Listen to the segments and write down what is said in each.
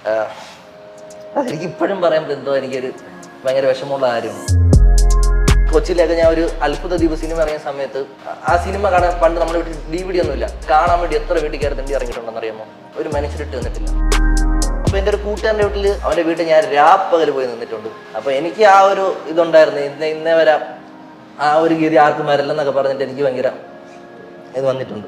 എനിക്ക് ഇപ്പോഴും പറയുമ്പോൾ എന്തോ എനിക്കൊരു ഭയങ്കര വിഷമമുള്ള കാര്യമാണ് കൊച്ചിയിലൊക്കെ ഞാൻ ഒരു അത്ഭുത ദ്വീപ് സിനിമ ഇറങ്ങിയ സമയത്ത് ആ- ആ സിനിമ കാണാൻ പണ്ട് നമ്മുടെ വീട്ടിൽ ഡി വി ഡി ഒന്നുമില്ല കാണാൻ വേണ്ടി എത്ര വീട്ടിൽ കയറി തണ്ടി ഇറങ്ങിയിട്ടുണ്ടെന്ന് അറിയാമോ ഒരു മനുഷ്യരിട്ട് നിന്നിട്ടില്ല അപ്പൊ എൻ്റെ ഒരു കൂട്ടുകാരൻ്റെ വീട്ടിൽ അവൻ്റെ വീട്ടിൽ ഞാൻ രാപ്പകൽ പോയി നിന്നിട്ടുണ്ട് അപ്പൊ എനിക്ക് ആ ഒരു ഇതുണ്ടായിരുന്നു ഇന്ന് ഇന്നേ വരെ ആ ഒരു ഗതി ആർക്കും വരില്ലെന്നൊക്കെ പറഞ്ഞിട്ട് എനിക്ക് ഭയങ്കര ഇത് വന്നിട്ടുണ്ട്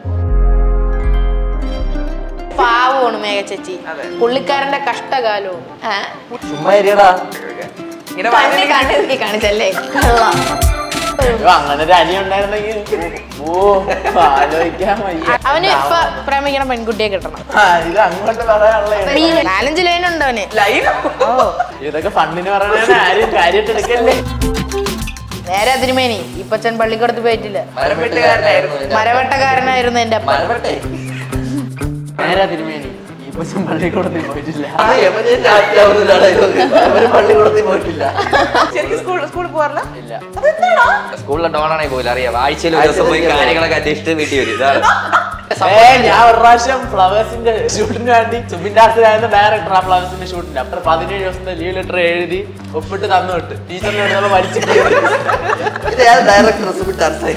പാവമാണ് മേഘ ചേച്ചി പുള്ളിക്കാരന്റെ കഷ്ടകാലവും ആ? ചുമ്മാ ഇരിയടാ ഇങ്ങനെ കണ്ണി കണ്ണി നോക്കി കാണിച്ചല്ലേ കള്ളം. അയ്യോ, അങ്ങനെ ഒരു അനി ഉണ്ടായിരുന്നെങ്കിൽ ഓ ആലോചിക്കാൻ വയ്യ അവന് ഇപ്പൊ പ്രേമിക്കണ പെൺകുട്ടിയെ കിട്ടണം ആ, ഇത് അങ്ങോട്ട് പറയാനുള്ള ഈ നാലഞ്ച് ലൈൻ ഉണ്ട് അവന് ലൈവ് ഇതൊക്കെ ഫണ്ടിന് പറയണേ ആരും കാര്യമായിട്ട് എടുക്കല്ലേ നേരെ തിരുമേനി ഇപ്പച്ചൻ പള്ളിക്കടത്ത് പോയിട്ടില്ല മരപ്പെട്ടുകാരനായിരുന്നു. മരവെട്ടക്കാരനായിരുന്നു എന്റെ അപ്പൻ മരവട്ടെ നേരെ തിരുമേനി ഈ കൊച്ചും പള്ളിക്കൂടത്തിൽ പോയിട്ടില്ല ആ യമനിന്റെ ആറ്റാവുന്നില്ലാടാ ഇതൊക്കെ. അവര് പള്ളിക്കൂടത്തിൽ പോയിട്ടില്ല ശരിക്കും സ്കൂൾ സ്കൂളിൽ പോകാറില്ല ഇല്ല സ്കൂളിലെ ഡോണാണെങ്കിൽ പോയില്ല അറിയാം ആഴ്ചയിൽ ഒരു ദിവസം പോയി ആഴ്ചയിൽ കാര്യങ്ങളൊക്കെ അന്വേഷിച്ചിട്ട് വീട്ടിൽ വരും ഇതാണ് ഏ ഞാൻ ഒരു പ്രാവശ്യം ഫ്ലവേഴ്സിന്റെ ഷൂട്ടിന് വേണ്ടി സുബിൻ ദാസിലായിരുന്നു ഡയറക്ടർ ആ ഫ്ലവേഴ്സിന്റെ ഷൂട്ടിന് അപ്പൊ പതിനേഴ് ദിവസത്തെ ലീവ് ലെറ്റർ എഴുതി ഒപ്പിട്ട് തന്നു വിട്ട് ടീച്ചറിനോട് നമ്മൾ വലിച്ചിട്ട് ഇത് ഞാൻ ഡയറക്ടർ സുബിട്ട് അർസായി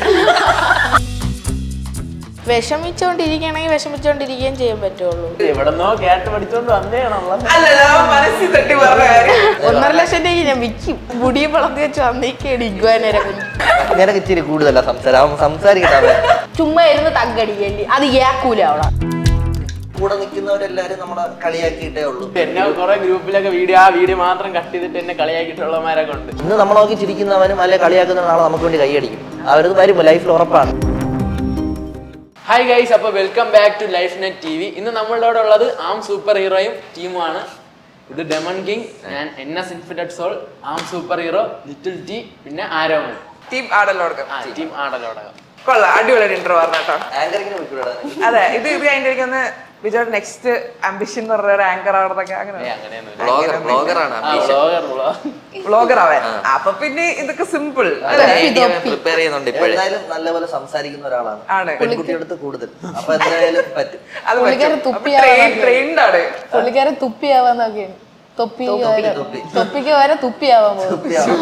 വിഷമിച്ചോണ്ടിരിക്കുകയാണെങ്കിൽ വിഷമിച്ചോണ്ടിരിക്കുകയും ചെയ്യാൻ പറ്റുള്ളൂ എവിടെന്നോ കേട്ട് പഠിച്ചോണ്ട് വന്നേണുള്ളത് അല്ലല്ലോ മനസ്സിൽ തട്ടി പറഞ്ഞ കാര്യം ഒന്നര ലക്ഷം രൂപ ഞാൻ വിൽക്കും മുടിയെ വളർത്തി വെച്ച് വന്നേക്കാണ് ഇഗ്വാനരെ കുഞ്ഞ് നിനക്ക് ഇച്ചിരി കൂടുതലാ സംസാരം അവൻ സംസാരിക്കട്ടെ അവൻ ചുമ്മാ ഇരുന്ന് തగ్గടിക്കല്ലേ അത് ഏക്കൂല അവളെ കൂടെ നിൽക്കുന്നവരെല്ലാരും നമ്മളെ കളിയാക്കിയിട്ടേ ഉള്ളൂ എന്നെ കുറെ ഗ്രൂപ്പിലൊക്കെ വീഡിയോ ആ വീഡിയോ മാത്രം കട്ട് ചെയ്തിട്ട് എന്നെ കളിയാക്കിയിട്ടുള്ളമാരൊക്കെ ഉണ്ട് ഇന്ന് നമ്മൾ നോക്കി ചിരിക്കുന്നവനും അല്ലെ കളിയാക്കുന്ന നാളെ നമുക്ക് വേണ്ടി കൈയടിക്കും അവരത് വരുമ്പോ ലൈഫിൽ ഉറപ്പാണ് ഹായ് ഗൈസ് അപ്പോൾ welcome back to life net T V ഇന്ന് നമ്മളുടെ കൂടെ ഉള്ളത് ആം സൂപ്പർ ഹീറോയും ടീമുമാണ് ഇത് ഡെമൺ കിങ് ഞാൻ N S infinite soul am super hero little T പിന്നെ ആരോമൻ ടീം ആടലോടക്കം ആ ടീം ആടലോടകം കൊള്ളാം അടിപൊളി ഇന്റർവ്യൂ പറഞ്ഞു കേട്ടോ ആങ്കറിങ്ങിനെ വിളിക്കൂടാ അതെ ഇത് ഇത് കഴിഞ്ഞിട്ട് എനിക്കൊന്ന് വിജയുടെ നെക്സ്റ്റ് ആംബിഷൻ എന്ന് പറഞ്ഞ ഒരു ആങ്കർ ആവണതൊക്കെ ഏ അങ്ങനെ അങ്ങനെയൊന്നുമില്ല ബ്ലോഗർ ബ്ലോഗറാണ് ആ വ്ളോഗർ വ്ളോഗ് വ്ളോഗർ ആവാൻ അപ്പൊ പിന്നെ ഇതൊക്കെ സിമ്പിൾ പ്രിപ്പയർ ചെയ്യുന്നുണ്ട് ഇപ്പോഴേ എന്തായാലും നല്ലപോലെ സംസാരിക്കുന്ന ഒരാളാണ് ആണ്. പെൺകുട്ടിയുടെ അടുത്ത് കൂടുതൽ അപ്പൊ എന്തായാലും പറ്റും അത് പുള്ളിക്കാരൻ തുപ്പിയാവാൻ ട്രെയിൻഡ് ആണ് പുള്ളിക്കാരൻ തുപ്പിയാവാൻ നോക്കിയാണ് തൊപ്പി വരെ- തൊപ്പി. തൊപ്പിക്ക് വരെ തുപ്പിയാവാൻ പോകും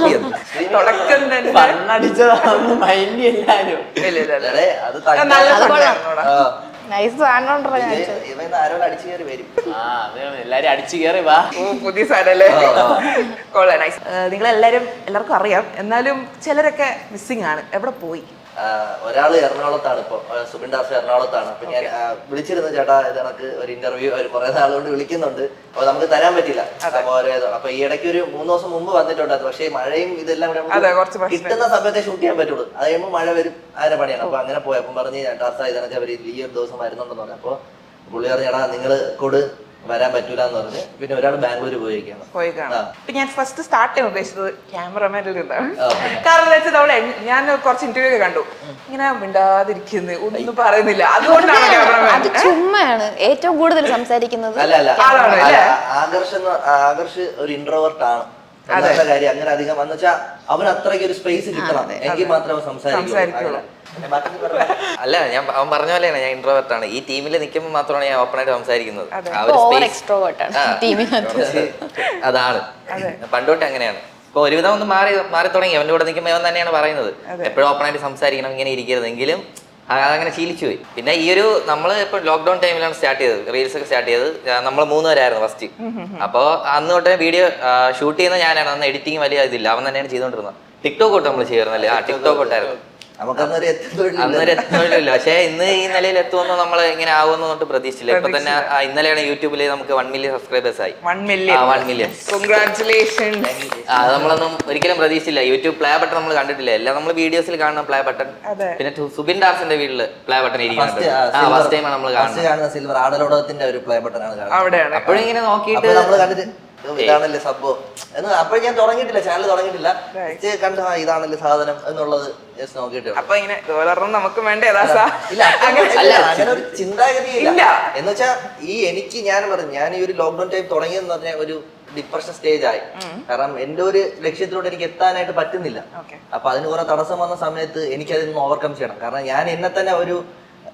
തുടക്കം തന്നെ പണ്ണടിച്ചതാണെന്ന് മൈൻഡ് എല്ലാരും ഇല്ല ഇല്ല ഇല്ല എടേ, അത് അത് തട്ടി- നല്ല അത് കൊള്ളാം. ഫണ്ടായിരുന്നു ആ. നൈസ് സാധനം ഉണ്ടോ ഞാൻ ഇത് ഇവൻ ആരോട് അടിച്ചു കയറി വരും ആ അതാണ് എല്ലാരും അടിച്ചു കയറി വാ ഓ പുതിയ സാധനല്ലേ ആ, കൊള്ളാം നൈസ് നിങ്ങളെല്ലാരും എല്ലാവർക്കും അറിയാം എന്നാലും ചിലരൊക്കെ മിസ്സിംഗ് ആണ് എവിടെ പോയി ആ, ഒരാള് എറണാകുളത്താണ് ഇപ്പൊ ആ, സുബിൻ ദാസ് എറണാകുളത്താണ് അപ്പൊ ഞാൻ ആ, വിളിച്ചിരുന്നു ചേട്ടാ ഇത് കണക്ക് ഒരു ഇന്റർവ്യൂ ഒരു കുറെ നാളുകൊണ്ട് വിളിക്കുന്നുണ്ട് അപ്പൊ നമുക്ക് തരാൻ പറ്റില്ല അപ്പൊ ഓരോ ഇത് അപ്പൊ ഈ ഇടയ്ക്ക് ഒരു മൂന്ന് ദിവസം മുമ്പ് വന്നിട്ടുണ്ടായിരുന്നു പക്ഷേ ഈ മഴയും ഇതെല്ലാം കൂടെ നമുക്ക് അതെ, കുറച്ച് പ്രശ്നം. കിട്ടുന്ന സമയത്തെ ഷൂട്ട് ചെയ്യാൻ പറ്റുള്ളൂ അത് കഴിയുമ്പോൾ മഴ വരും അതിന്റെ പണിയാണ് അപ്പൊ അങ്ങനെ പോയി അപ്പം പറഞ്ഞ് ചേട്ടാ ഇതൊക്കെ അവർ ഈ ഒരു ദിവസം വരുന്നുണ്ടെന്ന് പറഞ്ഞു അപ്പൊ പുള്ളി പറഞ്ഞു ചേട്ടാ നിങ്ങൾ കൂട് വരാൻ പറ്റൂല എന്ന് പറഞ്ഞ് പിന്നെ ഒരാൾ ബാംഗ്ലൂർ പോയിരിക്കുകയാണ് പോയി ആ. കാണാം ഇപ്പൊ ഞാൻ ഫസ്റ്റ് സ്റ്റാർട്ട് ചെയ്യാൻ ഉദ്ദേശിച്ചത് ക്യാമറമാനിൽ നിന്നാണ് ആ. കാരണം എന്താ വെച്ചാൽ അവളെ ഞാൻ കുറച്ച് ഇന്റർവ്യൂ ഒക്കെ കണ്ടു ഇങ്ങനെ മിണ്ടാതിരിക്കുന്നു ഒന്നും പറയുന്നില്ല അതുകൊണ്ടാണ് അത് ക്യാമറമാൻ ചുമ്മയാണ് ഏറ്റവും കൂടുതൽ സംസാരിക്കുന്നത് അല്ല അല്ല ആളാണ് അല്ല, അല്ലേ? ആകർഷ് എന്ന് ആകർഷ് ഒരു ഇൻട്രോവേർട്ട് ആണ് ഒന്നാമത്തെ കാര്യം അങ്ങനെ അധികം എന്ന് വെച്ചാൽ അവന് അത്രയ്ക്ക് ഒരു സ്പേസ് കിട്ടണം എങ്കിൽ മാത്രമേ അവൻ സംസാരിക്കുള്ളൂ. സംസാരിക്കുള്ളൂ അങ്ങനെ. ബാക്കി പറഞ്ഞോ. അല്ല ഞാൻ അവൻ പറഞ്ഞ പോലെയാണ് ഞാൻ ഇൻട്രോവേർട്ട് ആണ് ഈ ടീമിൽ നിൽക്കുമ്പോൾ മാത്രമാണ് ഞാൻ ഓപ്പൺ ആയിട്ട് സംസാരിക്കുന്നത് ആ ഒരു ഓവർ space- എക്സ്ട്രോവേർട്ട് ആണ് ആ. ടീമിനകത്ത് കുറച്ച് അതാണ് പണ്ടോട്ട് അങ്ങനെയാണ് ഇപ്പൊ ഒരുവിധം ഒന്ന് മാറി മാറി തുടങ്ങി അവന്റെ കൂടെ നിൽക്കുമ്പോൾ അവൻ തന്നെയാണ് പറയുന്നത് എപ്പോഴും ഓപ്പൺ ആയിട്ട് സംസാരിക്കണം ഇങ്ങനെ ഇരിക്കരുത് എങ്കിലും ആ- അതങ്ങനെ ശീലിച്ചു പോയി പിന്നെ ഈ ഒരു നമ്മൾ ഇപ്പൊ ലോക്ക്ഡൌൺ ടൈമിലാണ് സ്റ്റാർട്ട് ചെയ്തത് റീൽസ് ഒക്കെ സ്റ്റാർട്ട് ചെയ്തത് നമ്മൾ മൂന്ന് പേരായിരുന്നു ഫസ്റ്റ് അപ്പോൾ അന്ന് തൊട്ട് വീഡിയോ ഷൂട്ട് ചെയ്യുന്ന ഞാനാണ് അന്ന് എഡിറ്റിംഗ് വലിയ ഇതില്ല അവൻ തന്നെയാണ് ചെയ്തുകൊണ്ടിരുന്നത് ടിക്ടോക്ക് തൊട്ട് നമ്മൾ ചെയ്യുന്നല്ലേ ആ ടിക്ടോക്ക് തൊട്ടായിരുന്നു നമുക്കന്നൊരു എത്തുന്നില്ല അന്നൊരു എത്തുന്നില്ല പക്ഷേ ഇന്ന് ഈ നിലയിൽ എത്തുമെന്ന് നമ്മൾ ഇങ്ങനെ ആവുമെന്ന് തൊട്ട് പ്രതീക്ഷിച്ചില്ല ഇപ്പൊ തന്നെ ആ, ഇന്നലെയാണ് യൂട്യൂബിൽ നമുക്ക് വൺ മില്യൺ സബ്സ്ക്രൈബേഴ്സ് ആയി വൺ ആ മില്യൺ വൺ മില്യൺ കൺഗ്രാറ്റുലേഷൻ ആ, അത് നമ്മളൊന്നും ഒരിക്കലും പ്രതീക്ഷിച്ചില്ല യൂട്യൂബ് പ്ലേ ബട്ടൺ നമ്മൾ കണ്ടിട്ടില്ല എല്ലാം നമ്മൾ വീഡിയോസിൽ കാണുന്ന പ്ലേ ബട്ടൺ അതെ. പിന്നെ ടു- സുബിൻ ഡാർസിന്റെ വീട്ടില് പ്ലേ ബട്ടൺ ഇരിക്കുന്നുണ്ട് ആ ഫസ്റ്റ് ടൈമാണ് നമ്മൾ ഫസ്റ്റ് കാണുന്നത് കാണുന്ന സിൽവർ ആടലോടകത്തിന്റെ ഒരു പ്ലേ ബട്ടൺ ആണ് കാണുന്നത് അവിടെയാണ് അപ്പോഴും ഇങ്ങനെ നോക്കിയിട്ട് അപ്പൊ നമ്മള് കണ്ടിട്ട് "ഓ, ഇതാണല്ലേ സംഭവം എന്ന് അപ്പോഴും ഞാൻ തുടങ്ങിയിട്ടില്ല ചാനൽ തുടങ്ങിയിട്ടില്ല ഇത് കണ്ട് ആ ഇതാണല്ലേ സാധനം എന്നുള്ളത് ജസ്റ്റ് നോക്കിയിട്ട് അപ്പൊ ഇങ്ങനെ ഡോളറും നമുക്ക് വേണ്ടേ യഥാസാ ഇല്ല അങ്ങനെ അല്ല. അങ്ങനെ ഒരു ചിന്താഗതിയില്ല ഇല്ല. എന്ന് വെച്ചാ ഈ എനിക്ക് ഞാൻ പറഞ്ഞു ഞാൻ ഈ ഒരു ലോക്ക്ഡൌൺ ടൈം തുടങ്ങിയെന്ന് പറഞ്ഞ ഒരു ഡിപ്രഷൻ സ്റ്റേജ് ആയി കാരണം എന്റെ ഒരു ലക്ഷ്യത്തിലൂടെ എനിക്ക് എത്താനായിട്ട് പറ്റുന്നില്ല Okay. അപ്പൊ അതിന് കുറെ തടസ്സം വന്ന സമയത്ത് എനിക്ക് അതിൽ നിന്ന് ഓവർകം ചെയ്യണം കാരണം ഞാൻ എന്നെ തന്നെ ഒരു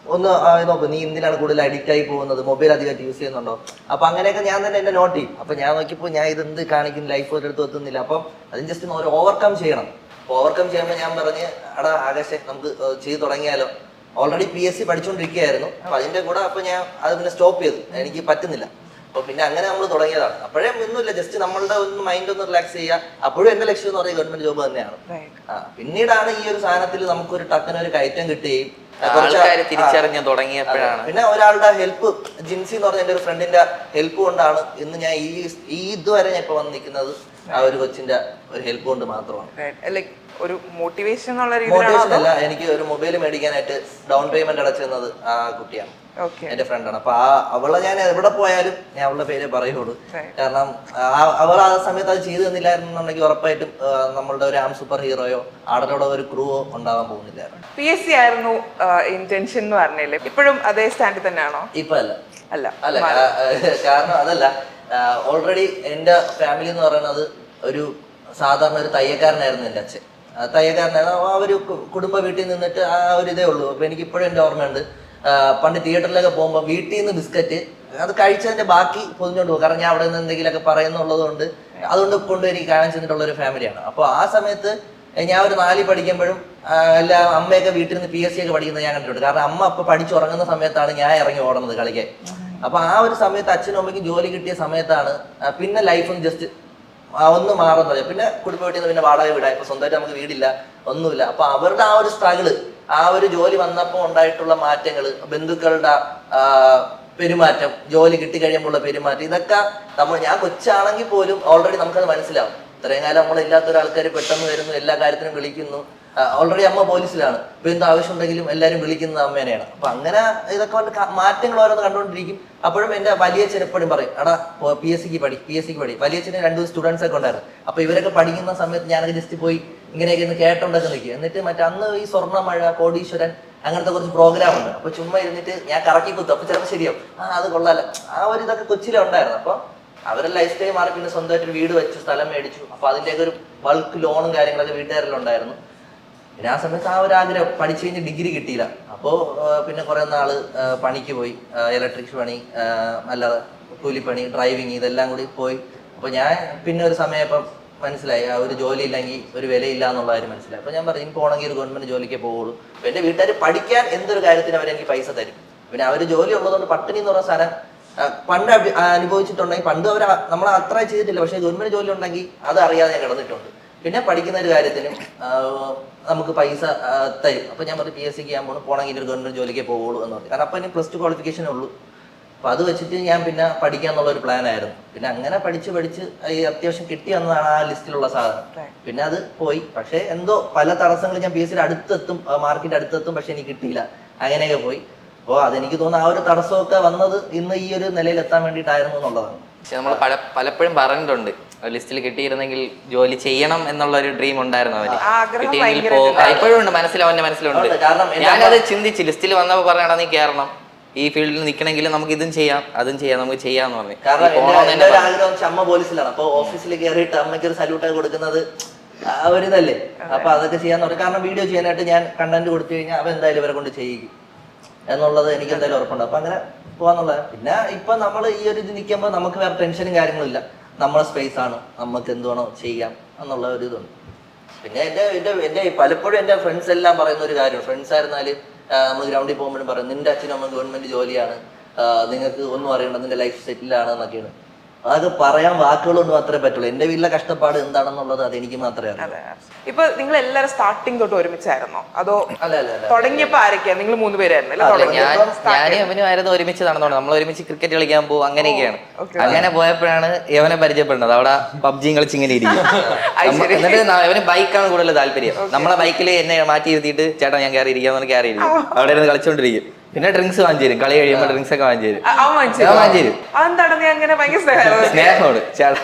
ഒന്ന് ആ, നോക്ക് നീ എന്തിനാണ് കൂടുതൽ അഡിക്റ്റ് ആയി പോകുന്നത് മൊബൈൽ അധികമായിട്ട് യൂസ് ചെയ്യുന്നുണ്ടോ അപ്പൊ അങ്ങനെയൊക്കെ ഞാൻ തന്നെ എന്നെ നോട്ട് ചെയ്യും അപ്പൊ ഞാൻ നോക്കിയപ്പോൾ ഞാൻ ഇത് എന്ത് കാണിക്കും ലൈഫ് ഒരിടത്ത് എത്തുന്നില്ല അപ്പം അതിന് ജസ്റ്റ് ഒരു ഓവർകം ചെയ്യണം ഓവർകം ചെയ്യുമ്പോൾ ഞാൻ പറഞ്ഞ് എടാ ആകാശെ നമുക്ക് ഏർ ചെയ്ത് തുടങ്ങിയാലോ ഓൾറെഡി പി എസ് സി പഠിച്ചുകൊണ്ടിരിക്കുകയായിരുന്നു അപ്പൊ അതിന്റെ കൂടെ അപ്പൊ ഞാൻ അത് പിന്നെ സ്റ്റോപ്പ് ചെയ്തു എനിക്ക് പറ്റുന്നില്ല അപ്പൊ പിന്നെ അങ്ങനെ നമ്മൾ തുടങ്ങിയതാണ് അപ്പോഴേ ഒന്നുമില്ല ജസ്റ്റ് നമ്മളുടെ ഒന്ന് മൈൻഡ് ഒന്ന് റിലാക്സ് ചെയ്യുക അപ്പോഴും എന്റെ ലക്ഷ്യം എന്ന് പറയുന്നത് ഗവൺമെന്റ് ജോബ് തന്നെയാണ് Right. ആ, പിന്നീടാണ് ഈ ഒരു സാധനത്തിൽ നമുക്കൊരു ടക്കിന് ഒരു കയറ്റം കിട്ടുകയും ആ, കുറച്ച് ആൾക്കാര് ആ, തിരിച്ചറിഞ്ഞ് തുടങ്ങിയപ്പോഴാണ് പിന്നെ ഒരാളുടെ ഹെൽപ്പ് ജിൻസി എന്ന് പറഞ്ഞ എന്റെ ഒരു ഫ്രണ്ടിന്റെ ഹെൽപ്പ് കൊണ്ടാണ് ഇന്ന് ഞാൻ ഈ ഈ ഇതുവരെ ഞാൻ ഇപ്പൊ വന്ന് നിൽക്കുന്നത് ആ ഒരു കൊച്ചിന്റെ ഒരു ഹെൽപ്പ് കൊണ്ട് മാത്രമാണ് ലൈക്ക് ഒരു മോട്ടിവേഷൻ എന്നുള്ള രീതിയിലാണോ മോട്ടിവേഷൻ അതോ അല്ല എനിക്ക് ഒരു മൊബൈൽ മേടിക്കാനായിട്ട് ഡൗൺ പേയ്മെന്റ് അടച്ചിരുന്നത് ആ കുട്ടിയാണ് ഓക്കെ എന്റെ ഫ്രണ്ടാണ് അപ്പൊ ആ അവളെ ഞാൻ എവിടെ പോയാലും ഞാൻ അവളുടെ പേര് പറയുള്ളൂ Right. കാരണം ആ- അവൾ ആ സമയത്ത് അത് ചെയ്തു തന്നില്ലായിരുന്നുണ്ടെങ്കിൽ ഉറപ്പായിട്ടും ആ, നമ്മളുടെ ഒരു ആം സൂപ്പർ ഹീറോയോ ആടലോടെ ഒരു ക്രൂവോ ഉണ്ടാവാൻ പോകുന്നില്ലായിരുന്നു പി എസ് സി ആയിരുന്നു ഇന്റൻഷൻ എന്ന് പറഞ്ഞില്ലേ ഇപ്പോഴും അതേ സ്റ്റാൻഡിൽ തന്നെയാണോ ഇപ്പൊ അല്ല അല്ല അല്ല കാ- കാരണം അതല്ല ഓൾറെഡി എൻ്റെ ഫാമിലി എന്ന് പറയുന്നത് ഒരു സാധാരണ ഒരു തയ്യക്കാരനായിരുന്നു എൻ്റെ അച്ഛൻ ആ തയ്യക്കാരനായിരുന്നു ആ ഒരു കു- കുടുംബ വീട്ടിൽ നിന്നിട്ട് ആ ഒരു ഇതേ ഉള്ളൂ അപ്പൊ എനിക്ക് ഇപ്പോഴും എൻ്റെ ഓർമ്മയുണ്ട് ആ, പണ്ട് തിയേറ്ററിലൊക്കെ പോകുമ്പോൾ വീട്ടിൽ നിന്ന് ബിസ്ക്കറ്റ് അത് കഴിച്ചതിന്റെ ബാക്കി പൊതിഞ്ഞോണ്ട് പോകും കാരണം ഞാൻ അവിടെ നിന്ന് എന്തെങ്കിലുമൊക്കെ പറയുന്നുള്ളത് കൊണ്ട് അതുകൊണ്ട് കൊണ്ട് എനിക്ക് കാണാൻ ചെന്നിട്ടുള്ള ഒരു ഫാമിലിയാണ് അപ്പോൾ ആ സമയത്ത് ഞാൻ ഒരു നാലിൽ പഠിക്കുമ്പോഴും ആ, എല്ലാ അമ്മയൊക്കെ വീട്ടിൽ നിന്ന് പി എസ് സി ഒക്കെ പഠിക്കുന്നത് ഞാൻ കണ്ടിട്ടുണ്ട് കാരണം അമ്മ അപ്പൊ പഠിച്ചുറങ്ങുന്ന സമയത്താണ് ഞാൻ ഇറങ്ങി ഓടുന്നത് കളിക്കാൻ അപ്പൊ ആ ഒരു സമയത്ത് അച്ഛനും അമ്മയ്ക്കും ജോലി കിട്ടിയ സമയത്താണ് ആ, പിന്നെ ലൈഫും ജസ്റ്റ് ഒന്ന് മാറുന്നത് പിന്നെ കുടുംബ വീട്ടിൽ നിന്ന് പിന്നെ വാടക വീടാ ഇപ്പൊ സ്വന്തമായിട്ട് നമുക്ക് വീടില്ല ഒന്നുമില്ല അപ്പൊ അവരുടെ ആ ഒരു സ്ട്രഗിള് ആ ഒരു ജോലി വന്നപ്പോൾ ഉണ്ടായിട്ടുള്ള മാറ്റങ്ങൾ ബന്ധുക്കളുടെ ആ, പെരുമാറ്റം ജോലി കിട്ടിക്കഴിയുമ്പോഴുള്ള പെരുമാറ്റം ഇതൊക്കെ നമ്മൾ ഞാൻ കൊച്ചാണെങ്കിൽ പോലും ഓൾറെഡി നമുക്കത് മനസ്സിലാവും ഇത്രയും കാലം നമ്മളില്ലാത്ത ഒരാൾക്കാർ പെട്ടെന്ന് വരുന്നു എല്ലാ കാര്യത്തിനും വിളിക്കുന്നു ഓൾറെഡി അമ്മ പോലീസിലാണ് ഇപ്പൊ എന്ത് ആവശ്യം ഉണ്ടെങ്കിലും എല്ലാവരും വിളിക്കുന്നത് അമ്മേനെയാണ് അപ്പൊ അങ്ങനെ ഇതൊക്കെ കൊണ്ട് ക- മാറ്റങ്ങൾ ഓരോന്ന് കണ്ടുകൊണ്ടിരിക്കും അപ്പോഴും എന്റെ വലിയച്ഛൻ എപ്പോഴും പറയും എടാ പി എസ് സിക്ക് പഠി പി എസ് സിക്ക് പഠി വലിയച്ഛന് രണ്ടു സ്റ്റുഡൻസ് ഒക്കെ ഉണ്ടായിരുന്നു അപ്പൊ ഇവരൊക്കെ പഠിക്കുന്ന സമയത്ത് ഞാനൊക്കെ ജസ്റ്റ് പോയി ഇങ്ങനെയൊക്കെ ഒന്ന് കേട്ടോണ്ടൊക്കെ നിൽക്കുക എന്നിട്ട് മറ്റേ അന്ന് ഈ സ്വർണ്ണമഴ കോടീശ്വരൻ അങ്ങനത്തെ കുറച്ച് പ്രോഗ്രാം ഉണ്ട് അപ്പൊ ചുമ്മാ ഇരുന്നിട്ട് ഞാൻ കറക്കി കുത്തും അപ്പൊ ചിലപ്പോൾ ശരിയാവും ആ അത് കൊള്ളാലോ ആ ഒരു ഇതൊക്കെ കൊച്ചിയിലെ ഉണ്ടായിരുന്നു അപ്പൊ അവരുടെ ലൈഫ് സ്റ്റൈൽ മാറി പിന്നെ സ്വന്തമായിട്ട് ഒരു വീട് വെച്ചു സ്ഥലം മേടിച്ചു അപ്പൊ അതിന്റെയൊക്കെ ഒരു ബൾക്ക് ലോണും കാര്യങ്ങളൊക്കെ വീട്ടുകാരെല്ലാം ഉണ്ടായിരുന്നു പിന്നെ ആ സമയത്ത് ആ ഒരു ആഗ്രഹം പഠിച്ചു കഴിഞ്ഞ് ഡിഗ്രി കിട്ടിയില്ല അപ്പോൾ പിന്നെ കുറേ നാള് ആ, പണിക്ക് പോയി ഇലക്ട്രിക് പണി ആ, അല്ലാതെ കൂലിപ്പണി ഡ്രൈവിങ് ഇതെല്ലാം കൂടി പോയി അപ്പോൾ ഞാൻ പിന്നെ ഒരു സമയം ഇപ്പം മനസ്സിലായി ആ ഒരു ജോലി ഇല്ലെങ്കിൽ ഒരു വിലയില്ല എന്നുള്ള കാര്യം മനസ്സിലായി അപ്പോൾ ഞാൻ പറഞ്ഞു എനിക്ക് പോകണമെങ്കിൽ ഒരു ഗവൺമെന്റ് ജോലിക്ക് പോകുള്ളൂ അപ്പോൾ എൻ്റെ വീട്ടുകാർ പഠിക്കാൻ എന്തൊരു കാര്യത്തിന് അവരെനിക്ക് പൈസ തരും പിന്നെ അവർ ജോലി ഉള്ളതുകൊണ്ട് പട്ടിണി എന്ന് പറയുന്ന സാധനം ആ, പണ്ട് അഭി- ആ, അനുഭവിച്ചിട്ടുണ്ടെങ്കിൽ പണ്ട് അവർ നമ്മൾ അത്ര ചെയ്തിട്ടില്ല പക്ഷേ ഗവൺമെന്റ് ജോലി ഉണ്ടെങ്കിൽ അത് അറിയാതെ ഞാൻ കിടന്നിട്ടുണ്ട് പിന്നെ പഠിക്കുന്ന ഒരു കാര്യത്തിനും ആ, നമുക്ക് പൈസ ആ, തരും അപ്പൊ ഞാൻ പറഞ്ഞു പി എസ് സിക്ക് ഞാൻ പോകണം പോകണമെങ്കിൽ ഒരു ഗവൺമെന്റ് ജോലിക്ക് പോകുള്ളൂ എന്ന് പറഞ്ഞു കാരണം അപ്പൊ ഇനി പ്ലസ് ടു ക്വാളിഫിക്കേഷനേ ഉള്ളൂ അപ്പൊ അത് വെച്ചിട്ട് ഞാൻ പിന്നെ പഠിക്കാന്നുള്ള ഒരു പ്ലാൻ ആയിരുന്നു പിന്നെ അങ്ങനെ പഠിച്ച് പഠിച്ച് ഈ അത്യാവശ്യം കിട്ടി വന്നതാണ് ആ ലിസ്റ്റിലുള്ള സാധനം പിന്നെ അത് പോയി പക്ഷേ എന്തോ പല തടസ്സങ്ങൾ ഞാൻ പി എസ് സിയുടെ അടുത്തെത്തും മാർക്കിന്റെ അടുത്തെത്തും പക്ഷെ എനിക്ക് കിട്ടിയില്ല അങ്ങനെയൊക്കെ പോയി അപ്പോൾ അതെനിക്ക് തോന്നുന്നു ആ ഒരു തടസ്സമൊക്കെ വന്നത് ഇന്ന് ഈ ഒരു നിലയിൽ എത്താൻ വേണ്ടിയിട്ടായിരുന്നു എന്നുള്ളതാണ് പക്ഷെ നമ്മൾ പല പലപ്പോഴും പറഞ്ഞിട്ടുണ്ട് ലിസ്റ്റിൽ കിട്ടിയിരുന്നെങ്കിൽ ജോലി ചെയ്യണം എന്നുള്ള ഒരു ഡ്രീം ഉണ്ടായിരുന്നു അവന് ആ ആഗ്രഹം കിട്ടിയെങ്കിൽ ഭയങ്കരായിട്ട് പോ- ഇപ്പോഴും ഉണ്ട് മനസ്സിൽ അവന്റെ മനസ്സിലുണ്ട് ഉണ്ട്. കാരണം എന്റെ ഞാനത് ചിന്തിച്ച് ലിസ്റ്റിൽ വന്നപ്പോൾ പറഞ്ഞാടാ നീ കയറണം ഈ ഫീൽഡിൽ നിൽക്കണമെങ്കിൽ നമുക്ക് ഇതും ചെയ്യാം അതും ചെയ്യാം നമുക്ക് ചെയ്യാന്ന് പറഞ്ഞു കാരണം നീ പോണോന്ന് എന്റെ- തന്നെ എന്റെ ഒരു പറഞ്ഞു. ആഗ്രഹം വെച്ചാൽ അമ്മ പോലീസിലാണ് അപ്പൊ ഓഫീസിൽ കയറിയിട്ട് അമ്മയ്ക്ക് ഒരു സല്യൂട്ട് കൊടുക്കുന്നത് ആ ഒരു ഇതല്ലേ അപ്പൊ അതൊക്കെ ചെയ്യാന്ന് പറഞ്ഞു കാരണം വീഡിയോ ചെയ്യാനായിട്ട് ഞാൻ കണ്ടന്റ് കൊടുത്തു കഴിഞ്ഞാൽ അവ എന്തായാലും ഇവരെ കൊണ്ട് ചെയ്യിക്കും എന്നുള്ളത് എനിക്ക് എന്തായാലും ഉറപ്പുണ്ട് അപ്പൊ അങ്ങനെ പോവാന്നുള്ളത് പിന്നെ ഇപ്പൊ നമ്മൾ ഈ ഒരു ഇത് നിൽക്കുമ്പോൾ നമുക്ക് വേറെ ടെൻഷനും കാര്യങ്ങളും ഇല്ല നമ്മളെ സ്പേസ് ആണ് നമുക്ക് എന്ത് വേണോ ചെയ്യാം എന്നുള്ള ഒരു ഇതുണ്ട് പിന്നെ എന്റെ എന്റെ എന്റെ പലപ്പോഴും എന്റെ ഫ്രണ്ട്സ് എല്ലാം പറയുന്ന ഒരു കാര്യം ഫ്രണ്ട്സ് ആയിരുന്നാല് നമ്മൾ ഗ്രൗണ്ടിൽ പോകുമ്പോഴും പറയും നിന്റെ അച്ഛനും അമ്മ ഗവൺമെന്റ് ജോലിയാണ് ആ, നിങ്ങൾക്ക് ഒന്നും അറിയണ്ട നിന്റെ ലൈഫ് സെറ്റിലാണ് എന്നൊക്കെയാണ് അതൊക്കെ പറയാൻ വാക്കുകളൊന്നും അത്രേ പറ്റുള്ളൂ എന്റെ വീട്ടിലെ കഷ്ടപ്പാട് എന്താണെന്നുള്ളത് അത് എനിക്ക് മാത്രമേ അറിയൂ അതെ ഇപ്പൊ നിങ്ങൾ എല്ലാരും സ്റ്റാർട്ടിങ് തൊട്ട് ഒരുമിച്ചായിരുന്നോ അതോ അല്ല അല്ല അല്ല തുടങ്ങിയപ്പോ ആരൊക്കെയാ നിങ്ങൾ മൂന്ന് പേരായിരുന്നു അല്ലേ അല്ല, തുടങ്ങിയപ്പോ ഞാൻ start ഞാനും ഇവനുമായിരുന്നു ഒരുമിച്ച് നടന്നോണ്ട് നമ്മൾ ഒരുമിച്ച് ക്രിക്കറ്റ് കളിക്കാൻ പോകും അങ്ങനെയൊക്കെയാണ് okay. അങ്ങനെ പോയപ്പോഴാണ് ഇവനെ പരിചയപ്പെടുന്നത് അവിടെ പബ്ജിയും കളിച്ച് ഇങ്ങനെ ഇരിക്കും നമ്മ- എന്നിട്ട് ന- ഇവന് ബൈക്കാണ് കൂടുതൽ താല്പര്യം നമ്മളെ ബൈക്കിൽ എന്നെ മാറ്റി ഇരുത്തിയിട്ട് ചേട്ടാ ഞാൻ കയറി ഇരിക്കാന്ന് കയറി ഇരിക്കും അവിടെ ഇരുന്ന് കളിച്ചോണ്ടിരിക്കും പിന്നെ ഡ്രിങ്ക്സ് വാങ്ങിച്ചു തരും കളി കഴിയുമ്പോൾ ഡ്രിങ്ക്സ് ഒക്കെ വാങ്ങിച്ചു തരും അ- അവൻ വാങ്ങിച്ചു ഞാൻ വാങ്ങിച്ചു തരും അതെന്താണ് നീ അങ്ങനെ ഭയങ്കര സ്നേഹം സ്നേഹമാണ് ചേട്ടാ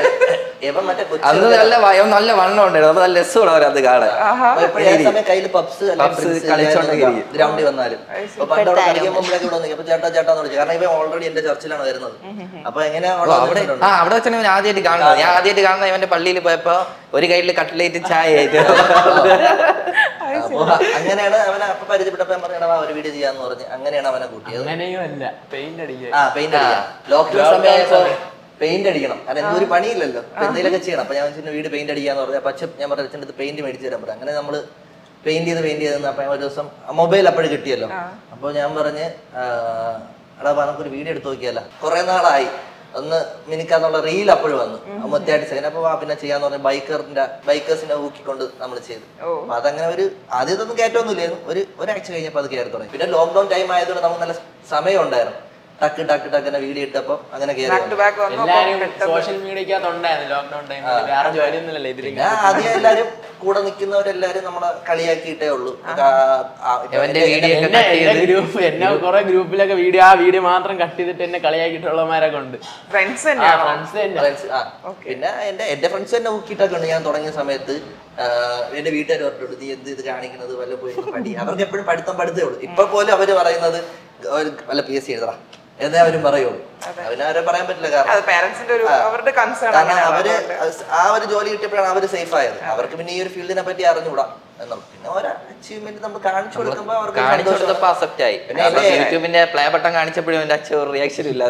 ഇവൻ മറ്റേ അന്ന് നല്ല വ- ഇവൻ നല്ല വണ്ണം ഉണ്ടായിരുന്നു അപ്പൊ നല്ല രസമാണ് അവരത് കാണാൻ സമയം കയ്യിൽ പബ്സ് Puffs കളിച്ചോണ്ടൊക്കെ ഇരിക്കും. ഗ്രൗണ്ടിൽ വന്നാലും അപ്പൊ പണ്ട് അവിടെ കളിക്കാൻ പോകുമ്പോഴൊക്കെ ഇവിടെ വന്നു അപ്പൊ ചേട്ടാ ചേട്ടാ എന്ന് വിളിച്ചു കാരണം ഇവൻ ഓൾറെഡി എന്റെ ചർച്ചിലാണ് വരുന്നത് അപ്പൊ എങ്ങനെയാ ഓ, അവിടെ ആ അവിടെ വെച്ചാണ് ഇവൻ ആദ്യമായിട്ട് കാണുന്നത് ഞാൻ ആദ്യമായിട്ട് കാണുന്നത് ഇവന്റെ പള്ളിയിൽ പോയപ്പോ ഒരു കയ്യിൽ കട്ട്ലേറ്റ് ചായ ആയിട്ട് അപ്പൊ അങ്ങനെയാണ് അവനെ അപ്പൊ പരിചയപ്പെട്ടപ്പോ ഞാൻ പറഞ്ഞാ ഒരു വീഡിയോ ചെയ്യാന്ന് പറഞ്ഞ് അങ്ങനെയാണ് അവനെ കൂട്ടിയത് അങ്ങനെയും അല്ല പെയിന്റ് അടിക്കുക ആ പെയിന്റ് അടിക്കാം ലോക്ക്ഡൌൺ സമയമായപ്പോ പെയിന്റ് അടിക്കണം കാരണം എന്തൊരു പണിയില്ലല്ലോ അപ്പൊ എന്തെങ്കിലുമൊക്കെ ചെയ്യണം അപ്പൊ ഞാൻ വെച്ചിട്ട് വീട് പെയിന്റ് അടിക്കാന്ന് പറഞ്ഞു അപ്പൊ അച്ഛൻ ഞാൻ പറഞ്ഞു അച്ഛൻ്റെ അടുത്ത് പെയിന്റ് മേടിച്ചു തരാൻ പറഞ്ഞു അങ്ങനെ നമ്മള് പെയിന്റ് ചെയ്ത് പെയിന്റ് ചെയ്ത് അപ്പൊ ഒരു ദിവസം മൊബൈൽ അപ്പോഴും കിട്ടിയല്ലോ അപ്പൊ ഞാൻ പറഞ്ഞ് ആ, എടാ വാ, നമുക്കൊരു വീഡിയോ എടുത്ത് നോക്കിയല്ല കുറെ നാളായി ഒന്ന് മിനിക്കാന്നുള്ള റീൽ അപ്പോഴും വന്നു മൊത്തമായിട്ട് സെക്കൻഡ് അപ്പൊ വാ പിന്നെ ചെയ്യാന്ന് പറഞ്ഞ ബൈക്കറിന്റെ ബൈക്കേഴ്സിനെ ഊക്കിക്കൊണ്ട് നമ്മൾ ചെയ്തു അപ്പൊ അതങ്ങനെ ഒരു ആദ്യത്തൊന്നും കയറ്റമൊന്നുമില്ലായിരുന്നു ഒരു ഒരാഴ്ച കഴിഞ്ഞപ്പോൾ അത് കയറി തുടങ്ങി പിന്നെ ലോക്ക്ഡൌൺ ടൈം ആയതുകൊണ്ട് നമുക്ക് നല്ല സമയം ഉണ്ടായിരുന്നു ടക്ക് ടക്ക് ടക്കിനെ വീഡിയോ ഇട്ടപ്പോ അങ്ങനെ കയറി ബാക്ക് ടു ബാക്ക് വന്നു അപ്പൊ എല്ലാരും സോഷ്യൽ മീഡിയക്കകത്ത് ഉണ്ടായിരുന്നു ലോക്ക്ഡൌൺ ടൈമിൽ വേറെ ജോലിയൊന്നുമില്ലല്ലോ ഇതിൽ പിന്നെ ആദ്യം എല്ലാരും കൂടെ നിൽക്കുന്നവരെല്ലാരും നമ്മളെ കളിയാക്കിയിട്ടേ ഉള്ളൂ ആ, ആ, ഇപ്പൊ ഇവന്റെ എന്റെ- വീഡിയോ ഒക്കെ എന്നെ കട്ട് എന്റെ ചെയ്ത് ഗ്രൂപ്പ് എന്നെ കുറെ ഗ്രൂപ്പിലൊക്കെ വീഡിയോ ആ വീഡിയോ മാത്രം കട്ട് ചെയ്തിട്ട് എന്നെ കളിയാക്കിയിട്ടുള്ളവന്മാരൊക്കെ ഉണ്ട് ഫ്രണ്ട്സ് ആ തന്നെയാണോ ഫ്രണ്ട്സ് തന്നെ friends, ആ. പിന്നെ എന്റെ എന്റെ ഫ്രണ്ട്സ് തന്നെ ഊക്കിയിട്ടൊക്കെ ഉണ്ട് ഞാൻ തുടങ്ങിയ സമയത്ത് ആ, എന്റെ വീട്ടുകാർ പറഞ്ഞിട്ടുണ്ട് നീ എന്ത് ഇത് കാണിക്കുന്നത് വല്ല പോയി ഇരുന്ന് പഠി അവർക്ക് എപ്പോഴും പഠിത്തം പഠിത്തേ ഉള്ളൂ ഇപ്പൊ പോലും അവര് പറയുന്നത് ഒരു വല്ല പി എസ് സി എഴുതണം എന്നേ അവരും പറയുള്ളൂ അവനവരെ പറയാൻ പറ്റില്ല കാരണം അത് പാരന്റ്സിന്റെ ഒരു അവരുടെ കൺസേൺ കാരണം അവര് ആ ഒരു ജോലി കിട്ടിയപ്പോഴാണ് അവര് സേഫ് ആയത് അവർക്ക് പിന്നെ ഈ ഒരു ഫീൽഡിനെ പറ്റി അറിഞ്ഞുകൂടാ എന്നുള്ളത് പിന്നെ ഓരോ അച്ചീവ്മെന്റ് നമ്മൾ കാണിച്ചു കൊടുക്കുമ്പോൾ അവർക്ക് കാണിച്ചു സന്തോഷം. കൊടുത്തപ്പോ അക്സെപ്റ്റ് ആയി പിന്നെ കാരണം എന്റെ- യൂട്യൂബിന്റെ പ്ലേ ബട്ടൺ കാണിച്ചപ്പോഴും എന്റെ അച്ഛൻ ഒരു റിയാക്ഷൻ ഇല്ല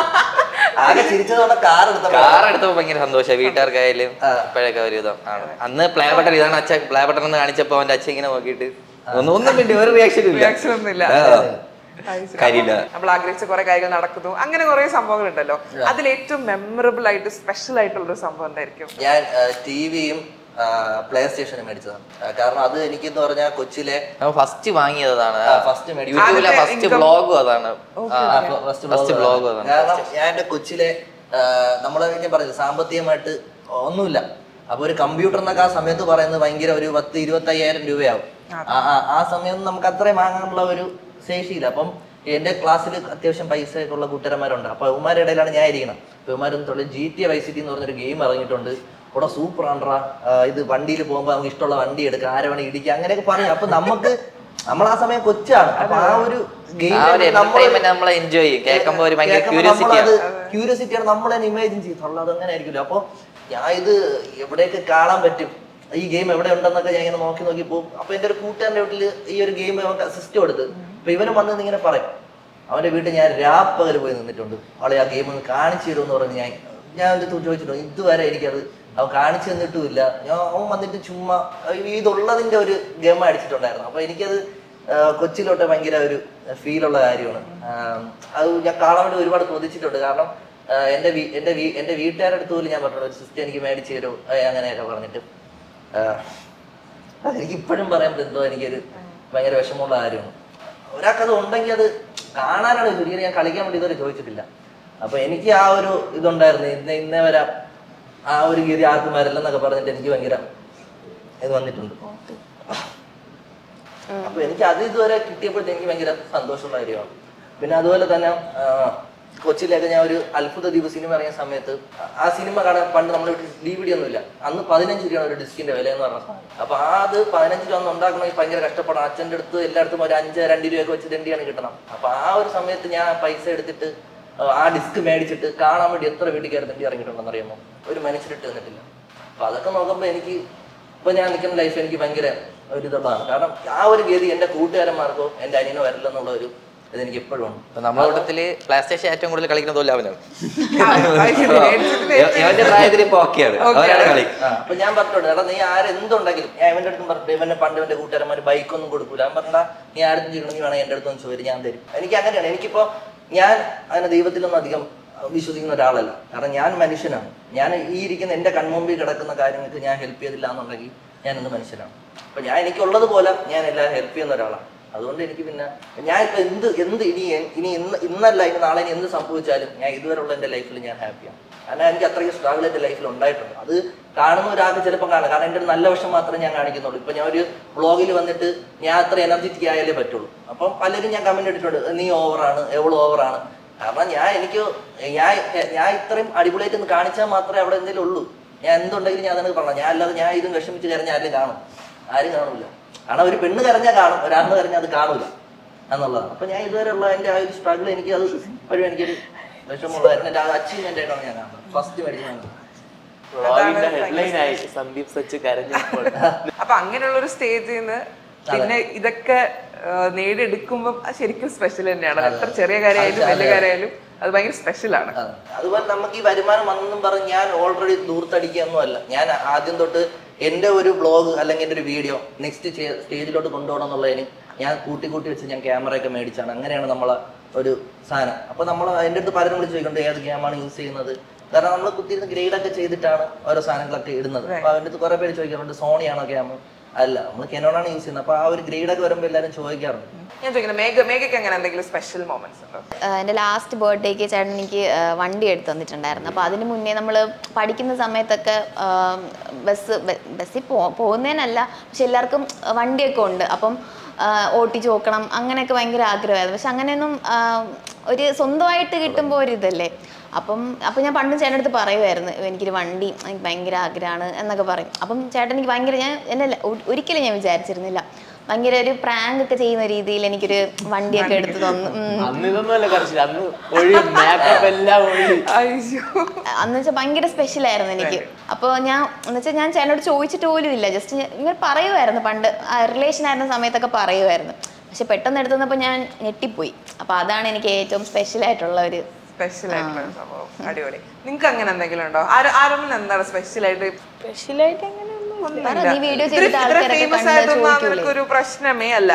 ആകെ ചിരിച്ചതോടെ കാർ എടുത്തപ്പോൾ കാർ എടുത്തപ്പോ ഭയങ്കര സന്തോഷം വീട്ടുകാർക്കായാലും ഇപ്പോഴൊക്കെ ഒരു ഇതം ആണ് അന്ന് പ്ലേ ബട്ടൺ ഇതാണ് അച്ഛൻ പ്ലേ ബട്ടൺ എന്ന് കാണിച്ചപ്പോ അവന്റെ അച്ഛൻ ഇങ്ങനെ നോക്കിയിട്ട് ഒന്നും ഒന്നും വേണ്ടി ഒരു റിയാക്ഷൻ ഇല്ല റിയാക്ഷൻ ഒന്നുമില്ല ആ. കാര്യമില്ല നമ്മൾ ആഗ്രഹിച്ച കുറെ കാര്യങ്ങൾ നടക്കുന്നു അങ്ങനെ കുറെ സംഭവങ്ങൾ ഉണ്ടല്ലോ അതിൽ ഏറ്റവും മെമ്മറബിൾ ആയിട്ട് സ്പെഷ്യൽ ആയിട്ടുള്ള ഒരു സംഭവം എന്തായിരിക്കും ഞാൻ ടി വിയും പ്ലേ സ്റ്റേഷനും മേടിച്ചതാണ് ആ, കാരണം അത് എനിക്ക് എന്ന് പറഞ്ഞാൽ കൊച്ചിലെ ഫസ്റ്റ് വാങ്ങിയതാണ് ഫസ്റ്റ് മേടിച്ചു യൂട്യൂബിലെ ആദ്യത്തെ ഫസ്റ്റ് income- വ്ളോഗും അതാണ് ഫസ്റ്റ് First vlog അതാണ്. കാരണം ഞാൻ എന്റെ കൊച്ചിലെ നമ്മളെ ഞാൻ പറഞ്ഞു സാമ്പത്തികമായിട്ട് ഒന്നുമില്ല അപ്പൊ ഒരു കമ്പ്യൂട്ടറിനൊക്കെ ആ സമയത്ത് പറയുന്നത് ഭയങ്കര ഒരു പത്ത് ഇരുപത്തി അയ്യായിരം രൂപയാവും ആ ആ- ആ സമയം നമുക്ക് അത്രയും വാങ്ങാനുള്ള ഒരു ശേഷിയില്ല അപ്പം എന്റെ ക്ലാസ്സിൽ അത്യാവശ്യം പൈസ ഒക്കെ ഉള്ള കൂട്ടുകാരന്മാരുണ്ട് അപ്പൊ അവന്മാരുടെ ഇടയിലാണ് ഞാൻ ഇരിക്കണം അപ്പൊ ഇവന്മാരും തൊഴിൽ ജി ടി വൈ സിറ്റി എന്ന് പറഞ്ഞൊരു ഗെയിം ഇറങ്ങിയിട്ടുണ്ട് ഇവിടെ സൂപ്പർ ആണ്ട്രാ ഇത് വണ്ടിയിൽ പോകുമ്പോൾ നമുക്ക് ഇഷ്ടമുള്ള വണ്ടി എടുക്കുക ആരെ വേണേ ഇടിക്കുക അങ്ങനെയൊക്കെ പറയും അപ്പൊ നമുക്ക് നമ്മൾ ആ സമയം കൊച്ചാണ് അപ്പൊ ആ ഒരു ഗെയിം ആ ഒരു എന്റർടൈൻമെന്റ് നമ്മൾ എൻജോയ് ചെയ്യും കേൾക്കുമ്പോ ഒരു ഭയങ്കര ക്യൂരിയോസിറ്റി ആണ് ക്യൂരിയോസിറ്റിയാണ് നമ്മൾ തന്നെ ഇമാജിൻ ചെയ്തിട്ടുള്ളത് അത് അങ്ങനെ ആയിരിക്കില്ല അപ്പൊ ഞാൻ ഇത് എവിടെയൊക്കെ കാണാൻ പറ്റും ഈ ഗെയിം എവിടെ ഉണ്ടെന്നൊക്കെ ഞാൻ ഇങ്ങനെ നോക്കി നോക്കി പോകും അപ്പൊ എന്റെ ഒരു കൂട്ടുകാരന്റെ വീട്ടിൽ ഈ ഒരു ഗെയിം നമുക്ക് സിസ്റ്റം എടുത്ത് അപ്പൊ ഇവനും വന്ന് ഇങ്ങനെ പറയും അവന്റെ വീട്ടിൽ ഞാൻ രാപ്പകൽ പോയി നിന്നിട്ടുണ്ട് അവളെ ആ ഗെയിം ഒന്ന് കാണിച്ചു തരുമെന്ന് പറഞ്ഞ് ഞാൻ ഞാൻ എൻ്റെ അടുത്ത് ചോദിച്ചിട്ടുണ്ട് ഇതുവരെ എനിക്കത് അവൻ കാണിച്ചു തന്നിട്ടുമില്ല ഞാൻ അവൻ വന്നിട്ട് ചുമ്മാ ഇതുള്ളതിന്റെ ഒരു ഗെയിം അടിച്ചിട്ടുണ്ടായിരുന്നു അപ്പൊ എനിക്കത് ആ, കൊച്ചിലോട്ട് ഭയങ്കര ഒരു ഫീലുള്ള കാര്യമാണ് ആ, അത് ഞാൻ കാണാൻ വേണ്ടി ഒരുപാട് കൊതിച്ചിട്ടുണ്ട് കാരണം ആ, എന്റെ വീ എന്റെ വീ എന്റെ വീട്ടുകാരുടെ അടുത്ത് പോലും ഞാൻ പറഞ്ഞു ഒരു സിസ്റ്റം എനിക്ക് മേടിച്ചു തരും അങ്ങനെയൊക്കെ പറഞ്ഞിട്ട് ആ, അതെനിക്ക് ഇപ്പോഴും പറയാൻ പറ്റും എന്തോ എനിക്കൊരു ഭയങ്കര വിഷമമുള്ള കാര്യമാണ് ഒരാൾക്ക് അത് ഉണ്ടെങ്കിൽ അത് കാണാനാണ് ശരിക്കും ഞാൻ കളിക്കാൻ വേണ്ടി ഇതുവരെ ചോദിച്ചിട്ടില്ല അപ്പൊ എനിക്ക് ആ ഒരു ഇതുണ്ടായിരുന്നു ഇന്ന് ഇന്നേ വരെ ആ ഒരു ഗതി ആർക്കും വരില്ലെന്നൊക്കെ പറഞ്ഞിട്ട് എനിക്ക് ഭയങ്കര ഇത് വന്നിട്ടുണ്ട് അപ്പൊ എനിക്ക് അത് ഇതുവരെ കിട്ടിയപ്പോഴത്തെ എനിക്ക് ഭയങ്കര സന്തോഷമുള്ള കാര്യമാണ് പിന്നെ അതുപോലെ തന്നെ ആ, കൊച്ചിയിലൊക്കെ ഞാൻ ഒരു അത്ഭുത ദ്വീപ് സിനിമ ഇറങ്ങിയ സമയത്ത് ആ സിനിമ കാണാൻ പണ്ട് നമ്മൾ ഡി വി ഡി ഒന്നുമില്ല അന്ന് പതിനഞ്ച് രൂപയാണ് ഒരു ഡിസ്കിന്റെ വില എന്ന് പറഞ്ഞ സാധനം അപ്പൊ ആ അത് പതിനഞ്ച് രൂപ ഒന്ന് ഉണ്ടാക്കണമെങ്കിൽ ഭയങ്കര കഷ്ടപ്പെടാം അച്ഛൻ്റെ അടുത്ത് എല്ലായിടത്തും ഒരു അഞ്ച് രണ്ട് രൂപയൊക്കെ വെച്ച് തെണ്ടിയാണ് കിട്ടണം അപ്പൊ ആ ഒരു സമയത്ത് ഞാൻ പൈസ എടുത്തിട്ട് ആ ഡിസ്ക് മേടിച്ചിട്ട് കാണാൻ വേണ്ടി എത്ര വീട്ടിൽ കയറി തെണ്ടി ഇറങ്ങിയിട്ടുണ്ടെന്ന് അറിയാമോ ഒരു മനുഷ്യരിട്ട് തന്നിട്ടില്ല അപ്പൊ അതൊക്കെ നോക്കുമ്പോ എനിക്ക് ഇപ്പൊ ഞാൻ നിൽക്കുന്ന ലൈഫ് എനിക്ക് ഭയങ്കര ഒരു ഇതുള്ളതാണ് കാരണം ആ ഒരു ഗതി എന്റെ കൂട്ടുകാരന്മാർക്കോ എന്റെ അനിയനോ വരില്ലെന്നുള്ള ഒരു ഇതെനിക്ക് എപ്പോഴും ഉണ്ട് ഇപ്പൊ നമ്മുടെ കൂട്ടത്തില് പ്ലേ സ്റ്റേഷൻ ഏറ്റവും കൂടുതൽ കളിക്കുന്ന തോലും അവനാണ് മേടിച്ചിട്ട് ഇവ- ഇവന്റെ പ്രായത്തിൽ ഇപ്പൊ ഓക്കെയാണ് അവനാണ് കളി ആ, അപ്പൊ ഞാൻ പറഞ്ഞിട്ടുണ്ട് എടാ നീ ആരെന്തുണ്ടെങ്കിലും ഞാൻ ഇവന്റെ അടുത്തും പറഞ്ഞു ഇവന്റെ പണ്ട് ഇവന്റെ കൂട്ടുകാരന്മാർ ബൈക്കൊന്നും കൊടുക്കൂല ഞാൻ പറഞ്ഞാ നീ ആരും ചെയ്യണം നീ വേണം എന്റെ അടുത്തൊന്ന് ചോദിച്ചു ഞാൻ തരും എനിക്ക് അങ്ങനെയാണ് എനിക്കിപ്പോ ഞാൻ അങ്ങനെ ദൈവത്തിലൊന്നും അധികം വിശ്വസിക്കുന്ന ഒരാളല്ല കാരണം ഞാൻ മനുഷ്യനാണ് ഞാൻ ഈ ഇരിക്കുന്ന എന്റെ കൺമുമ്പിൽ കിടക്കുന്ന കാര്യങ്ങൾക്ക് ഞാൻ ഹെൽപ്പ് ചെയ്തില്ല എന്നുണ്ടെങ്കിൽ ഞാൻ ഇന്ന് മനുഷ്യനാണ് അപ്പൊ ഞാൻ എനിക്കുള്ളത് പോലെ ഞാൻ എല്ലാവരും ഹെൽപ്പ് ചെയ്യുന്ന ഒരാളാണ് അതുകൊണ്ട് എനിക്ക് പിന്നെ ഞാൻ ഇപ്പൊ എന്ത് എന്ത് ഇനി എൻ- ഇനി ഇന്ന് ഇന്നല്ല ഇനി നാളെ ഇനി എന്ത് സംഭവിച്ചാലും ഞാൻ ഇതുവരെയുള്ള എന്റെ ലൈഫിൽ ഞാൻ ഹാപ്പിയാണ് കാരണം എനിക്ക് അത്രയ്ക്ക് സ്ട്രഗിൾ എന്റെ ലൈഫിൽ ഉണ്ടായിട്ടുണ്ട് അത് കാണുന്ന ഒരാൾക്ക് ചിലപ്പോൾ കാണാം കാരണം എൻ്റെ ഒരു നല്ല വശം മാത്രമേ ഞാൻ കാണിക്കുന്നുള്ളൂ ഇപ്പൊ ഞാൻ ഒരു വ്ളോഗിൽ വന്നിട്ട് ഞാൻ അത്ര എനർജറ്റിക് ആയാലേ പറ്റുള്ളൂ അപ്പം പലരും ഞാൻ കമന്റ് ഇട്ടിട്ടുണ്ട് നീ ഓവറാണ് എവൾ ഓവറാണ് കാരണം ഞാൻ എനിക്ക് ഞാൻ ഞാൻ ഇത്രയും അടിപൊളിയായിട്ട് ഒന്ന് കാണിച്ചാൽ മാത്രമേ അവിടെ എന്തെങ്കിലും ഉള്ളൂ ഞാൻ എന്തുണ്ടെങ്കിലും ഞാൻ തന്നെ പറഞ്ഞു ഞാൻ അല്ലാതെ ഞാൻ ഇതും വിഷമിച്ച് കരഞ്ഞ ആരും കാണും ആരും കാണൂല കാരണം ഒരു പെണ്ണ് കരഞ്ഞാൽ കാണും ഒരാണ് കരഞ്ഞാൽ അത് കാണൂല എന്നുള്ളതാണ് അപ്പൊ ഞാൻ ഇതുവരെ ഉള്ള എൻ്റെ ആ ഒരു സ്ട്രഗിൾ എനിക്ക് അത് ഇപ്പോഴും എനിക്കൊരു വിഷമമുള്ളതായിരുന്നു എൻ്റെ ആ അച്ചീവ്മെന്റ് ആയിട്ടാണ് ഞാൻ കാണുന്നത് ഫസ്റ്റ് മേടിക്കുന്നത് വ്ളോഗിന്റെ ഹെഡ്ലൈൻ ആയി സന്ദീപ് സച്ച് കരഞ്ഞപ്പോൾ അപ്പൊ അങ്ങനെയുള്ള ഒരു സ്റ്റേജിൽ നിന്ന് പിന്നെ ഇതൊക്കെ ആ, നേടിയെടുക്കുമ്പോൾ അത് ശരിക്കും സ്പെഷ്യൽ തന്നെയാണ് അത് എത്ര ചെറിയ കാര്യമായാലും വലിയ കാര്യമായാലും അത് ഭയങ്കര സ്പെഷ്യൽ ആണ് അതെ. അതുപോലെ നമുക്ക് ഈ വരുമാനം വന്നെന്നും പറഞ്ഞ് ഞാൻ ഓൾറെഡി ദൂർത്തടിക്കുകയൊന്നും അല്ല ഞാൻ ആദ്യം തൊട്ട് എൻ്റെ ഒരു ബ്ലോഗ് അല്ലെങ്കിൽ എൻ്റെ ഒരു വീഡിയോ നെക്സ്റ്റ് സ്റ്റേജിലോട്ട് കൊണ്ടുപോകണം എന്നുള്ളതിന് ഞാൻ കൂട്ടി കൂട്ടി വെച്ച് ഞാൻ ക്യാമറയൊക്കെ മേടിച്ചാണ് അങ്ങനെയാണ് നമ്മളെ ഒരു സാധനം അപ്പോൾ നമ്മൾ അതിൻ്റെ അടുത്ത് പലരും വിളിച്ച് ചോദിക്കുന്നുണ്ട് ഏത് ക്യാമാണ് യൂസ് ചെയ്യുന്നത് കാരണം നമ്മൾ കുത്തിയിരുന്ന് ഗ്രേഡ് ഒക്കെ ചെയ്തിട്ടാണ് ഓരോ സാധനങ്ങളൊക്കെ ഇടുന്നത് അപ്പോൾ അതിൻ്റെ അടുത്ത് കുറേ പേര് ചോദിക്കാറുണ്ട് സോണിയാണോ ക്യാമ അല്ല നമ്മൾ കെനോണാണ് യൂസ് ചെയ്യുന്നത് അപ്പോൾ ആ ഒരു ഗ്രേഡൊക്കെ വരുമ്പോൾ എല്ലാവരും ചോദിക്കാറുണ്ട് ഞാൻ ചോദിക്കുന്നത് മേഘ മേഘയ്ക്ക് അങ്ങനെ എന്തെങ്കിലും സ്പെഷ്യൽ മൊമെന്റ്സ് ഉണ്ടോ ആഹ് എൻ്റെ ലാസ്റ്റ് ബർത്ത്ഡേക്ക് ചേട്ടൻ എനിക്ക് ആഹ് വണ്ടി എടുത്ത് തന്നിട്ടുണ്ടായിരുന്നു അപ്പോൾ അതിന് മുന്നേ നമ്മൾ പഠിക്കുന്ന സമയത്തൊക്കെ ആഹ് ബസ് ബ- ബസ്സിൽ പോ പോകുന്നതിനല്ല പക്ഷെ എല്ലാവർക്കും വണ്ടിയൊക്കെ ഉണ്ട് അപ്പം ആഹ് ഓട്ടിച്ച് നോക്കണം അങ്ങനെയൊക്കെ ഭയങ്കര ആഗ്രഹമായിരുന്നു പക്ഷെ അങ്ങനെയൊന്നും ആഹ് ഒരു സ്വന്തമായിട്ട് കിട്ടുമ്പോൾ ഒരു ഇതല്ലേ അപ്പം അപ്പം ഞാൻ പണ്ട് ചേട്ടൻ്റെ അടുത്ത് പറയുമായിരുന്നു എനിക്കൊരു വണ്ടി എനിക്ക് ഭയങ്കര ആഗ്രഹമാണ് എന്നൊക്കെ പറയും അപ്പം ചേട്ടൻ എനിക്ക് ഭയങ്കര ഞാൻ എന്നെ ല- ഒ- ഒരിക്കലും ഞാൻ വിചാരിച്ചിരുന്നില്ല ഭയങ്കര ഒരു പ്രാങ്ക് ഒക്കെ ചെയ്യുന്ന രീതിയിൽ എനിക്കൊരു വണ്ടിയൊക്കെ എടുത്ത് തന്നു ഉം. അന്ന് ഇതൊന്നും അല്ല കറച്ചില്ല അന്ന് ഒഴി മേക്കപ്പ് എല്ലാം ഒഴി അയ്യോ അന്ന് വെച്ചാൽ ഭയങ്കര സ്പെഷ്യൽ ആയിരുന്നു എനിക്ക് അപ്പോൾ ഞാൻ എന്ന് വെച്ചാൽ ഞാൻ ചേട്ടനോട് ചോദിച്ചിട്ട് പോലും ഇല്ല ജസ്റ്റ് ഇങ്ങനെ പറയുമായിരുന്നു പണ്ട് റിലേഷൻ ആയിരുന്ന സമയത്തൊക്കെ പറയുമായിരുന്നു പക്ഷെ പെട്ടെന്ന് എടുത്തുന്നപ്പോൾ ഞാൻ ഞെട്ടിപ്പോയി അപ്പോൾ അതാണ് എനിക്ക് ഏറ്റവും സ്പെഷ്യൽ ആയിട്ടുള്ള ഒരു സ്പെഷ്യൽ ആയിട്ടുള്ള ഒരു സംഭവം അടിപൊളി നിങ്ങൾക്ക് അങ്ങനെ എന്തെങ്കിലും ഉണ്ടോ ആരും ആരും എന്താണ് സ്പെഷ്യൽ ആയിട്ട് സ്പെഷ്യലായിട്ട് അങ്ങനെയൊന്നും പറ, നീ വീഡിയോ ചെയ്തിട്ട് ആൾക്കാരൊക്കെ ഫേമസ് കണ്ട് ആയിട്ടൊന്നും ചോദിക്കൂലേ നിനക്കൊരു പ്രശ്നമേ അല്ല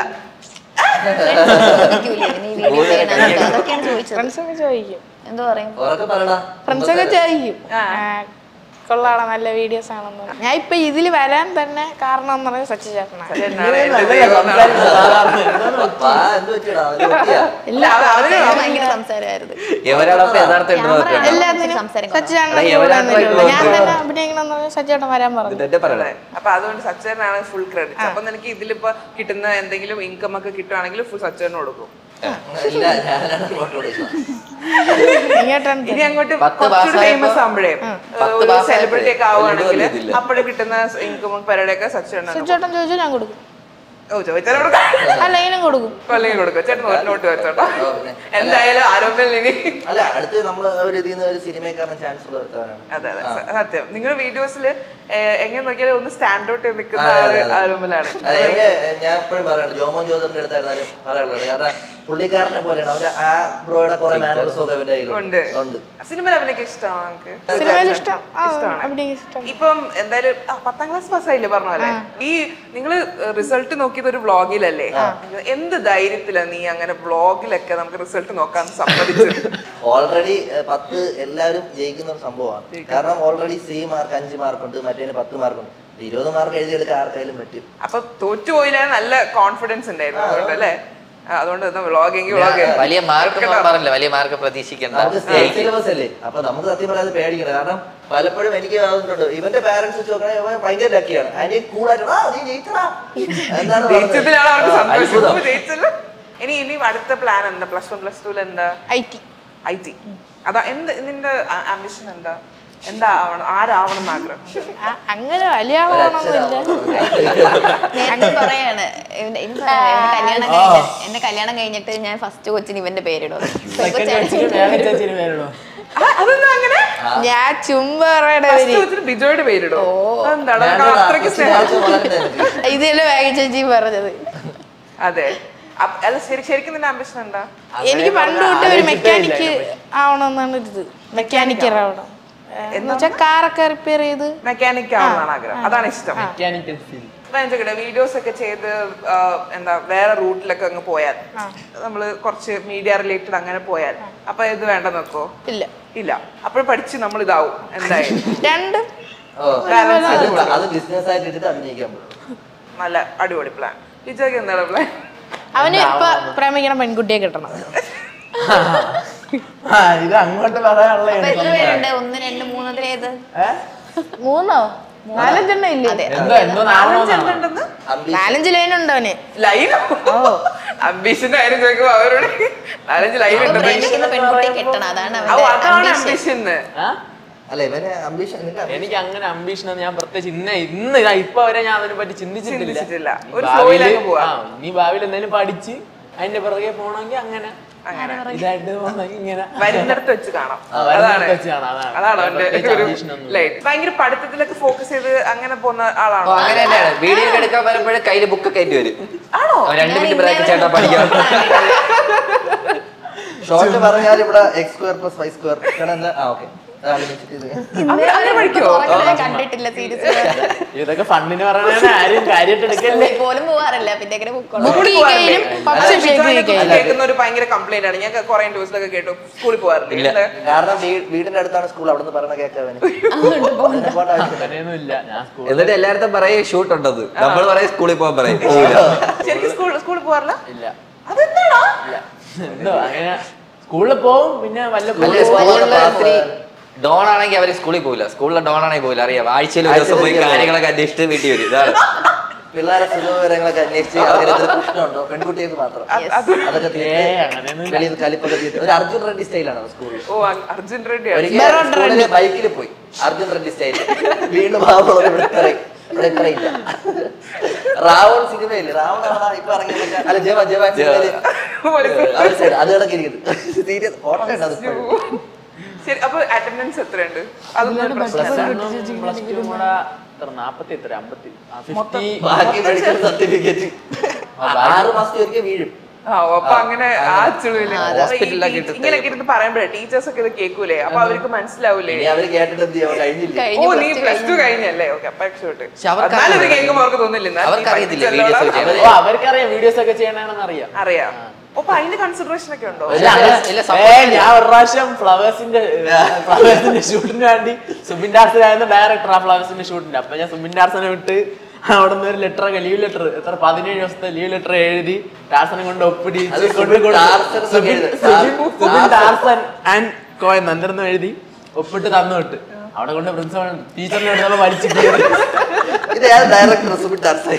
ചോദിക്കൂലേ നീ വീഡിയോ ചെയ്യണം അതൊക്കെയാണ് ചോദിച്ചത് ഫ്രണ്ട്സൊക്കെ ചോദിക്കും എന്തോ പറയും ഉറക്കെ പറയടാ ഫ്രണ്ട്സൊക്കെ ചോദിക്കും ആ, കൊള്ളാടാ നല്ല വീഡിയോസ് ആണെന്ന് പറയും. ഞാൻ ഇപ്പൊ ഇതിൽ വരാൻ തന്നെ കാരണം എന്ന് പറയുന്നത് സച്ചി ചേട്ടനാണ് ചേട്ടനാണ് എന്റെ ദൈവം എന്നാണ്. വാ, എന്ത് പറ്റിയെടാ? അത് പറ്റിയാ? ഇല്ല, അവ- അവര് ഭയങ്കര സംസാരമായിരുന്നു എവരാണ് അപ്പൊ യഥാർത്ഥ introvert? എല്ലാത്തിനും സംസാരം സച്ചി എടാ, ചേട്ടനെ എവരാണ് കൂടെ introvert? ഞാൻ തന്നെ അഭിനയിക്കണം എന്ന് പറഞ്ഞാൽ സച്ചി ചേട്ടൻ വരാൻ പറഞ്ഞു എന്നിട്ട് പറയണേ അപ്പൊ അതുകൊണ്ട് സച്ചേനാണ് ഫുൾ ക്രെഡിറ്റ് അപ്പൊ നിനക്ക് ഇതിലിപ്പോ കിട്ടുന്ന എന്തെങ്കിലും ഇൻകം ഒക്കെ കിട്ടുവാണെങ്കിൽ ഫുൾ സച്ചേന് കൊടുക്കും ഇല്ല ഞാനാണ് ഫോട്ടോ കൊടുക്കുന്നത് ഇങ്ങോട്ടാണ് ഇനി അങ്ങോട്ട് പത്ത് കുറച്ചുകൂടി പാസ്സായപ്പോ- ഫേമസ് ആവുമ്പോഴേ പത്ത് ഒരു പാസ്സായപ്പോഴേ സെലിബ്രിറ്റി ഒക്കെ ആവുകയാണെങ്കിൽ വലിയ ഇതില്ല. അപ്പോഴും കിട്ടുന്ന ഇൻകമും പരിപാടിയൊക്കെ സച്ചേനാണ് സച്ചി ചേട്ടൻ ചോദിച്ചാൽ ഞാൻ കൊടുക്കും ഓ ചോദിച്ചാൽ കൊടുക്കാം അല്ലെങ്കിലും കൊടുക്കും അല്ലെങ്കിൽ കൊടുക്കും ചേട്ടൻ ഒരു നോട്ട് വെച്ചോട്ടോ ഓ, പിന്നെ. എന്തായാലും ആരോഗ്യം ഇനി അല്ല അടുത്ത് നമ്മൾ ഒരു ഇതിൽ നിന്ന് ഒരു സിനിമക്കാരൻ ചാൻസ് കൊടുത്തവനാണ് അതെ അതെ സ- സത്യം നിങ്ങളുടെ വീഡിയോസിൽ എങ്ങനെ നോക്കിയാലും ഒന്ന് സ്റ്റാൻഡ് ഔട്ട് നിൽക്കുന്ന അതെ, ആ അതെ, ഒരു അതെ. ആരോമലാണ് അതെ, എനിക്ക് ഞാൻ എപ്പോഴും പറയാറുണ്ട് ജോമോൻ ജോസഫിന്റെ അടുത്തായിരുന്നാലും പറയാറുള്ളത് കാരണം പുള്ളിക്കാരനെ പോലെയാണ് അവര് ആ ബ്രോയുടെ കുറെ മാനേഴ്സും ഒക്കെ അവന്റെ ഉണ്ട് കയ്യിലുണ്ട് ഉണ്ട് സിനിമയിൽ അഭിനയിക്കാൻ ഇഷ്ടമാണ് നമുക്ക് സിനിമയിൽ ഇഷ്ടം ആ, ഇഷ്ടമാണ്. അഭിനയിക്കാൻ ഇഷ്ടം ഇപ്പം എന്തായാലും ആ, പത്താം ക്ലാസ് പാസ്സായില്ലേ പറഞ്ഞ പോലെ ഈ നിങ്ങള് റിസൾട്ട് നോക്കിയത് ഒരു വ്ളോഗിലല്ലേ എന്ത് ധൈര്യത്തിലാണ് നീ അങ്ങനെ വ്ളോഗിലൊക്കെ നമുക്ക് റിസൾട്ട് നോക്കാൻ സമ്മതിച്ചത് ഓൾറെഡി പത്ത് എല്ലാവരും ജയിക്കുന്ന ഒരു സംഭവമാണ് കാരണം ഓൾറെഡി സി മാർക്ക് അഞ്ച് മാർക്കുണ്ട് മറ്റേന് പത്ത് മാർക്കുണ്ട് ഇരുപത് മാർക്ക് എഴുതിയെടുക്കാൻ ആർക്കായാലും പറ്റും അപ്പൊ തോറ്റുപോയില്ല നല്ല കോൺഫിഡൻസ് ഉണ്ടായിരുന്നു അതുകൊണ്ട് അല്ലേ ആ, അതുകൊണ്ട് വ്ളോഗെങ്കിൽ വ്ളോഗ് വലിയ മാർക്ക് പറഞ്ഞില്ല വലിയ മാർക്ക് പ്രതീക്ഷിക്കണ്ട നമുക്ക് സ്റ്റേറ്റ് സിലബസ് അല്ലേ അപ്പൊ നമുക്ക് സത്യം പറയാതെ പേടിക്കണം കാരണം പലപ്പോഴും എനിക്ക് തോന്നിയിട്ടുണ്ട് ഇവന്റെ പാരന്റ്സ് വെച്ച് നോക്കണേ ഇവൻ ഭയങ്കര ലക്കിയാണ് അതിന് കൂളായിട്ട് "ആ, നീ ജയിച്ചടാ എന്നാണ് പറഞ്ഞത്. ജയിച്ചതിലാണ് അവർക്ക് ആ, സന്തോഷം അത്ഭുതം. ഇപ്പൊ ജയിച്ചല്ലോ ഇനി ഇനി അടുത്ത പ്ലാൻ എന്താ പ്ലസ് വൺ പ്ലസ് ടുവിൽ എന്താ ഐ ടി ഐ ടി അതാ എന്ത് നിന്റെ ആംബിഷൻ എന്താ എന്താ ആവണം ആരാവണം എന്ന് ആഗ്രഹം അങ്ങനെ വലിയ ആളാണൊന്നുമില്ല നേരത്തെ പറയാണ് ഇവന്റെ- ഇവൻ പറയാണ്, എന്റെ കല്യാണം കഴിഞ്ഞ എന്റെ കല്യാണം കഴിഞ്ഞിട്ട് ഞാൻ ഫസ്റ്റ് കൊച്ചിന് ഇവന്റെ പേരിടും ആ, അതെന്താ അങ്ങനെ ഞാൻ ചുമ്പ പറയണ ഫസ്റ്റ് വെച്ചിട്ട് ബിജോയുടെ പേരിടോ എന്താണ് ഞാനൊരു അത്രയ്ക്ക് artist സ്നേഹം ആയിട്ട് വളരട്ടെ എനിക്ക്. ഇതല്ലേ വേഗ ചേച്ചി പറഞ്ഞത് അതെ അപ്പ- അല്ല ശരി ശരിക്കും നിന്റെ ആംബിഷൻ എന്താ എനിക്ക് പണ്ട് തൊട്ട് ഒരു മെക്കാനിക്ക് ആവണമെന്നാണ് ഇത് മെക്കാനിക്കർ ആവണം എന്ന് വെച്ചാൽ കാറൊക്കെ റിപ്പയർ ചെയ്ത് മെക്കാനിക് ആവണമെന്നാണ് ആഗ്രഹം അതാണ് ഇഷ്ടം മെക്കാനിക്കൽ ഫീൽഡ് അപ്പൊ ഞാൻ ചോദിക്കട്ടെ വീഡിയോസ് ഒക്കെ ചെയ്ത് ആ, എന്താ വേറെ റൂട്ടിലൊക്കെ അങ്ങ് പോയാൽ നമ്മള് കുറച്ച് മീഡിയ റിലേറ്റഡ് അങ്ങനെ പോയാൽ അപ്പൊ ഇത് വേണ്ട നോക്കോ ഇല്ല ഇല്ല അപ്പോഴും പഠിച്ച് നമ്മൾ ഇതാവും എന്തായാലും രണ്ട് ഓ, അത് അത് ബിസിനസ് ആയിട്ട് എടുത്തിട്ട് അഭിനയിക്കാൻ പറ്റും നല്ല അടിപൊളി പ്ലാൻ വിജയ്ക്ക് എന്താണ് പ്ലാൻ അവന് ഇപ്പൊ പ്രേമിക്കണ പെൺകുട്ടിയെ കിട്ടണം ആ ഇത് അങ്ങോട്ട് പറയാനുള്ള അപ്പൊ എത്ര പേരുണ്ട് ഒന്ന് രണ്ട് മൂന്നതിൽ ഏത് മൂന്നോ നാലഞ്ചെണ്ണം ഇല്ലേ അതെ എന്തോ എന്തോ നാളെ ഉണ്ടെന്ന് നാലഞ്ച് ലൈൻ ഉണ്ട് അവന് ലൈൻ അംബിഷന്റെ കാര്യം ചോദിക്കുമ്പോ അവരോട് നാലഞ്ച് ലൈൻ ഇപ്പൊ ഉണ്ട് പ്രേമിക്കുന്ന പെൺകുട്ടിയെ കിട്ടണം അതാണ് ഓ അവന്റെ അതാണ് ambition. അംബിഷൻ അല്ല ഇവന് അംബിഷൻ എനിക്ക് അങ്ങനെ അംബീഷൻ ഞാൻ പ്രത്യേകിച്ച് ഇന്ന ഇന്ന് ഇതാ ഇപ്പൊ വരെ ഞാൻ അതിനെ പറ്റി ചിന്തിച്ചിട്ടില്ല ചിന്തിച്ചിട്ടില്ല. ഈ ഒരു ഭാവിയില് flow ൽ അങ്ങ് പോവാ. ആ, നീ ഭാവിയിൽ എന്തെങ്കിലും പഠിച്ച് അതിന്റെ പിറകെ പോണെങ്കിൽ അങ്ങനെ ഇതായിട്ട് വന്ന് ഇങ്ങനെ വരുന്നിടത്ത് വെച്ച് കാണാം ആ, വരുന്നിടത്ത് അതാണ് വെച്ച് കാണാം, അതാണ്. അതാണ് അവന്റെ പ്രത്യേകിച്ച് ഒരു ambition ഒന്നും ലൈറ്റ് ഭയങ്കര പഠിത്തത്തിലൊക്കെ ഫോക്കസ് ചെയ്ത് അങ്ങനെ പോകുന്ന അപ്പൊ ആളാണോ അങ്ങനെ തന്നെയാണ് വീഡിയോ ഒക്കെ എടുക്കാൻ വരുമ്പോഴേ കയ്യില് ബുക്കൊക്കെ ആയിട്ട് വരും ആണോ അവൻ രണ്ട് മിനിറ്റ് ബ്രേക്ക് ചേട്ടാ പഠിക്കാം ഷോർട്ട് പറഞ്ഞാൽ ഇവിടെ X square plus Y square ആ ഓക്കെ അങ്ങനെ അങ്ങനെ പഠിക്കോ ഞാൻ കണ്ടിട്ടില്ല സീരിയസ് ഇതൊക്കെ ഫണ്ടിന് പറയണ ആരും കാര്യമായിട്ട് എടുക്കല്ലേ പോലും പോവാറില്ല പിന്നെ എങ്ങനെ ബുക്കുള്ളൂ സ്കൂളിൽ ഈ കയ്യിലും പച്ച ഷേക്ക് ഈ കയ്യിലും. കേൾക്കുന്ന ഒരു ഭയങ്കര കംപ്ലൈന്റ് ആണ് ഞാൻ കുറെ ന്യൂസിലൊക്കെ കേട്ടു സ്കൂളിൽ പോകാറില്ല ഇല്ല. എന്താ? കാരണം വീ- വീടിന്റെ അടുത്താണ് സ്കൂൾ അവിടെ നിന്ന് പറയണ കേൾക്കാൻ പോകേണ്ട ആവശ്യമില്ല അങ്ങനെയൊന്നും ഇല്ല ഞാൻ സ്കൂൾ എന്നിട്ട് എല്ലായിടത്തും പറയും ഷൂട്ട് ഉണ്ടത് നമ്മൾ പറയും സ്കൂളിൽ പോകാൻ പറയും പോവില്ല. ശരിക്കും സ്കൂൾ സ്കൂളിൽ പോകാറില്ല ഇല്ല അതെന്താടാ ഇല്ല എന്തോ അങ്ങനെ സ്കൂളിൽ പോവും പിന്നെ വല്ല അല്ലേ, സ്കൂളില് ഇത്തിരി ഡോൺ ആണെങ്കിൽ അവര് സ്കൂളിൽ പോകില്ല സ്കൂളിലെ ഡോൺ ആണെങ്കിൽ പോകില്ല അറിയാം ആഴ്ചയിൽ ഒരു ദിവസം പോയി കാര്യങ്ങളൊക്കെ അന്വേഷിച്ചിട്ട് വീട്ടിൽ വരും ഇതാണ് പിള്ളേരെ സുഖവിവരങ്ങളൊക്കെ അന്വേഷിച്ച് അവർക്ക് എന്തെങ്കിലും പ്രശ്നമുണ്ടോ പെൺകുട്ടികൾക്ക് മാത്രം അതൊക്കെ ഏ തീർത്ത് അങ്ങനെയൊന്നും വെളിയിൽ നിന്ന് കലിപ്പൊക്കെ തീർത്ത് ഒരു അർജുൻ റെഡ്ഡി സ്റ്റൈലാണ് സ്കൂളിൽ ഓ അ- അർജുൻ റെഡ്ഡിയാണ് ഒരിക്കൽ സ്കൂളില് ബൈക്കിൽ പോയി അർജുൻ റെഡ്ഡി സ്റ്റൈൽ വീണ്ടും ബാബുള്ള ഇവിടെ ഇത്രയും ഇവിടെ ഇത്രയില്ല റാവൺ സിനിമയില്ലേ റാവൺ ഇപ്പൊ ഇറങ്ങിയ മറ്റേ- അല്ല ജവാൻ ജവാൻ സിനിമയില് ആ ഒരു side, അത് കണക്ക് ഇരിക്കുന്നത് സീരിയസ് ഫോട്ടോ ഉണ്ട് അത് ഇപ്പോഴും. ശരി അപ്പൊ അറ്റൻഡൻസ് എത്രയുണ്ട് അതൊന്നും ഒരു പ്രശ്നം പ്ലസ് വണ്ണും പ്ലസ് ടു കൂടെ എത്ര നാപ്പത്തി എത്ര അമ്പത്തി ഫിഫ്റ്റി ബാക്കി മെഡിക്കൽ സർട്ടിഫിക്കറ്റ് ആറ് മാസത്തിൽ ഒരിക്കൽ വീഴും ആ അപ്പൊ അങ്ങനെ ആ ചുളിവില് ഹോസ്പിറ്റലിലൊക്കെ ഇട്ടിട്ട് ഇങ്ങനെയൊക്കെ ഇരുന്ന് പറയുമ്പോഴേ ടീച്ചേഴ്സ് ഒക്കെ ഇത് കേൾക്കൂലേ അപ്പൊ അവർക്ക് മനസ്സിലാവൂലേ ഇനി അവര് കേട്ടിട്ട് എന്ത് ചെയ്യാൻ കഴിഞ്ഞില്ല ഓ നീ പ്ലസ് ടു കഴിഞ്ഞല്ലേ ഓക്കെ അപ്പൊ രക്ഷപ്പെട്ട് പക്ഷെ അവർക്ക് എന്നാലും ഇത് കേൾക്കുമ്പോ അവർക്ക് തോന്നില്ല അവർക്ക് അറിയത്തില്ല വീഡിയോസ് ചെയ്യാൻ ഓ അവർക്കറിയാം വീഡിയോസ് ഒക്കെ ചെയ്യണമെന്ന് അറിയാം അറിയാം അപ്പൊ അതിന്റെ കൺസിഡറേഷൻ ഒക്കെ ഉണ്ടോ ഇല്ല, ഇല്ല, ഏ, ഞാൻ ഒരു പ്രാവശ്യം ഫ്ലവേഴ്സിന്റെ ഫ്ലവേഴ്സിന്റെ ഷൂട്ടിന് വേണ്ടി സുബിൻ ഡാർസനായിരുന്നു ഡയറക്ടർ ആ ഫ്ലവേഴ്സിന്റെ ഷൂട്ടിന്റെ അപ്പൊ ഞാൻ സുബിൻ ഡാർസനെ വിട്ട് അവിടെ നിന്ന് ഒരു ലെറ്റർ ഒക്കെ ലീവ് ലെറ്റർ എത്ര പതിനേഴ് ദിവസത്തെ ലീവ് ലെറ്റർ എഴുതി ഡാർസനെ കൊണ്ട് അത് ഒപ്പിടിച്ച് സുബിൻ കൊണ്ട് കൊടുത്തു. ടാർസൻ എന്നൊക്കെ സുബിൻ- എഴുതി. സുബിൻ- ടാർ- സുബിൻ ടാർസൻ ആൻഡ് കോയൻ എന്നിരുന്നു എഴുതി ഒപ്പിട്ട് തന്നു വിട്ട് അവിടെ കൊണ്ട് പ്രിൻസിപ്പൾ ടീച്ചറിനെ എടുത്തപ്പോൾ വലിച്ചു കയറി ഇത് ഏത് ഡയറക്ടർ സുബിൻ ടാർസായി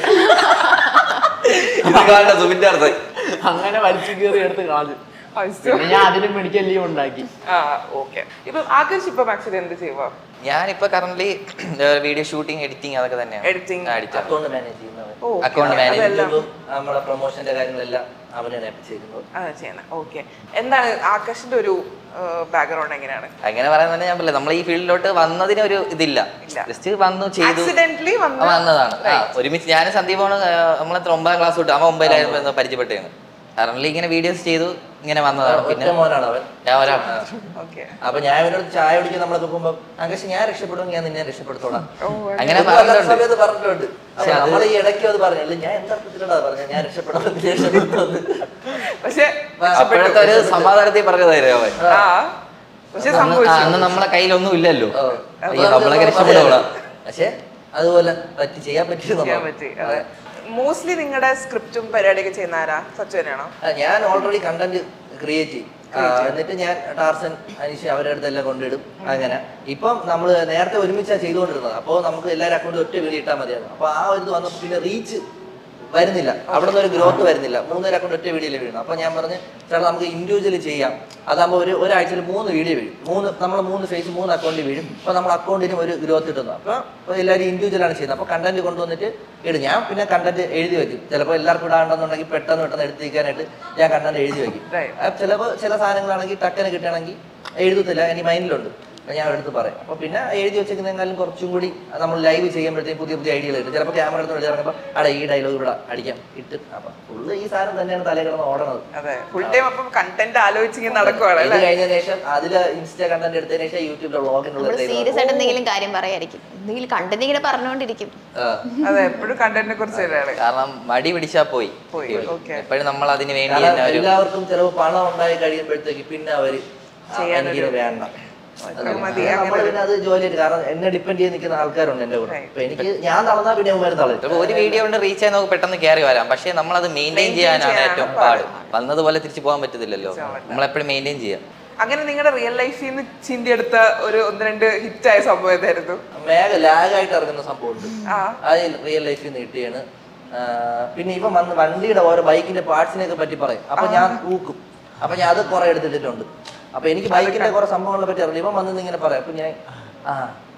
ഇത് കാണുന്ന സുബിന്റെ അർത്ഥം അങ്ങനെ വലിച്ചു കയറി എടുത്ത് കളഞ്ഞു പിന്നെ ഞാൻ അതിന് മെഡിക്കൽ ലീവ് ഉണ്ടാക്കി ആ ഓക്കെ ഇപ്പൊ ആകാശ് ഇപ്പൊ ആക്ച്വലി എന്ത് ചെയ്യുക ഞാനിപ്പോ കറന്റ് വീഡിയോ ഷൂട്ടിംഗ് എഡിറ്റിംഗ് അതൊക്കെ തന്നെയാണ് Editing. എഡിറ്റർ അക്കൗണ്ട് മാനേജ് ചെയ്യുന്നവൻ ഓ അക്കൗണ്ട് മാനേജ് അതെല്ലാം നമ്മുടെ പ്രൊമോഷന്റെ കാര്യങ്ങളെല്ലാം അവനാണ് ചെയ്യുന്നത് അതാ ചെയ്യണം ഓക്കെ എന്താണ് ആകാശിന്റെ ഒരു ബാക്ക്ഗ്രൗണ്ട് എങ്ങനെയാണ് അങ്ങനെ പറയാൻ തന്നെ ഞാൻ പറയില്ല നമ്മൾ ഈ ഫീൽഡിലോട്ട് വന്നതിന് ഒരു ഇതില്ല ഇല്ല. ജസ്റ്റ് വന്നു ചെയ്തു ആക്സിഡന്റലി ആ, വന്ന വന്നതാണ് ആ, ഒരുമിച്ച് ഞാനും സന്ദീപാണ് നമ്മളത്ര ഒമ്പതാം ക്ലാസ് തൊട്ട് അവൻ ഒമ്പതിലായിരുന്നു പരിചയപ്പെട്ടതാണ് കറന്റ് ഇങ്ങനെ വീഡിയോസ് ചെയ്തു ഇങ്ങനെ വന്നതാണ് ഒറ്റ പിന്നെ മോനാണ് അവൻ ഞാൻ ഒരാൾ ഓക്കെ അപ്പൊ ഞാൻ ഇവനോട് ചായ കുടിക്കാൻ നമ്മളൊക്കെ പോകുമ്പോ ആകാശ് ഞാൻ രക്ഷപ്പെടും ഞാൻ നിന്നെ രക്ഷപ്പെടുത്തോളാം അങ്ങനെ ഇതൊന്നും അല്ലാത്ത പറഞ്ഞിട്ടുണ്ട് സമയത്ത് പറഞ്ഞിട്ടുണ്ട് പക്ഷെ നമ്മൾ ഈ ഇടയ്ക്ക് അത് പറഞ്ഞില്ല ഞാൻ എന്താ പറഞ്ഞത് ഞാൻ രക്ഷപ്പെടും നീ രക്ഷപ്പെടുത്തുമെന്ന്. പക്ഷെ അപ്പോഴത്തെ ഒരു സമാധാനത്തിൽ പറഞ്ഞതായിരുന്നു അവൻ ആ പക്ഷെ അന്ന് ആ, സംഭവിച്ചു അന്ന് നമ്മളെ കയ്യിലൊന്നും ഇല്ലല്ലോ ഓ. അയ്യോ നമ്മളൊക്കെ രക്ഷപ്പെടുകയാണ് പക്ഷെ അതുപോലെ പറ്റി ചെയ്യാൻ പറ്റിയത് ചെയ്യാൻ നമ്മൾ. പറ്റി അതെ മോസ്റ്റ്ലി നിങ്ങളുടെ സ്ക്രിപ്റ്റും പരിപാടിയൊക്കെ ചെയ്യുന്ന ആരാ സച്ചു തന്നെയാണോ ആ, ഞാൻ ഓൾറെഡി കണ്ടന്റ് ക്രിയേറ്റ് ചെയ്യും ആ, എന്നിട്ട് ഞാൻ ടാർസൻ അനീഷ് അവരുടെ അടുത്തെല്ലാം കൊണ്ടിടും അങ്ങനെ ഇപ്പം നമ്മൾ നേരത്തെ ഒരുമിച്ചാണ് ചെയ്തുകൊണ്ടിരുന്നത് അപ്പോൾ നമുക്ക് എല്ലാവരും അക്കൗണ്ട് ഒറ്റ വീഡിയോ ഇട്ടാൽ മതിയായിരുന്നു അപ്പോൾ ആ ഒരു ഇത് വന്നപ്പോൾ പിന്നെ റീച്ച് വരുന്നില്ല അവിടെ നിന്ന് ഒരു ഗ്രോത്ത് വരുന്നില്ല മൂന്നര അക്കൗണ്ട് ഒറ്റ വീഡിയോയിൽ വീഴുന്നു അപ്പോൾ ഞാൻ പറഞ്ഞ് ചേട്ടാ നമുക്ക് ഇൻഡിവിജ്വലി ചെയ്യാം അതാകുമ്പോൾ ഒരു ഒരാഴ്ചയിൽ മൂന്ന് വീഡിയോ വീഴും മൂന്ന് നമ്മൾ മൂന്ന് ഫേസ് മൂന്ന് അക്കൗണ്ടിൽ വീഴും അപ്പോൾ നമ്മൾ അക്കൗണ്ടിന് ഒരു ഗ്രോത്ത് കിട്ടുന്നു അപ്പോൾ എല്ലാവരും ഇൻഡിവിജ്വലാണ് ചെയ്യുന്നത് അപ്പോൾ കണ്ടന്റ് കൊണ്ടുവന്നിട്ട് ഇടും ഞാൻ പിന്നെ കണ്ടന്റ് എഴുതി വെക്കും ചിലപ്പോൾ എല്ലാവർക്കും ഇടാണ്ടെന്നുണ്ടെങ്കിൽ പെട്ടെന്ന് പെട്ടെന്ന് എടുത്തിരിക്കാനായിട്ട് ഞാൻ കണ്ടന്റ് എഴുതി വെക്കും Right. ചിലപ്പോൾ ചില സാധനങ്ങളാണെങ്കിൽ ടക്കന് കിട്ടുകയാണെങ്കിൽ എഴുതത്തില്ല എനിക്ക് മൈൻഡിലുണ്ട് അപ്പൊ ഞാൻ എടുത്ത് പറയും അപ്പൊ പിന്നെ എഴുതി വെച്ചേക്കുന്നതിനേക്കാളും കുറച്ചും കൂടി നമ്മൾ ലൈവ് ചെയ്യുമ്പോഴത്തേക്ക് പുതിയ പുതിയ ഐഡിയകൾ കിട്ടും ചിലപ്പോൾ ക്യാമറ എടുത്ത് വെച്ച് ഇറങ്ങുമ്പോൾ അവിടെ ഈ ഡയലോഗ് ഇവിടെ അടിക്കാം ഇട്ട് അപ്പൊ ഫുള്ള് ഈ സാധനം തന്നെയാണ് തലേ കിടന്ന് ഓടണത് അതെ ഫുൾ ടൈം അപ്പം കണ്ടന്റ് ആലോചിച്ചിങ്ങനെ നടക്കുവാണ് ഇത് അല്ലേ കഴിഞ്ഞതിന് ശേഷം അതില് ഇൻസ്റ്റാ കണ്ടന്റ് എടുത്തതിന് ശേഷം യൂട്യൂബിലെ വ്ളോഗിനുള്ള നമ്മള് സീരിയസ് ആയിട്ട് എന്തെങ്കിലും കാര്യം പറയായിരിക്കും എന്തെങ്കിലും കണ്ടന്റ് ഇങ്ങനെ പറഞ്ഞുകൊണ്ടിരിക്കും അതെ എപ്പോഴും കണ്ടന്റിനെ കുറിച്ച് തന്നെയാണ് കാരണം മടി പിടിച്ചാ പോയി പോയി, okay. എപ്പോഴും നമ്മൾ അതിന് വേണ്ടി കാരണം തന്നെ ഒരു എല്ലാവർക്കും ചിലപ്പോൾ പണം ഉണ്ടായി കഴിയുമ്പോഴത്തേക്ക് പിന്നെ അവര് ആ, എനിക്കിത് വേണ്ട അത് മതി, നമ്മൾ പിന്നെ അത് ജോലിയായിട്ട് കാരണം എന്നെ ഡിപ്പെൻഡ് ചെയ്ത് നിൽക്കുന്ന ആൾക്കാരുണ്ട് എന്റെ കൂടെ അപ്പൊ എനിക്ക് ഞാൻ തളർന്നാ പിന്നെ ഉമ്മാര് തളരും ചിലപ്പോ ഒരു വീഡിയോ കൊണ്ട് റീച്ച് ആയി നമുക്ക് പെട്ടെന്ന് കയറി വരാം പക്ഷേ നമ്മൾ അത് മെയിൻറ്റെയിൻ ചെയ്യാനാണ് ചെയ്യാനാണ് ഏറ്റവും പാട് വന്നതുപോലെ തിരിച്ചു പോകാൻ പറ്റത്തില്ലല്ലോ നമ്മൾ എപ്പോഴും മെയിൻറ്റെയിൻ ചെയ്യാം അങ്ങനെ നിങ്ങളുടെ റിയൽ ലൈഫിൽ നിന്ന് ചിന്തിയെടുത്ത ഒരു ഒന്ന് രണ്ട് ഹിറ്റ് ആയ സംഭവം ഏതായിരുന്നു മേഘ ലാഗായിട്ട് ഇറങ്ങുന്ന സംഭവമുണ്ട് ആ അത് റിയൽ ലൈഫിൽ നിന്ന് കിട്ടിയാണ് ആ, പിന്നെ ഇവൻ വന്ന് വണ്ടിയുടെ ഓരോ ബൈക്കിന്റെ പാർട്സിനെ ഒക്കെ പറ്റി പറയും അപ്പൊ ഞാൻ ഊക്കും അപ്പൊ ഞാൻ അത് കുറെ എടുത്തിട്ടുണ്ട് അപ്പൊ എനിക്ക് ബൈക്കിന്റെ കുറെ സംഭവങ്ങളെ പറ്റി അറിയില്ല ഇവൻ വന്ന് ഇങ്ങനെ പറയാം അപ്പൊ ഞാൻ ആ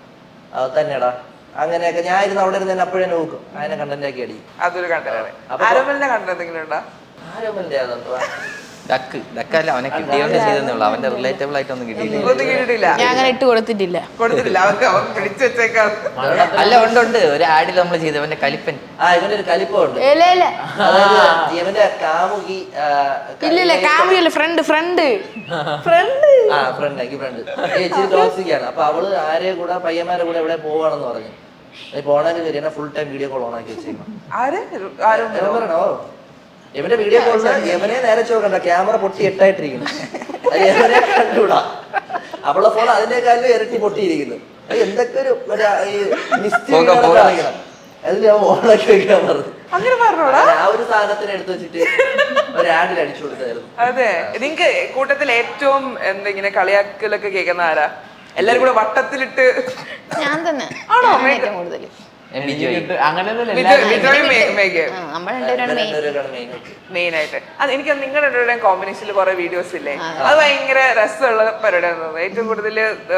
അത് തന്നെടാ അങ്ങനെയൊക്കെ ഞാൻ ഇരുന്ന് അവിടെ ഇരുന്ന് അപ്പോഴേ നോക്കും അതിനെ കണ്ടന്റ് ആക്കി അടിക്കും അതൊരു കണ്ടന്റാണ് അപ്പൊ- ആരോമലിനെ കണ്ടത് എന്തെങ്കിലും ഉണ്ടോ ആരോമലിന്റെ അതുണ്ടോ ഡക്ക് ഡക്കല്ല അവനെ കിട്ടിയോണ്ട് ചെയ്തെന്നേ ഉള്ളൂ അവന്റെ റിലേറ്റബിൾ ആയിട്ടൊന്നും കിട്ടിയില്ല ഒന്നും കേട്ടിട്ടില്ല ഞാൻ അങ്ങനെ ഇട്ട് കൊടുത്തിട്ടില്ല കൊടുത്തിട്ടില്ല അവർക്ക് അവൻ പിടിച്ചു വെച്ചേക്കാം അല്ല ഉണ്ട് ഉണ്ട് ഒരു ആഡിൽ നമ്മൾ ചെയ്ത് അവന്റെ കലിപ്പൻ ആ ഇവന്റെ ഒരു കലിപ്പമുണ്ട് ഇല്ല ഇല്ല അതായത് ഇവന്റെ കാമുകി ആ, ഇല്ല ഇല്ല കാമുകല്ല ഫ്രണ്ട് ഫ്രണ്ട് ഫ്രണ്ട് ആ ഫ്രണ്ട് എനിക്ക് ഫ്രണ്ട് ഇച്ചിരി ടോക്സിക് ആണ് അപ്പൊ അവള് ആരെ കൂടെ പയ്യന്മാരെ കൂടെ എവിടെ പോവാണെന്ന് പറഞ്ഞു ഈ പോണതിന് ശരി എന്നെ full time video call on ആക്കി വെച്ചേക്കണം ആര് ആരും ഇവൻ പറയണോ ഇവന്റെ വീഡിയോ കോളില് യവനെ നേരെ ചോക്കണ്ട ക്യാമറ പൊട്ടി എട്ടായിട്ടിരിക്കുന്നു അത് യവനെ കണ്ടൂടാ അവളെ ഫോൺ അതിനേക്കാളും ഇരട്ടി പൊട്ടിയിരിക്കുന്നു അത് എന്തൊക്കെ ഒരു ഒരു ഈ മിസ്റ്റേക്ക് പോകാം, പോകാം. കാണിക്കണം അതിൽ ഞാൻ ഓണാക്കി വെക്കാൻ പറഞ്ഞു അങ്ങനെ പറഞ്ഞോടാ ആ ഒരു സാധനത്തിന് എടുത്ത് വെച്ചിട്ട് ഒരു ആഡിൽ അടിച്ചു കൊടുത്തായിരുന്നു അതെ നിങ്ങക്ക് കൂട്ടത്തിൽ ഏറ്റവും എന്തെങ്കിലും കളിയാക്കലൊക്കെ കേൾക്കുന്ന ആരാ എല്ലാരും കൂടെ വട്ടത്തിലിട്ട് ഞാൻ തന്നെ ആണോ? ഞാൻ ഏറ്റവും കൂടുതൽ ഞാൻ ബിജോയ് അങ്ങനെയൊന്നുമില്ല വിജയ്- വിജയും മേ- മേഘയും നമ്മൾ രണ്ടുപേരാണ് മെയിൻ രണ്ടുപേരാണ് മെയിൻ മെയിൻ ആയിട്ട് അത് എനിക്ക് നിങ്ങളുടെ രണ്ടുപേരുടെയും കോമ്പിനേഷനിൽ കുറെ വീഡിയോസ് ഇല്ലേ അത് ഭയങ്കര രസമുള്ള പരിപാടിയായിരുന്നു തോന്നുന്നത് ഏറ്റവും കൂടുതൽ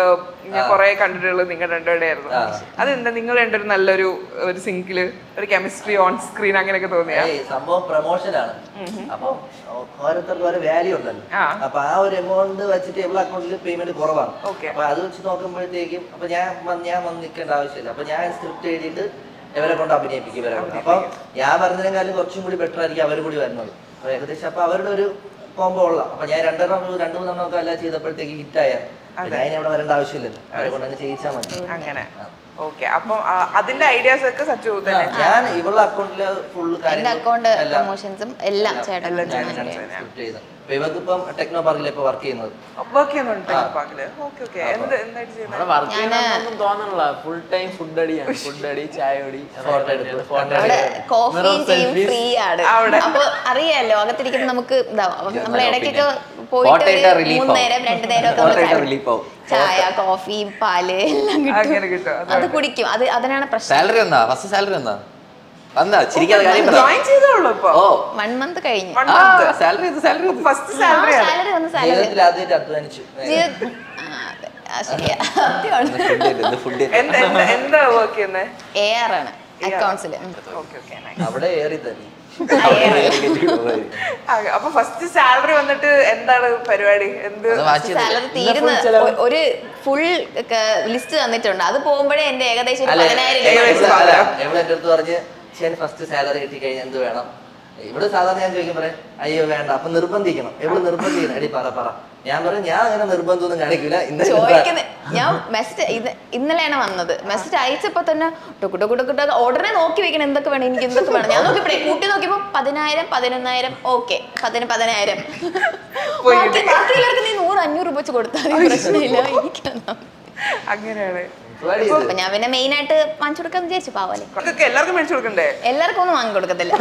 ഞാൻ കുറെ കണ്ടിട്ടുള്ളത് നിങ്ങളുടെ രണ്ടുപേരുടെ ആയിരുന്നു അതെന്താ നിങ്ങൾ രണ്ടുപേരും നല്ലൊരു ഒരു സിങ്കില് ഒരു കെമിസ്ട്രി ഓൺ സ്ക്രീൻ അങ്ങനെയൊക്കെ തോന്നിയാ ഏയ് സംഭവം പ്രൊമോഷനാണ് അപ്പൊ ഓരോരുത്തർക്ക് ഓരോ വാല്യൂ ഉണ്ടല്ലോ ആ. അപ്പൊ ആ ഒരു എമൗണ്ട് വെച്ചിട്ട് ഇവളെ അക്കൗണ്ടിൽ പേയ്മെന്റ് കുറവാണ് Okay. അപ്പൊ അത് വെച്ച് നോക്കുമ്പോഴത്തേക്കും അപ്പൊ ഞാൻ വന്ന് ഞാൻ വന്ന് നിൽക്കേണ്ട ആവശ്യമില്ല അപ്പൊ ഞാൻ സ്ക്രിപ്റ്റ് എഴുതിയിട്ട് ഇവരെ കൊണ്ട് അഭിനയിപ്പിക്കും ഇവരെ കൊണ്ട് അപ്പൊ ഞാൻ പറഞ്ഞതിനേക്കാളും കുറച്ചും കൂടി ബെറ്റർ ആയിരിക്കും അവർ കൂടി വരുന്നത് അപ്പൊ ഏകദേശം അപ്പൊ അവരുടെ ഒരു കോമ്പോ ഉള്ള അപ്പൊ ഞാൻ രണ്ടെണ്ണം രണ്ടു മൂന്നെണ്ണം ഒക്കെ എല്ലാം ചെയ്തപ്പോഴത്തേക്ക് ഹിറ്റായ ഞാൻ ഇനി അവിടെ വരേണ്ട ആവശ്യമില്ലല്ലോ അവരെ കൊണ്ട് അങ്ങ് ചെയ്യിച്ചാൽ മതി അങ്ങനെ ഓക്കെ അപ്പം ആ, അതിന്റെ ഐഡിയാസ് ഒക്കെ സച്ചു തന്നെ ഞാൻ ഇവളുടെ അക്കൗണ്ടില് ഫുള്ള് എന്റെ അക്കൗണ്ട് പ്രൊമോഷൻസും എല്ലാം ചേട്ടൻ സ്ക്രിപ്റ്റ് ചെയ്തത് അപ്പൊ ഇവക്കിപ്പം ടെക്നോ പാർക്കിൽ ഇപ്പൊ വർക്ക് ചെയ്യുന്നത് വർക്ക് ചെയ്യുന്നുണ്ട് പാക്കില് ഓക്കെ ഓക്കെ എന്ത് എന്തായിട്ട് ചെയ്യുന്നത് നമ്മുടെ വർക്ക് ചെയ്യണമെന്നൊന്നും തോന്നണില്ല ഫുൾ ടൈം ഫുഡ് അടിയാണ് ഫുഡ് അടി ചായ അടി Photo എടുപ്പ്. ഫോട്ടോ അവിടെ കോഫിയും ടീയും ഫ്രീ ആണ് അപ്പൊ അറിയാലോ അകത്തിരിക്കുന്ന നമുക്ക് ഇതാവും അപ്പൊ നമ്മൾ ഇടയ്ക്കൊക്കെ പോയിട്ട് Photo ഇട്ടാ ഒരു relief മൂന്ന് ആവും. നേരം രണ്ടു നേരം ഒക്കെ Photo ഇട്ടാ നമുക്ക് relief ആവും. ചായ കോഫി പാല് എല്ലാം അങ്ങനെ കിട്ടും കിട്ടും അത് അത് കുടിക്കും അത് അതിനാണ് പ്രശ്നം സാലറി എന്നാ ഫസ്റ്റ് സാലറി എന്നാ വന്നാ ചിരിക്കാതെ കാര്യം പറ ജോയിൻ ചെയ്തോളൂ ഇപ്പൊ ഓ വൺ മന്ത് കഴിഞ്ഞു One month. Salary salary first salary ആണ് സാലറി വന്ന് സാലറി ജീവിതത്തിൽ ആദ്യമായിട്ട് അധ്വാനിച്ചു ശരിയാ സത്യമാണ് ഫുഡ് എന്ത് എന്ത് എന്താ വർക്ക് ചെയ്യുന്നത് എ ആർ ആണ് അക്കൗണ്ട്സിൽ ഓക്കെ ഓക്കെ അവിടെ ഏറി തന്നെ അപ്പൊ ഫസ്റ്റ് സാലറി വന്നിട്ട് എന്താണ് പരിപാടി എന്ത് സാലറി തീരുന്ന ഒ- ഒരു ഫുൾ ലിസ്റ്റ് തന്നിട്ടുണ്ട് അത് പോകുമ്പോഴേ എന്റെ ഏകദേശം ഒരു അല്ല പതിനായിരം രൂപ ഏകദേശം ഇവിടെ- അല്ല, സാലറി. ഇവിടെ എന്റെ അടുത്ത് പറഞ്ഞ് ശരി ഫസ്റ്റ് സാലറി കിട്ടി കഴിഞ്ഞാൽ എന്ത് വേണം ഇവിടെ സാധാരണ ഞാൻ ചോദിക്കും പറയാം അയ്യോ വേണ്ട അപ്പൊ നിർബന്ധിക്കണം എവിടെ നിർബന്ധിക്കണം എടി പറ പറ ഞാൻ പറയും ഞാൻ അങ്ങനെ നിർബന്ധമൊന്നും കാണിക്കില്ല ഇന്നലെ ചോദിക്കുന്നത് ഞാൻ മെസ്സേജ് ഇത് ഇന്നലെയാണ് വന്നത് മെസ്സേജ് അയച്ചപ്പോ തന്നെ ടുക്കു ടുക്കു ടുക്കു ടുക്കു ഉടനെ നോക്കി വെക്കണം എന്തൊക്കെ വേണം എനിക്ക് എന്തൊക്കെ വേണം ഞാൻ നോക്കിയപ്പോഴേ കൂട്ടി നോക്കിയപ്പോ പതിനായിരം പതിനൊന്നായിരം ഓക്കെ പതിന് പതിനായിരം ബാക്കി ബാക്കി എല്ലാവർക്കും നീ നൂറ് അഞ്ഞൂറ് രൂപ വെച്ച് കൊടുത്താൽ മതി, പ്രശ്നമില്ല എനിക്കെന്നാ അങ്ങനെയാണ് പരിപാടി ചെയ്ത്. അപ്പൊ ഞാൻ പിന്നെ മെയിൻ ആയിട്ട് വാങ്ങിച്ചു കൊടുക്കാന്ന് വിചാരിച്ചു പാവല്ലേ ഇതൊക്കെ എല്ലാവർക്കും മേടിച്ചു കൊടുക്കണ്ടേ എല്ലാവർക്കും ഒന്നും വാങ്ങി കൊടുക്കത്തില്ല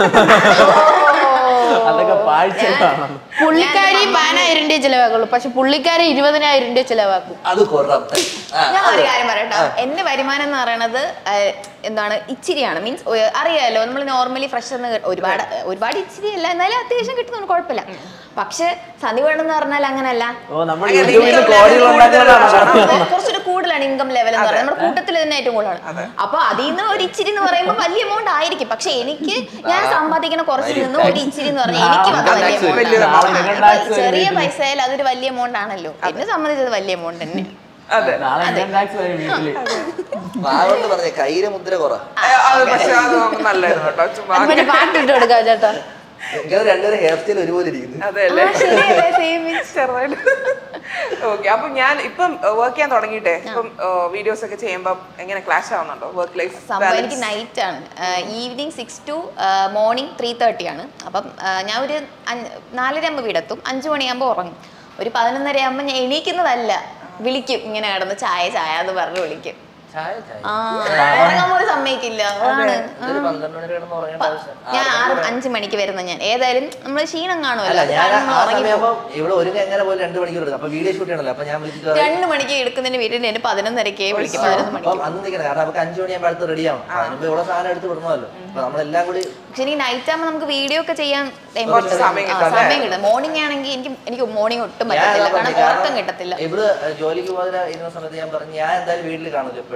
അതൊക്കെ പാഴ്ചയാണ് പുള്ളിക്കാരി പതിനായിരം രൂപ ചിലവാക്കുള്ളൂ പക്ഷെ പുള്ളിക്കാരി ഇരുപതിനായിരം രൂപ ചിലവാക്കും അത് കുറവ് ഞാൻ ഒരു കാര്യം പറയട്ടോ എന്റെ വരുമാനം എന്ന് പറയണത് ആ, എന്താണ് ഇച്ചിരിയാണ് മീൻസ് അറിയാലോ നമ്മൾ നോർമലി ഫ്രഷ് ഒരുപാട് ഒരുപാട് ഇച്ചിരി അല്ല എന്നാലും അത്യാവശ്യം കിട്ടുന്നുണ്ട് കുഴപ്പമില്ല പക്ഷെ സന്ദീപ് എന്ന് പറഞ്ഞാൽ അങ്ങനല്ല ഓ നമ്മൾ അങ്ങനെ യൂട്യൂബിൽ income കോടികൾ level ഉണ്ടാക്കുന്നതാണ് കൂടുതലാണ്. കുറച്ചൊരു കൂടുതലാണ് ഇൻകം ലെവൽ എന്ന് പറയുന്നത് നമ്മുടെ കൂട്ടത്തിൽ തന്നെ ഏറ്റവും കൂടുതലാണ് അപ്പൊ അതിൽ നിന്ന് ഒരു ഇച്ചിരി എന്ന് പറയുമ്പോൾ വലിയ എമൗണ്ട് ആയിരിക്കും പക്ഷെ എനിക്ക് ഞാൻ സമ്പാദിക്കുന്ന കുറച്ചിൽ നിന്ന് ഒരു ഇച്ചിരി എന്ന് പറഞ്ഞാൽ എനിക്ക് അത് വലിയ tax എമൗണ്ട് വലിയ amount. ചെറിയ പൈസയിൽ അതൊരു വലിയ എമൗണ്ട് ആണല്ലോ എന്നെ സംബന്ധിച്ചത് വലിയ എമൗണ്ട് തന്നെ അതെ നാളെ ഇൻകം ടാക്സ് വരും വീട്ടില് വാഗോണ്ട് പറഞ്ഞ കയ്യിലെ മുദ്ര കുറ അത് പക്ഷെ അത് നമുക്ക് നല്ലായിരുന്നു കേട്ടോ ചുമ്മാ അത് മറ്റേ പാട്ടിട്ട് കൊടുക്കാം ചേട്ടാ എനിക്കത് രണ്ടുപേരും ഹെയർ സ്റ്റൈൽ ഒരുപോലെ ഇരിക്കുന്നു അതെ അല്ലേ സെയിം ചെറുതായിട്ട് ഓക്കെ അപ്പൊ ഞാൻ ഇപ്പം വർക്ക് ചെയ്യാൻ തുടങ്ങിയിട്ടെ ഇപ്പം വീഡിയോസ് ഒക്കെ ചെയ്യുമ്പോ എങ്ങനെ ക്ലാഷ് ആവുന്നുണ്ടോ വർക്ക് ലൈഫ് സംഭവം എനിക്ക് നൈറ്റ് ആണ് evening six to morning three thirty ആണ് അപ്പം ആ, ഞാൻ ഒരു അഞ്ച്- നാലര ആകുമ്പോൾ വീടെത്തും അഞ്ചു മണിയാകുമ്പോൾ ഉറങ്ങും ഒരു പതിനൊന്നര ആകുമ്പോൾ ഞാൻ എണീക്കുന്നതല്ല വിളിക്കും ഇങ്ങനെ കിടന്ന് ചായ ചായ എന്ന് പറഞ്ഞ് വിളിക്കും ചായ ചായ ആ ഉറങ്ങാൻ പോലും സമ്മതിക്കില്ല അതാണ് ഇതൊരു പന്ത്രണ്ട് മണി കിടന്ന് ഉറങ്ങേണ്ട ആവശ്യം ഞാൻ ആറ് അഞ്ച് മണിക്ക് വരുന്ന ഞാൻ ഏതായാലും നമ്മൾ ക്ഷീണം അല്ല കാണുമല്ലോ അത് ഞാൻ കാരണം നമ്മൾ ആ ഉറങ്ങി സമയമാകുമ്പോ ഇവിടെ ഒരു എങ്ങനെ പോലും രണ്ട് മണിക്കൂർ എടുക്കും അപ്പൊ വീഡിയോ ഷൂട്ട് ചെയ്യണല്ലോ അപ്പൊ ഞാൻ വിളിച്ചിട്ട് പറയും, രണ്ട് മണിക്ക് എടുക്കുന്നതിന് വീട്ടിൽ എന്നെ പതിനൊന്നരക്കേ വിളിക്കും പതിനൊന്ന് മണിക്ക് അപ്പം അന്ന് നിൽക്കണം കാരണം നമുക്ക് അഞ്ചു മണിയാകുമ്പോൾ അടുത്ത് റെഡി ആവും അതിനുമ്പോ ഇവിടെ സാധനം എടുത്ത് വിടണമല്ലോ അപ്പൊ നമ്മളെല്ലാം കൂടി പക്ഷെ എനിക്ക് നൈറ്റ് ആകുമ്പോൾ നമുക്ക് വീഡിയോ ഒക്കെ ചെയ്യാൻ time കുറച്ച് കിട്ടും. സമയം ആ, കിട്ടും അല്ലേ? സമയം കിട്ടും മോർണിംഗ് ആണെങ്കിൽ എനിക്ക് എനിക്ക് മോർണിംഗ് ഒട്ടും ഞാൻ പറ്റത്തില്ല അതാ കാരണം പറഞ്ഞത്. ഉറക്കം കിട്ടത്തില്ല ഇവിടെ ജോലിക്ക് പോകാൻ ഇരുന്ന സമയത്ത് ഞാൻ പറഞ്ഞു ഞാൻ എന്തായാലും വീട്ടിൽ കാണില്ല എപ്പോഴും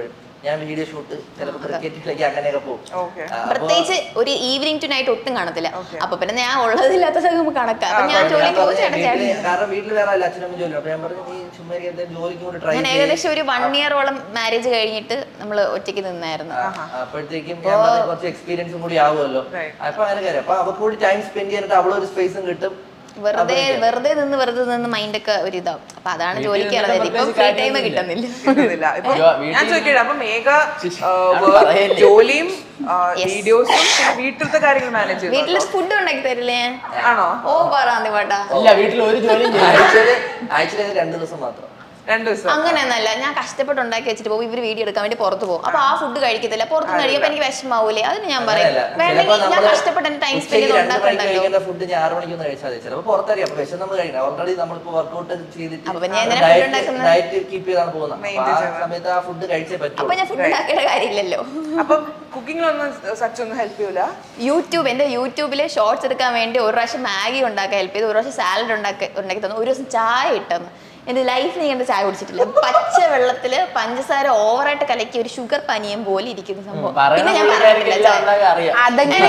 ഞാൻ വീഡിയോ ഷൂട്ട് ചിലപ്പോൾ ക്രിക്കറ്റിലേക്ക് അങ്ങനെയൊക്കെ പോകും ഓക്കെ ആ, അപ്പൊ പ്രത്യേകിച്ച് ഒരു ഈവനിങ് ടു നൈറ്റ് ഒട്ടും കാണത്തില്ല അപ്പൊ പിന്നെ ഞാൻ ഉള്ളതില്ലാത്തത് നമുക്ക് കണക്കാം അപ്പൊ ഞാൻ ഞാൻ ജോലിക്ക് പോകും പറഞ്ഞു, ചേട്ടൻ ചേട്ടൻ വീട്ടില് കാരണം വീട്ടിൽ വേറെ അല്ല അച്ഛനും ജോലി അപ്പൊ ഞാൻ പറഞ്ഞു നീ ചുമ്മാ ഇരിക്ക്, എന്തായാലും ജോലിക്ക് കൂടി ട്രൈ ഞാൻ ഏകദേശം ഒരു വൺ ഇയറോളം മാരേജ് കഴിഞ്ഞിട്ട് നമ്മൾ ഒറ്റയ്ക്ക് നിന്നായിരുന്നു അപ്പോഴത്തേക്കും ഞാൻ പറഞ്ഞു, കുറച്ച് എക്സ്പീരിയൻസും കൂടി ആവുമല്ലോ Right. അപ്പൊ അങ്ങനെ കാര്യം അപ്പൊ അവൾക്ക് കൂടി ടൈം സ്പെൻഡ് ചെയ്യാനായിട്ട് അവളൊരു സ്പേസും കിട്ടും വെറുതെ വെറുതെ നിന്ന് വെറുതെ നിന്ന് മൈൻഡൊക്കെ ഒരു ഇതാവും അപ്പൊ അതാണ് ജോലിക്ക് ഇറങ്ങിയത് ഇപ്പൊ ഫ്രീ ടൈം കിട്ടുന്നില്ല കിട്ടുന്നില്ല ഇപ്പൊ അയ്യോ, വീട്ടിൽ- ഞാൻ ചോദിക്കട്ടെ അപ്പൊ മേഘ ആ, ഞാൻ work, പറയല്ലേ. ജോലിയും Yes. വീഡിയോസും വീട്ടിലത്തെ കാര്യങ്ങൾ മാനേജ് വീട്ടില് ചെയ്യുന്നു ഫുഡ് ഉണ്ടാക്കി തരില്ലേ ആണോ ഓ പറയാന്തി പാട്ടാ ഇല്ല വീട്ടിൽ ഒരു ജോലിയും ചെയ്യില്ല ആഴ്ചയില് ആഴ്ചയിൽ രണ്ടു ദിവസം മാത്രം രണ്ടു ദിവസം അങ്ങനെയൊന്നല്ല ഞാൻ കഷ്ടപ്പെട്ട് ഉണ്ടാക്കി വെച്ചിട്ട് പോകും ഇവര് വീഡിയോ എടുക്കാൻ വേണ്ടി പുറത്ത് പോകും അപ്പൊ ആ ഫുഡ് കഴിക്കത്തില്ല പുറത്ത് കഴിയുമ്പോ എനിക്ക് വിഷമാവൂലേ അതിന് ഞാൻ പറയും അങ്ങനെയല്ല. വേണമെങ്കിൽ ചിലപ്പോ ഞാൻ നമ്മള് കഷ്ടപ്പെട്ട് എന്റെ ടൈം സ്പെൻഡ് ഉച്ചയ്ക്ക് ചെയ്ത് രണ്ട് മണിക്ക് ഉണ്ടാക്കണ്ടല്ലോ കഴിക്കേണ്ട ഫുഡ് ഞാൻ ആറ് മണിക്കൊന്ന് കഴിച്ചാൽ മതി ചിലപ്പോൾ പുറത്തറിയാം അപ്പൊ വിഷം നമ്മൾ കഴിക്കണം ഓൾറെഡി നമ്മളിപ്പോ വർക്കൗട്ട് ചെയ്തിട്ട് അപ്പൊ പിന്നെ എന്തിനാ food ഉണ്ടാക്കുന്നത്? ഡയറ്റ് കീപ്പ് ചെയ്താണ് പോകുന്നത് അപ്പൊ Maintain ആ ചെയ്യണം. സമയത്ത് ആ ഫുഡ് കഴിച്ചേ അപ്പൊ പറ്റുള്ളൂ ഞാൻ ഫുഡ് ഉണ്ടാക്കേണ്ട കാര്യമില്ലല്ലോ അപ്പം കുക്കിങ്ങിലൊന്നും സച്ചൊന്നും ഹെൽപ്പ് ചെയ്യൂല യൂട്യൂബ് എന്റെ യൂട്യൂബിൽ ഷോർട്സ് എടുക്കാൻ വേണ്ടി ഒരു പ്രാവശ്യം മാഗി ഉണ്ടാക്കാൻ ഹെൽപ്പ് ചെയ്തു ഒരു പ്രാവശ്യം സാലഡ് ഉണ്ടാക്കി ഉണ്ടാക്കി തന്നു ഒരു ദിവസം ചായ ഇട്ടെന്ന് എന്റെ ലൈഫിൽ ഞാൻ ചായ കുടിച്ചിട്ടില്ല പച്ച വെള്ളത്തില് പഞ്ചസാര ഓവറായിട്ട് കലക്കി ഒരു ഷുഗർ പനിയം പോലെ ഇരിക്കുന്ന സംഭവം പറയണ പിന്നെ ഞാൻ പുള്ളിക്കാരിക്ക് പറഞ്ഞിട്ടില്ല എല്ലാം ഉണ്ടാക്കാൻ അറിയാം. അതെങ്ങനെ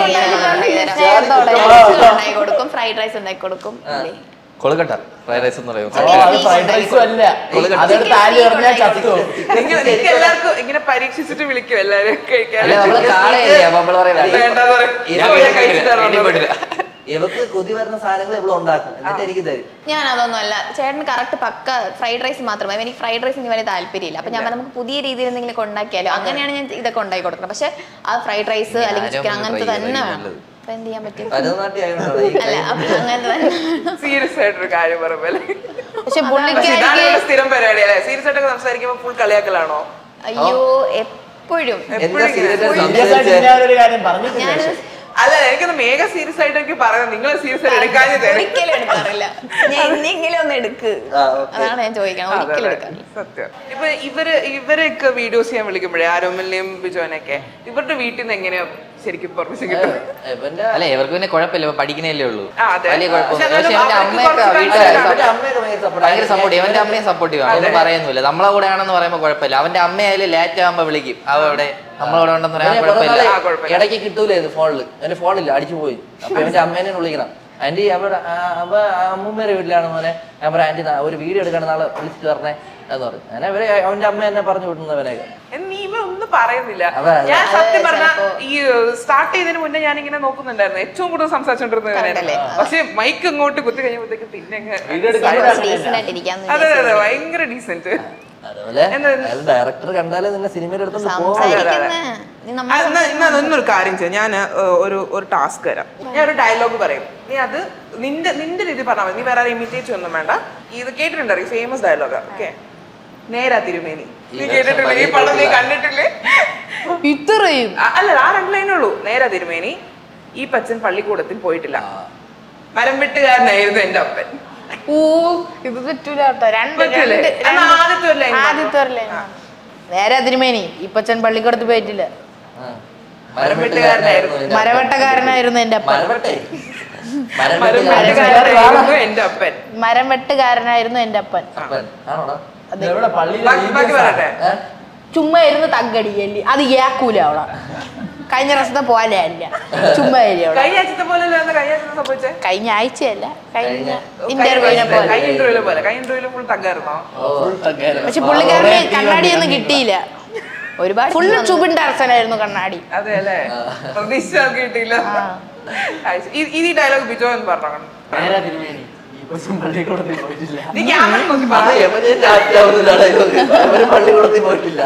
ഉണ്ടാക്കി കൊടുക്കും ഫ്രൈഡ് റൈസ് ഉണ്ടാക്കി കൊടുക്കും ഇല്ലേ? കൊളുക്കട്ട ഫ്രൈഡ് റൈസ് എന്ന് പറയും ഓ, അത് ഫ്രൈഡ് റൈസും അല്ല അതെടുത്ത് ആര് എറിഞ്ഞാൽ ചത്തു പോകും. നിങ്ങൾ നിങ്ങൾക്ക് എല്ലാവർക്കും ഇങ്ങനെ പരീക്ഷിച്ചിട്ട് വിളിക്കും എല്ലാരും കഴിക്കാൻ അല്ല നമ്മള് കാണുകയല്ലേ അപ്പൊ നമ്മള് പറയില്ല വേണ്ടാന്ന് പറയും. ഞാൻ ഇപ്പൊ ഞാൻ കഴിച്ചിട്ട് തരാം. ഇനി പെടില്ല. ഇവക്ക് കൊതി വരുന്ന സാധനങ്ങൾ ഇവിടെ ഉണ്ടാക്കും എന്നിട്ട് എനിക്ക് തരും ഞാൻ അതൊന്നും അല്ല ചേട്ടന് കറക്റ്റ് പക്ക ഫ്രൈഡ് റൈസ് മാത്രമേ എനിക്ക് ഫ്രൈഡ് റൈസ് ഇനി വലിയ താല്പര്യമില്ല അപ്പൊ ഞാൻ പറഞ്ഞു, നമുക്ക് പുതിയ രീതിയിൽ എന്തെങ്കിലും ഉണ്ടാക്കിയാലോ അങ്ങനെയാണ് ഞാൻ ഇതൊക്കെ ഉണ്ടാക്കി കൊടുക്കുന്നത് പക്ഷെ ആ ഫ്രൈഡ് റൈസ് അല്ലെങ്കിൽ ചിക്കൻ ആരും അങ്ങനത്തെ try തന്നെ ചെയ്താൽ വേണം നല്ലത്. അപ്പൊ എന്ത് ചെയ്യാൻ പറ്റും ഭരതനാട്യം ആയതുകൊണ്ടാണ് ഈ അല്ല അപ്പൊ അങ്ങനത്തെ തന്നെ സീരിയസ് ആയിട്ടൊരു കാര്യം പറയുമ്പോൾ പക്ഷെ ഇതാണ് പുള്ളിക്കാരിക്ക് ഇവിടെ സ്ഥിരം പരിപാടി അല്ലേ സീരിയസ് ആയിട്ടൊക്കെ സംസാരിക്കുമ്പോൾ ഫുൾ കളിയാക്കലാണോ അയ്യോ എപ്പോഴും എന്താ എപ്പോഴും serious ആയിട്ട് Serious ആയിട്ട് സംസാരിച്ചേ? ഞാനൊരു കാര്യം പറഞ്ഞിട്ടില്ല ഞാൻ പക്ഷേ. അല്ല എനിക്കൊന്ന് മേഘ സീരിയസ് ആയിട്ടൊക്കെ പറയുന്നത് നിങ്ങൾ സീരിയസ് ആയിട്ട് എടുക്കാഞ്ഞത് ഒരിക്കലും എടുക്കാറില്ല ഞാൻ എന്തെങ്കിലും ഒന്ന് എടുക്ക് ആ, okay. അതാണ് ഞാൻ ചോദിക്കണം ഒരിക്കലും എടുക്കാറില്ല സത്യം ഇപ്പൊ ഇവര് ഇവരൊക്കെ വീഡിയോസ് ചെയ്യാൻ വിളിക്കുമ്പോഴേ ആരോമലിനെയും ബിജോനൊക്കെ ഇവരുടെ വീട്ടിൽ നിന്ന് എങ്ങനെയാ ശരിക്കും പെർമിഷൻ കിട്ടും ഇവന്റെ അല്ല ഇവർക്ക് പിന്നെ കുഴപ്പമില്ല ഇപ്പൊ പഠിക്കണല്ലേ ഉള്ളൂ ആ, അതെ. വലിയ കുഴപ്പമൊന്നും പക്ഷെ പക്ഷെ എന്നാലും എന്റെ അവർക്ക് അമ്മയൊക്കെ കുറച്ച് വീട്ടുകാർ മനസ്സിലാവും. അവന്റെ അമ്മയൊക്കെ ഭയങ്കര support. ഭയങ്കര സപ്പോർട്ട് ഇവന്റെ അമ്മയും സപ്പോർട്ടീവ് ആണ് ഒന്നും പറയുന്നില്ല നമ്മളെ കൂടെ ആണെന്ന് പറയുമ്പോൾ കുഴപ്പമില്ല അവന്റെ അമ്മയായാലും ലേറ്റ് ആകുമ്പോ വിളിക്കും അവ ഇവിടെ നമ്മളവിടെ ഉണ്ടെന്ന് പറയാൻ ഇവനെ കുറെ കുഴപ്പമില്ല നാള് ആ, കുഴപ്പമില്ല. ഇടയ്ക്ക് കിട്ടൂലായിരുന്നു ഫോണില് എന്റെ ഫോണില്ല അടിച്ചു പോയി അപ്പൊ എന്റെ അമ്മേനെ വിളിക്കണം ആന്റി അവിടെ അമ്മ അമ്മൂമ്മയുടെ വീട്ടിലാണ് മോനെ ഞാൻ പറയാം ആന്റി നാ- ഒരു വീഡിയോ എടുക്കണം നാളെ വിളിച്ചിട്ട് പറഞ്ഞേ എന്ന് പറഞ്ഞു അങ്ങനെ അവരെ അവന്റെ അമ്മ എന്നെ പറഞ്ഞു വിട്ടുന്നവനെയൊക്കെ എന്ന് നീ ഇവ ഒന്നും പറയുന്നില്ല അതെ, അതെ. ഞാൻ സത്യം അത് പറഞ്ഞ ചിലപ്പോ- ഈ സ്റ്റാർട്ട് ചെയ്തതിന് മുന്നേ ഞാൻ ഇങ്ങനെ നോക്കുന്നുണ്ടായിരുന്നു ഏറ്റവും കൂടുതൽ സംസാരിച്ചോണ്ടിരുന്നത് കണ്ടല്ലേ? പക്ഷെ മൈക്ക് ഇങ്ങോട്ട് കുത്തി കഴിഞ്ഞപ്പോഴത്തേക്ക് പിന്നെ അങ്ങ് വീഡിയോ എടുക്കാൻ ഡീസന്റ് ആയിട്ട് ഇരിക്കാന്ന് അതെ അതെ അതെ ഭയങ്കര ഡീസെന്റ് അതുപോലെ ഡയറക്ടർ കണ്ടാലേ നിന്നെ സിനിമയിൽ എടുത്തോണ്ട് പോകും സംസാരിക്കുന്ന നീ നമ്മൾ എന്നാ ഒന്നൊരു കാര്യം ചെയ്യാം ഞാൻ ഒരു ഒരു ടാസ്ക് തരാം ഞാൻ ഒരു ഡയലോഗ് പറയും നീ അത് നിന്റെ നിന്റെ രീതി പറഞ്ഞാൽ മതി നീ വേറെ ഇമിറ്റേറ്റ് ഒന്നും വേണ്ട ഇത് കേട്ടിട്ടുണ്ടോ ഫേമസ് ഡയലോഗ് ഓക്കെ നേരാ തിരുമേനി നീ കേട്ടിട്ടില്ലേ ഈ പടം നീ കണ്ടിട്ടില്ലേ ഇത്രയും ആ, അല്ല ആ രണ്ട് ലൈനേ ഉള്ളൂ നേരാ തിരുമേനി ഈ പച്ചൻ പള്ളിക്കൂടത്തിൽ പോയിട്ടില്ല മരം വെട്ടുകാരനായിരുന്നു എന്റെ അപ്പൻ ഊ ഇത് പറ്റൂല കേട്ടോ രണ്ട് പറ്റൂലേ? രണ്ട് എന്നാ രണ്ട് ആദ്യത്തെ ഒരു line ആദ്യത്തെ ഒരു line ആണ്. നേരെ തിരുമേനി ഇപ്പച്ചൻ പള്ളിക്കടത്ത് പോയിട്ടില്ല മരം വെട്ടുകാരനായിരുന്നു നിന്റെ അപ്പൻ. മരവെട്ടക്കാരനായിരുന്നു എന്റെ അപ്പൻ മരവെട്ടേ മരം മരം വെട്ടുകാരൻ വെട്ടുകാരനായിരുന്നു എന്റെ അപ്പൻ മരം വെട്ടുകാരനായിരുന്നു എന്റെ അപ്പൻ അപ്പൻ ആണോടാ ഇവിടെ പള്ളിയിൽ ബാക്കി ബാക്കി പറയട്ടെ ഏ? ചുമ്മാ ഇരുന്ന് തగ్గടിയല്ലേ അത് ഏക്കൂല അവളെ കഴിഞ്ഞ പ്രാവശ്യത്തെ പോലെ അല്ല ചുമ്മാ ഇരി അവളെ കഴിഞ്ഞ ആഴ്ചത്തെ പോലെ അല്ല കഴിഞ്ഞ ആഴ്ചത്തെ സംഭവിച്ചേ കഴിഞ്ഞ ആഴ്ചയല്ല കഴിഞ്ഞ കഴിഞ്ഞ- ഇന്റർവ്യൂവിനെ പോലെ കഴിഞ്ഞ ഇന്റർവ്യൂലെ പോലെ കഴിഞ്ഞ ഇന്റർവ്യൂല് ഫുൾ തഗ്ഗായിരുന്നോ ഫുൾ തഗ്ഗായിരുന്നു. പക്ഷെ പുള്ളിക്കാരന് കുറേ team കണ്ണാടിയൊന്നും ഉണ്ട്. കിട്ടിയില്ല ഒരുപാട് ഫുള്ള് ചുബിൻ ഡാർസനായിരുന്നു കണ്ണാടി അതെ അല്ലേ പ്രതീക്ഷ കിട്ടിയില്ല ഇത് ഈ ഡയലോഗ് ബിജോ എന്ന് പറഞ്ഞു നേരെ തിരുമേനി ഈ കൊച്ചും പള്ളിക്കൂടത്തിൽ പോയിട്ടില്ല നീ ക്യാമറ നോക്കി അത് പറ യമനെ ചാറ്റാവുന്ന dialogue. അവര് പള്ളിക്കൂടത്തിൽ പോയിട്ടില്ല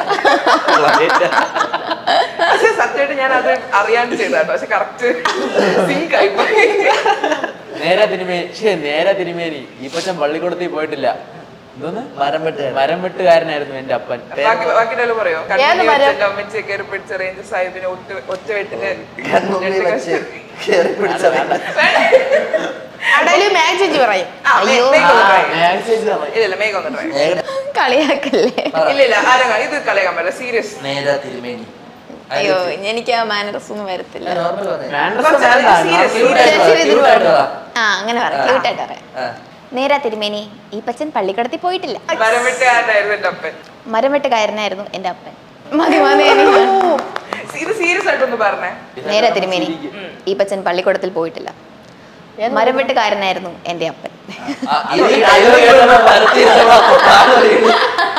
പക്ഷെ സത്യമായിട്ട് ഞാൻ അത് അറിയാണ്ട് ചെയ്താട്ടോ പക്ഷെ കറക്റ്റ് സിങ്ക് ആയി പോയി നേരെ തിരുമേനി ശേ നേരെ തിരുമേനി ഈ കൊച്ചൻ പള്ളിക്കൂടത്തിൽ പോയിട്ടില്ല എന്തോന്ന് മരം വെട്ടുകാരൻ മരം വെട്ടുകാരനായിരുന്നു എന്റെ അപ്പൻ ബാക്കി ബാക്കി ഡയലോഗ് പറയോ ഏത് കണ്ണുണ്ണി മരം? വെച്ചെന്റെ അമ്മച്ചെ കയറി പിടിച്ച റേഞ്ച് സാഹിബിനെ ഒറ്റ ഒറ്റ വെട്ടില് കണ്ണുള്ളിൽ വെച്ച് കേറി പിടിച്ചത് അടയില് മാച്ച് ചേച്ചി പറയും ആ, മേ- അയ്യോ. മേഘ ഒന്ന് try. മാക്സിസ് ഇല്ല ഇല്ല മേഘ ഒന്ന് try. ഏക- കളിയാക്കല്ലേ ഇല്ല ഇല്ല ആരാ ഇത് കളിയാക്കാൻ പറ്റില്ല സീരിയസ് നേരാ തിരുമേനി അയ്യോ എനിക്ക് ആ മാനറസ് ഒന്നും വരത്തില്ല നോർമൽ പറഞ്ഞു കുറച്ച് serious, serious. ആ അങ്ങനെ പറയാം ക്യൂട്ടായിട്ട് പറയാം നേരാ തിരുമേനി ഈ പച്ചൻ പള്ളിക്കടത്തിൽ പോയിട്ടില്ല മരം വെട്ടുകാരനായിരുന്നു എന്റെ അപ്പൻ മരം വെട്ടുകാരനായിരുന്നു എന്റെ അപ്പൻ മതി മതി എനിക്ക് ഇത് സീരിയസ് ആയിട്ടൊന്ന് പറഞ്ഞേ നേരെ തിരുമേനി ഈ പച്ചൻ പള്ളിക്കൂടത്തിൽ പോയിട്ടില്ല മരം വെട്ടുകാരനായിരുന്നു എൻ്റെ അപ്പൻ ആ, ഇത് ഈ dialogue കേട്ടപ്പോ പരത്തിയിരുന്നപ്പോ താഴെ വീണു.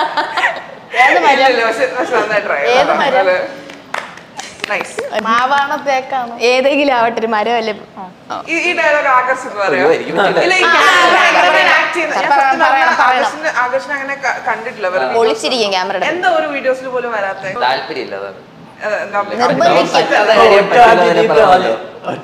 ഇല്ല, ഇല്ല, പക്ഷെ പക്ഷെ നന്നായി try ചെയ്തു. ഏത് മരം? നല്ല- nice. മാവാണോ തേക്കാണോ ഏതെങ്കിലും ആവട്ടെ ഒരു മരമല്ലേ ഈ- ഈ ഡയലോഗ് ആകർഷിച്ച് പറയാം അയ്യോ, എനിക്ക് പറ്റില്ല. ഇല്ല, ഈ ആ, character ആ, അങ്ങനെ ആ, act ചെയ്യുന്ന- ഞാൻ പറയണം, സത്യം പറഞ്ഞാൽ പറയണം, പറയണം. ആകർഷിനെ- ആകർഷിനെ അങ്ങനെ ക- കണ്ടിട്ടില്ല വേറെ videos. ഒളിച്ചിരിക്കും ക്യാമറയുടെ എന്താ ഒരു വീഡിയോസിൽ പോലും വരാത്ത താല്പര്യമില്ല അതാണ് നിർബന്ധിക്കും പറ്റാത്ത കാര്യം പറ്റുന്നവരെ പറയാമല്ലോ.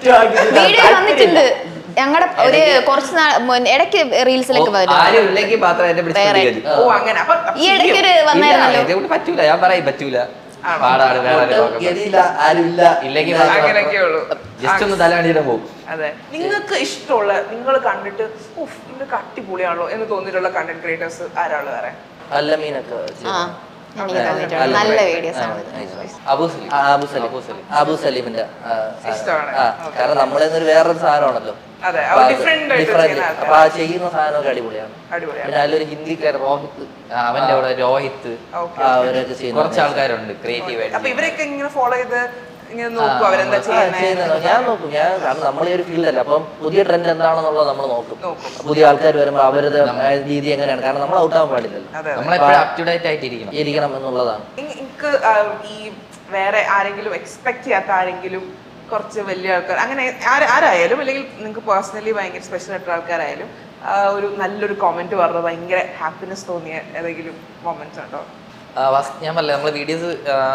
വീഡിയോ വന്നിട്ടുണ്ട് ഞങ്ങളുടെ ഒരു കുറച്ച് നാൾ മുൻ- ഇടയ്ക്ക് റീൽസിലൊക്കെ വരും ആരും ഇല്ലെങ്കിൽ മാത്രം എന്നെ പിടിച്ച് വേറെ. പിടിക്കരുത്. ഓ അങ്ങനെ അപ്പൊ അപ്പൊ ഈ ഇടയ്ക്ക് ഒരു ഇല്ല, വന്നായിരുന്നല്ലോ ഇതേകൊണ്ട് പറ്റൂല ഞാൻ പറയും പറ്റൂല ആണോ? പാടാണ് വേറെ ഒട്ടും ഗതിയില്ല, ആരുമില്ല ഇല്ലെങ്കിൽ അങ്ങനെയൊക്കെ ഉള്ളൂ ജസ്റ്റ് ഒന്ന് തലവണ്ടിയുടെ പോകും അതെ നിങ്ങൾക്ക് ഇഷ്ടമുള്ള നിങ്ങൾ കണ്ടിട്ട് ഉഫ് നിങ്ങൾക്ക് അടിപൊളിയാണല്ലോ എന്ന് തോന്നിയിട്ടുള്ള കണ്ടന്റ് ക്രിയേറ്റേഴ്സ് ആരാള് വേറെ അല്ല മീനൊക്കെ ആ എനിക്ക് തോന്നിയിട്ടുണ്ട് നല്ല വീഡിയോസ് ആണ് അബു സലീം ആ, അബു സലീം അബു സലീമിന്റെ ആ, സാധനം. ഇഷ്ടമാണ്. ആ, കാരണം നമ്മളെ ഒരു വേറൊരു സാധനമാണല്ലോ അതെ അപ്പൊ അവർ അത് ഡിഫറെന്റ് ആയിട്ട് different. ചെയ്യുന്ന അപ്പൊ ആൾക്കാർ ആ ചെയ്യുന്ന സാധനമൊക്കെ അടിപൊളിയാണ് അടിപൊളിയാണ് പിന്നെ അതിലൊരു ഹിന്ദിക്കാരൻ റോഹിത് ആ, അവന്റെ അവിടെ രോഹിത് ഓക്കെ ആ, അവരൊക്കെ ചെയ്യുന്ന കുറച്ച് ആൾക്കാരുണ്ട് ക്രിയേറ്റീവ് അപ്പൊ ആയിട്ട് ഇവരൊക്കെ ഇങ്ങനെ ഫോളോ ചെയ്ത് ഇങ്ങനെ നോക്കും അവരെന്താ ആ, ചെയ്യുന്നത് ചെയ്യുന്നത് ഞാൻ നോക്കും ഞാൻ കാരണം നമ്മളെ ഒരു ഫീൽഡല്ല അപ്പം പുതിയ ട്രെൻഡ് എന്താണെന്നുള്ളത് നമ്മൾ നോക്കും നോക്കും. പുതിയ ആൾക്കാർ വരുമ്പോൾ അവരുടെ ആ, രീതി എങ്ങനെയാണ് കാരണം നമ്മൾ ഔട്ട് ആവാൻ പാടില്ലല്ലോ അതെ അതെ നമ്മളെപ്പോഴും അപ് ടു ഡേറ്റ് ആയിട്ടിരിക്കണം ഇരിക്കണം എന്നുള്ളതാണ് എനിക്ക് ഈ വേറെ ആരെങ്കിലും എക്സ്പെക്ട് ചെയ്യാത്ത ആരെങ്കിലും കുറച്ച് വലിയ ആൾക്കാർ അങ്ങനെ ആര- ആരായാലും അല്ലെങ്കിൽ നിങ്ങൾക്ക് പേഴ്സണലി ഭയങ്കര സ്പെഷ്യൽ ആയിട്ടുള്ള ആൾക്കാരായാലും ആ, ഒരു നല്ലൊരു കമന്റ് പറഞ്ഞത് ഭയങ്കര ഹാപ്പിനെസ് തോന്നിയ ഏതെങ്കിലും മൊമെന്റ്സ് ഉണ്ടോ ആ, വസ്- ഞാൻ പറഞ്ഞില്ല നമ്മള് വീഡിയോസ്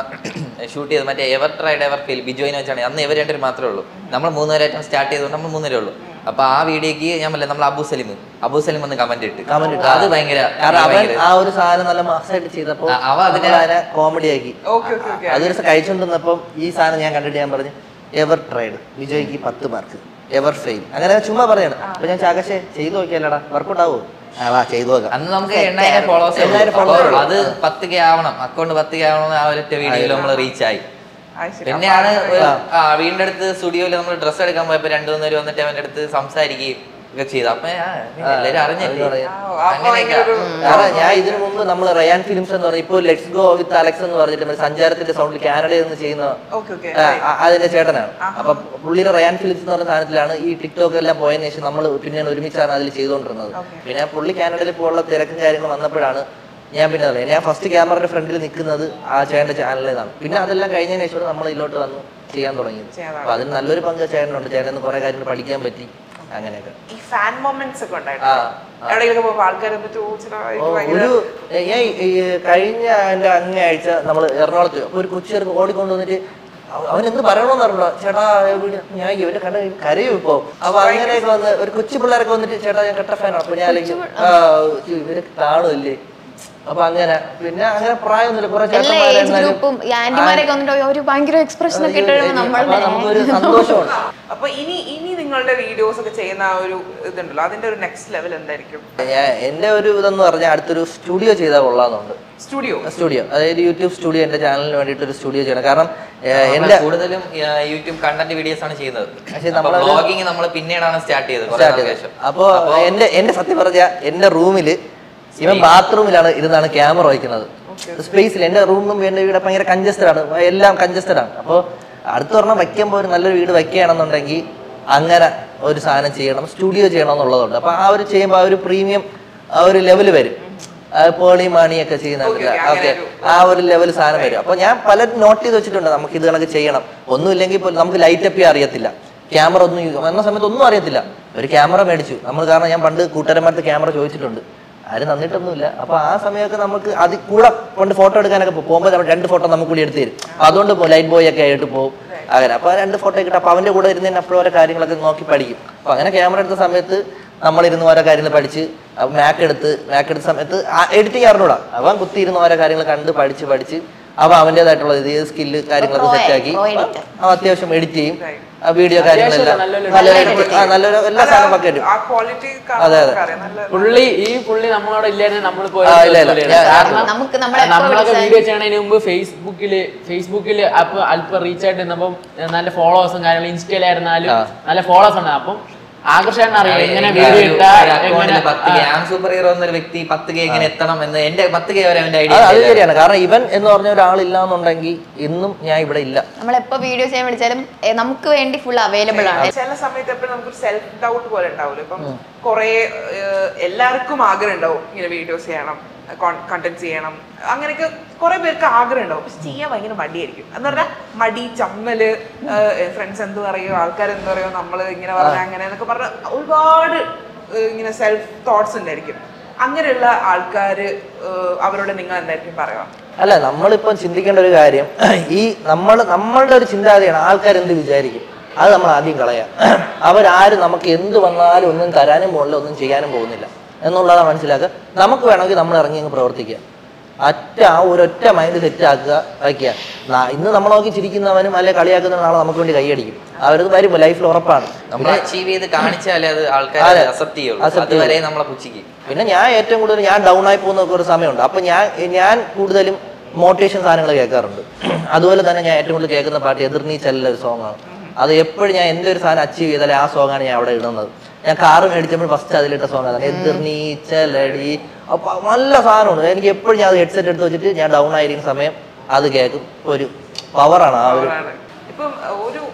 ഷൂട്ട് ചെയ്ത് മറ്റേ എവർ ട്രൈഡ് എവർ ഫെയിൽ ബിജോയിനെ വെച്ചാണ് അന്ന് ഇവർ രണ്ടുപേരും മാത്രമേ ഉള്ളൂ നമ്മൾ മൂന്നുപേരായിട്ടും സ്റ്റാർട്ട് ചെയ്തുകൊണ്ട് നമ്മൾ മൂന്നുപേരേ ഉള്ളൂ അപ്പൊ ആ വീഡിയോക്ക് ഞാൻ പറഞ്ഞില്ല നമ്മൾ അബു സലീം അബു സലീം ഒന്ന് കമന്റ് ഇട്ട് Comment ഇട്ട്. അത് ഭയങ്കര കാരണം അവൻ ഭയങ്കര- ആ ഒരു സാധനം നല്ല മാസമായിട്ട് ചെയ്തപ്പോ ആ, അവൻ അതിനെ- അതിനെ കോമഡി ആക്കി ഓക്കെ ഓക്കെ ഓക്കെ അതൊരു ദിവസം കഴിച്ചുകൊണ്ടിരുന്നപ്പം ഈ സാധനം ഞാൻ കണ്ടിട്ട് ഞാൻ പറഞ്ഞു എവർ ട്രൈഡ് വിജയ്ക്ക് പത്ത് മാർക്ക് എവർ ഫെയിൽ അങ്ങനെ ചുമ്മാ പറയാണ് അപ്പൊ ഞാൻ ചാകശേ ചെയ്തു നോക്കിയല്ലടാ വർക്കൗട്ട് ആവോ ആ വാ ചെയ്തു നോക്കാം അന്ന് നമുക്ക് എണ്ണായിരം ഫോളോവേഴ്സ് എണ്ണായിരം followers ഉള്ളൂ. അത് പത്ത് കെ ആവണം അക്കൗണ്ട് പത്ത് കെ ആവണം എന്ന് ആ ഒരൊറ്റ വീഡിയോയിൽ നമ്മൾ റീച്ച് ആയി അത് ശരി. പിന്നെയാണ് അപ്പൊ ഒരു- ആ വീടിന്റെ അടുത്ത് സ്റ്റുഡിയോയിൽ നമ്മൾ ഡ്രസ്സ് എടുക്കാൻ പോയപ്പോ രണ്ടു മൂന്ന് പേര് വന്നിട്ട് അവന്റെ അടുത്ത് സംസാരിക്കുകയും ഒക്കെ ചെയ്തു അപ്പൊ ആ, എല്ലാരും അറിഞ്ഞില്ലേ അവര് ആ, അപ്പൊ ഭയങ്കര ഒരു കാരണം ഞാൻ ഇതിനു മുമ്പ് നമ്മൾ റയാൻ ഫിലിംസ് എന്ന് പറഞ്ഞ ഇപ്പോൾ ലെറ്റ്സ് ഗോ വിത്ത് അലക്സ് എന്ന് പറഞ്ഞിട്ട് ഒരു സഞ്ചാരത്തിന്റെ സൗണ്ടിൽ കാനഡയിൽ നിന്ന് ചെയ്യുന്ന ഓക്കെ ഓക്കെ ആ, ആ, അതിന്റെ ചേട്ടനാണ് അപ്പൊ പുള്ളിയുടെ റയാൻ ഫിലിംസ് എന്ന് പറഞ്ഞ സാധനത്തിലാണ് ഈ ടിക്ടോക്ക് എല്ലാം പോയതിനു ശേഷം നമ്മൾ പിന്നെയാണ് ഒരുമിച്ചാണ് അതിൽ ചെയ്തുകൊണ്ടിരുന്നത് പിന്നെ പുള്ളി കാനഡയിൽ പോലുള്ള തിരക്കും കാര്യങ്ങളും വന്നപ്പോഴാണ് ഞാൻ പിന്നെ അറിയാം ഞാൻ ഫസ്റ്റ് ക്യാമറയുടെ ഫ്രണ്ടിൽ നിൽക്കുന്നത് ആ ചേട്ടന്റെ ചാനലിൽ നിന്നാണ് പിന്നെ അതെല്ലാം കഴിഞ്ഞതിന് ശേഷം നമ്മൾ ഇതിലോട്ട് വന്ന് ചെയ്യാൻ തുടങ്ങിയത് ചെയ്യാൻ അപ്പൊ അതിന് നല്ലൊരു പങ്ക് ചേട്ടനുണ്ട് ചേട്ടന് കുറെ കാര്യങ്ങൾ പഠിക്കാൻ പറ്റി അങ്ങനെയൊക്കെ ഈ ഫാൻ മൊമെന്റ്സ് ഒക്കെ ആ, ഉണ്ടായിട്ടുണ്ട് എവിടെയെങ്കിലും പോകുമ്പോൾ ആൾക്കാർ എന്നിട്ട് ഓ, ചേട്ടാ, ഇത് ഓ, ഭയങ്കര ഒരു ഏ, ഞാൻ ഈ- ഈ കഴിഞ്ഞ എന്റെ അങ്ങേ ആഴ്ച നമ്മൾ എറണാകുളത്ത് അപ്പൊ ഒരു കൊച്ചു ചേർക്ക് ഓടിക്കൊണ്ട് വന്നിട്ട് അവ- അവൻ എന്ത് പറയണമെന്ന് അറിയില്ല ചേട്ടാ ഇവിടെ ഞാൻ ഇവരെ കണ്ട കരയും ഇപ്പൊ അപ്പൊ അങ്ങനെയൊക്കെ വന്ന് ഒരു കൊച്ചു പിള്ളേരൊക്കെ വന്നിട്ട് ചേട്ടാ ഞാൻ കെട്ട ഫാനാണ് അപ്പൊ ഞാൻ ആലോചിക്കും, ആ ഇവര് കാണുമല്ലേ അപ്പൊ അങ്ങനെ പിന്നെ അങ്ങനെ പ്രായമൊന്നുമില്ല കുറെ എല്ലാ ഏജ് ചേട്ടന്മാരായിരുന്നാലും ഗ്രൂപ്പും ഈ ആന്റിമാരൊക്കെ വന്നിട്ട് ഒരു ഭയങ്കര എക്സ്പ്രഷൻ ഒക്കെ ഇട്ട് കഴിയുമ്പോൾ നമ്മൾ അപ്പൊ നമുക്കൊരു സന്തോഷമാണ് അപ്പൊ ഇനി ഇനി നിങ്ങളുടെ വീഡിയോസ് ഒക്കെ ചെയ്യുന്ന ആ ഒരു ഇതുണ്ടല്ലോ അതിന്റെ ഒരു നെക്സ്റ്റ് ലെവൽ എന്തായിരിക്കും ഞാൻ എന്റെ ഒരു ഇതെന്ന് പറഞ്ഞാൽ അടുത്തൊരു സ്റ്റുഡിയോ ചെയ്താൽ കൊള്ളാന്നുണ്ട് സ്റ്റുഡിയോ സ്റ്റുഡിയോ അതായത് യൂട്യൂബ് സ്റ്റുഡിയോ എന്റെ ചാനലിന് വേണ്ടിയിട്ട് ഒരു സ്റ്റുഡിയോ ചെയ്യണം കാരണം ഏ, നമ്മള് എന്റെ കൂടുതലും ആ, യൂട്യൂബ് കണ്ടന്റ് വീഡിയോസ് ആണ് ചെയ്യുന്നത് പക്ഷേ നമ്മളൊരു- ബ്ലോഗിങ് നമ്മൾ പിന്നീടാണ് സ്റ്റാർട്ട് ചെയ്തത് കുറേ സ്റ്റാർട്ട് നാൾക്ക് ചെയ്തത് ശേഷം അപ്പോ എന്റെ എന്റെ സത്യം പറഞ്ഞ എന്റെ റൂമില് ഇവൻ ബാത്റൂമിലാണ് ഇരുന്നാണ് ക്യാമറ വയ്ക്കുന്നത് സ്പേസിൽ എന്റെ റൂമും എന്റെ വീട് ഭയങ്കര കഞ്ചസ്റ്റഡ് ആണ് എല്ലാം കഞ്ചസ്റ്റഡ് ആണ് അപ്പോൾ അടുത്ത് പറഞ്ഞാൽ വയ്ക്കുമ്പോൾ ഒരു നല്ലൊരു വീട് വയ്ക്കുകയാണെന്നുണ്ടെങ്കിൽ അങ്ങനെ ഒരു സാധനം ചെയ്യണം സ്റ്റുഡിയോ ചെയ്യണം എന്നുള്ളതുണ്ട് അപ്പൊ ആ ഒരു ചെയ്യുമ്പോൾ ആ ഒരു പ്രീമിയം ആ ഒരു ലെവൽ വരും ആ പേളി മാണിയൊക്കെ ചെയ്യുന്ന Okay, okay, അങ്ങനെ ഓക്കെ ഒരു- ആ ഒരു ലെവൽ സാധനം വരും അപ്പൊ ഞാൻ പലരും നോട്ട് ചെയ്ത് വെച്ചിട്ടുണ്ട് നമുക്ക് ഇത് കണക്ക് ചെയ്യണം ഒന്നുമില്ലെങ്കിൽ പോലും നമുക്ക് ലൈറ്റ് അപ്പ് അറിയത്തില്ല ക്യാമറ ഒന്നും use- വന്ന സമയത്ത് ഒന്നും അറിയത്തില്ല ഒരു ക്യാമറ മേടിച്ചു നമ്മൾ കാരണം ഞാൻ പണ്ട് കൂട്ടുകാരന്മാരുടെ ക്യാമറ ചോദിച്ചിട്ടുണ്ട് ആരും തന്നിട്ടൊന്നുമില്ല അപ്പൊ ആ സമയമൊക്കെ നമുക്ക് അത് കൂടെ കൊണ്ട് ഫോട്ടോ എടുക്കാനൊക്കെ പോകും. പോകുമ്പോൾ നമ്മൾ രണ്ട് ഫോട്ടോ നമുക്ക് കൂടി എടുത്ത് തരും അപ്പൊ അതുകൊണ്ട് ലൈറ്റ് ബോയ് ഒക്കെ ആയിട്ട് പോകും അങ്ങനെ അപ്പൊ ആ രണ്ട് ഫോട്ടോ കിട്ടും അപ്പൊ അവന്റെ കൂടെ ഇരുന്നതിന് അപ്പോഴും ഓരോ കാര്യങ്ങളൊക്കെ നോക്കി പഠിക്കും അപ്പൊ അങ്ങനെ ക്യാമറ എടുത്ത സമയത്ത് നമ്മളിരുന്ന് ഓരോ കാര്യങ്ങൾ പഠിച്ച് മാക്ക് എടുത്ത് മാക്ക് എടുത്ത സമയത്ത് എഡിറ്റിംഗ് അറിഞ്ഞൂടാ അവൻ കുത്തിയിരുന്ന് ഓരോ കാര്യങ്ങൾ കണ്ട് പഠിച്ച് പഠിച്ച് അവൻ അവൻ്റെതായിട്ടുള്ള ഇത് സ്കില്ല് കാര്യങ്ങളൊക്കെ pro സെറ്റ് ആക്കി pro editor. അവൻ അത്യാവശ്യം എഡിറ്റ് ചെയ്യും ആ വീഡിയോ കാര്യങ്ങളെല്ലാം നല്ലൊരു നല്ല edit- ആ നല്ലൊരു എല്ലാ സാധനവും ഒക്കെ വരും ആ ക്വാളിറ്റി അതെ, അതെ. അറിയാം നല്ല പുള്ളി ഈ പുള്ളി നമ്മളോട് ഇല്ലായിരുന്നു നമ്മൾ ആ, ഇല്ല, ഇല്ല. ഞാൻ- കാരണം നമുക്ക് നമ്മളെ എപ്പോ നമ്മളൊക്കെ വിളിച്ചാലും- വീഡിയോ ചെയ്യണതിന് മുമ്പ് ഫേസ്ബുക്കില് ഫേസ്ബുക്കില് അപ്പൊ അല്പം റീച്ച് ആയിട്ട് നിന്നപ്പം നല്ല ഫോളോവേഴ്സും കാര്യങ്ങളും ഇൻസ്റ്റയിലായിരുന്നാലും ആ. നല്ല ഫോളോവേഴ്സ് ഉണ്ട് അപ്പം ആകർഷണം അറിയാം എങ്ങനെ വീഡിയോ ഇട്ടാ എങ്ങനെ പത്ത് കെ ആം സൂപ്പർ ഹീറോ എന്നൊരു വ്യക്തി പത്ത് കെ എങ്ങനെ എത്തണം എന്ന് എന്റെ പത്ത് കെ വരെ അവന്റെ അത് അത് ഐഡിയ ശരിയാണ് കാരണം ഇവൻ എന്ന് പറഞ്ഞ ഒരാളില്ലാന്നുണ്ടെങ്കിൽ ഇന്നും ഞാൻ ഇവിടെ ഇല്ല നമ്മളെപ്പോ വീഡിയോ ചെയ്യാൻ വിളിച്ചാലും ഏ, നമുക്ക് വേണ്ടി ഫുൾ അവൈലബിൾ ആണ് ചില സമയത്ത് എപ്പോഴും നമുക്കൊരു സെൽഫ് ഡൗട്ട് പോലെ ഉണ്ടാവില്ല ഇപ്പം കുറെ എല്ലാവർക്കും ആഗ്രഹം ഉണ്ടാവും ഇങ്ങനെ വീഡിയോസ് ചെയ്യണം കണ്ടന്റ് ചെയ്യണം അങ്ങനെയൊക്കെ കുറെ പേർക്ക് ആഗ്രഹം ഉണ്ടാവും പക്ഷെ ചെയ്യാൻ ഭയങ്കര മടിയായിരിക്കും എന്ന് പറഞ്ഞാൽ മടി ചമ്മല് ഫ്രണ്ട്സ് എന്ത് പറയോ ആൾക്കാർ എന്ത് പറയോ നമ്മൾ ഇങ്ങനെ പറഞ്ഞ അങ്ങനെ എന്നൊക്കെ പറഞ്ഞ ഒരുപാട് ഏഹ്, ഇങ്ങനെ സെൽഫ് തോട്ട്സ് ഉണ്ടായിരിക്കും അങ്ങനെയുള്ള ആൾക്കാര് ഏഹ്, അവരോട് നിങ്ങൾ എന്തായിരിക്കും പറയുക അല്ല നമ്മളിപ്പം ചിന്തിക്കേണ്ട ഒരു കാര്യം ഈ നമ്മൾ നമ്മളുടെ ഒരു ചിന്താഗതിയാണ് ആൾക്കാർ എന്ത് വിചാരിക്കും അത് നമ്മൾ ആദ്യം കളയാം അവരാരും നമുക്ക് എന്ത് വന്നാലും ഒന്നും തരാനും പോകുന്നില്ല ഒന്നും ചെയ്യാനും പോകുന്നില്ല എന്നുള്ളതാണ് മനസ്സിലാക്കുക നമുക്ക് വേണമെങ്കിൽ നമ്മൾ ഇറങ്ങി അങ്ങ് പ്രവർത്തിക്കുക ഒറ്റ ആ ഒരൊറ്റ മൈൻഡ് സെറ്റ് ആക്കുക വയ്ക്കുക നാ- ഇന്ന് നമ്മൾ നോക്കി ചിരിക്കുന്നവനും അല്ലെ കളിയാക്കുന്ന നാളെ നമുക്ക് വേണ്ടി കൈയടിക്കും അവരത് വരുമ്പോൾ ലൈഫിൽ ഉറപ്പാണ് നമ്മൾ അച്ചീവ് ചെയ്ത് കാണിച്ചാലേ അത് ആൾക്കാർ അതെ. അക്സെപ്റ്റ് ചെയ്യുള്ളൂ Accept അതുവരെ നമ്മളെ പുച്ഛിക്കും പിന്നെ ഞാൻ ഏറ്റവും കൂടുതൽ ഞാൻ ഡൗൺ ആയി പോകുന്ന ഒക്കെ ഒരു സമയമുണ്ട് അപ്പൊ ഞാൻ ഞാൻ കൂടുതലും മോട്ടിവേഷൻ സാധനങ്ങൾ കേൾക്കാറുണ്ട് അതുപോലെ തന്നെ ഞാൻ ഏറ്റവും കൂടുതൽ കേൾക്കുന്ന പാട്ട് എതിർനീച്ചല്ല ഒരു സോങ്ങാണ് അത് എപ്പോഴും ഞാൻ എന്തൊരു സാധനം അച്ചീവ് ചെയ്താലേ ആ സോങ്ങാണ് ഞാൻ അവിടെ ഇടുന്നത് ഞാൻ കാറ് മേടിച്ചപ്പോൾ ഫസ്റ്റ് അതിലിട്ട സോങ് അതാണ് എതിർനീച്ചലടി അപ്പൊ നല്ല സാധനമാണ് എനിക്ക് എപ്പോഴും ഞാൻ അത് ഹെഡ്സെറ്റ് എടുത്ത് വെച്ചിട്ട് ഞാൻ ഡൗൺ ആയിരിക്കുന്ന സമയം അത് കേൾക്കും ഒരു പവറാണ് ആ ഒരു ആണ്. ഇപ്പം അഹ്, ഒരു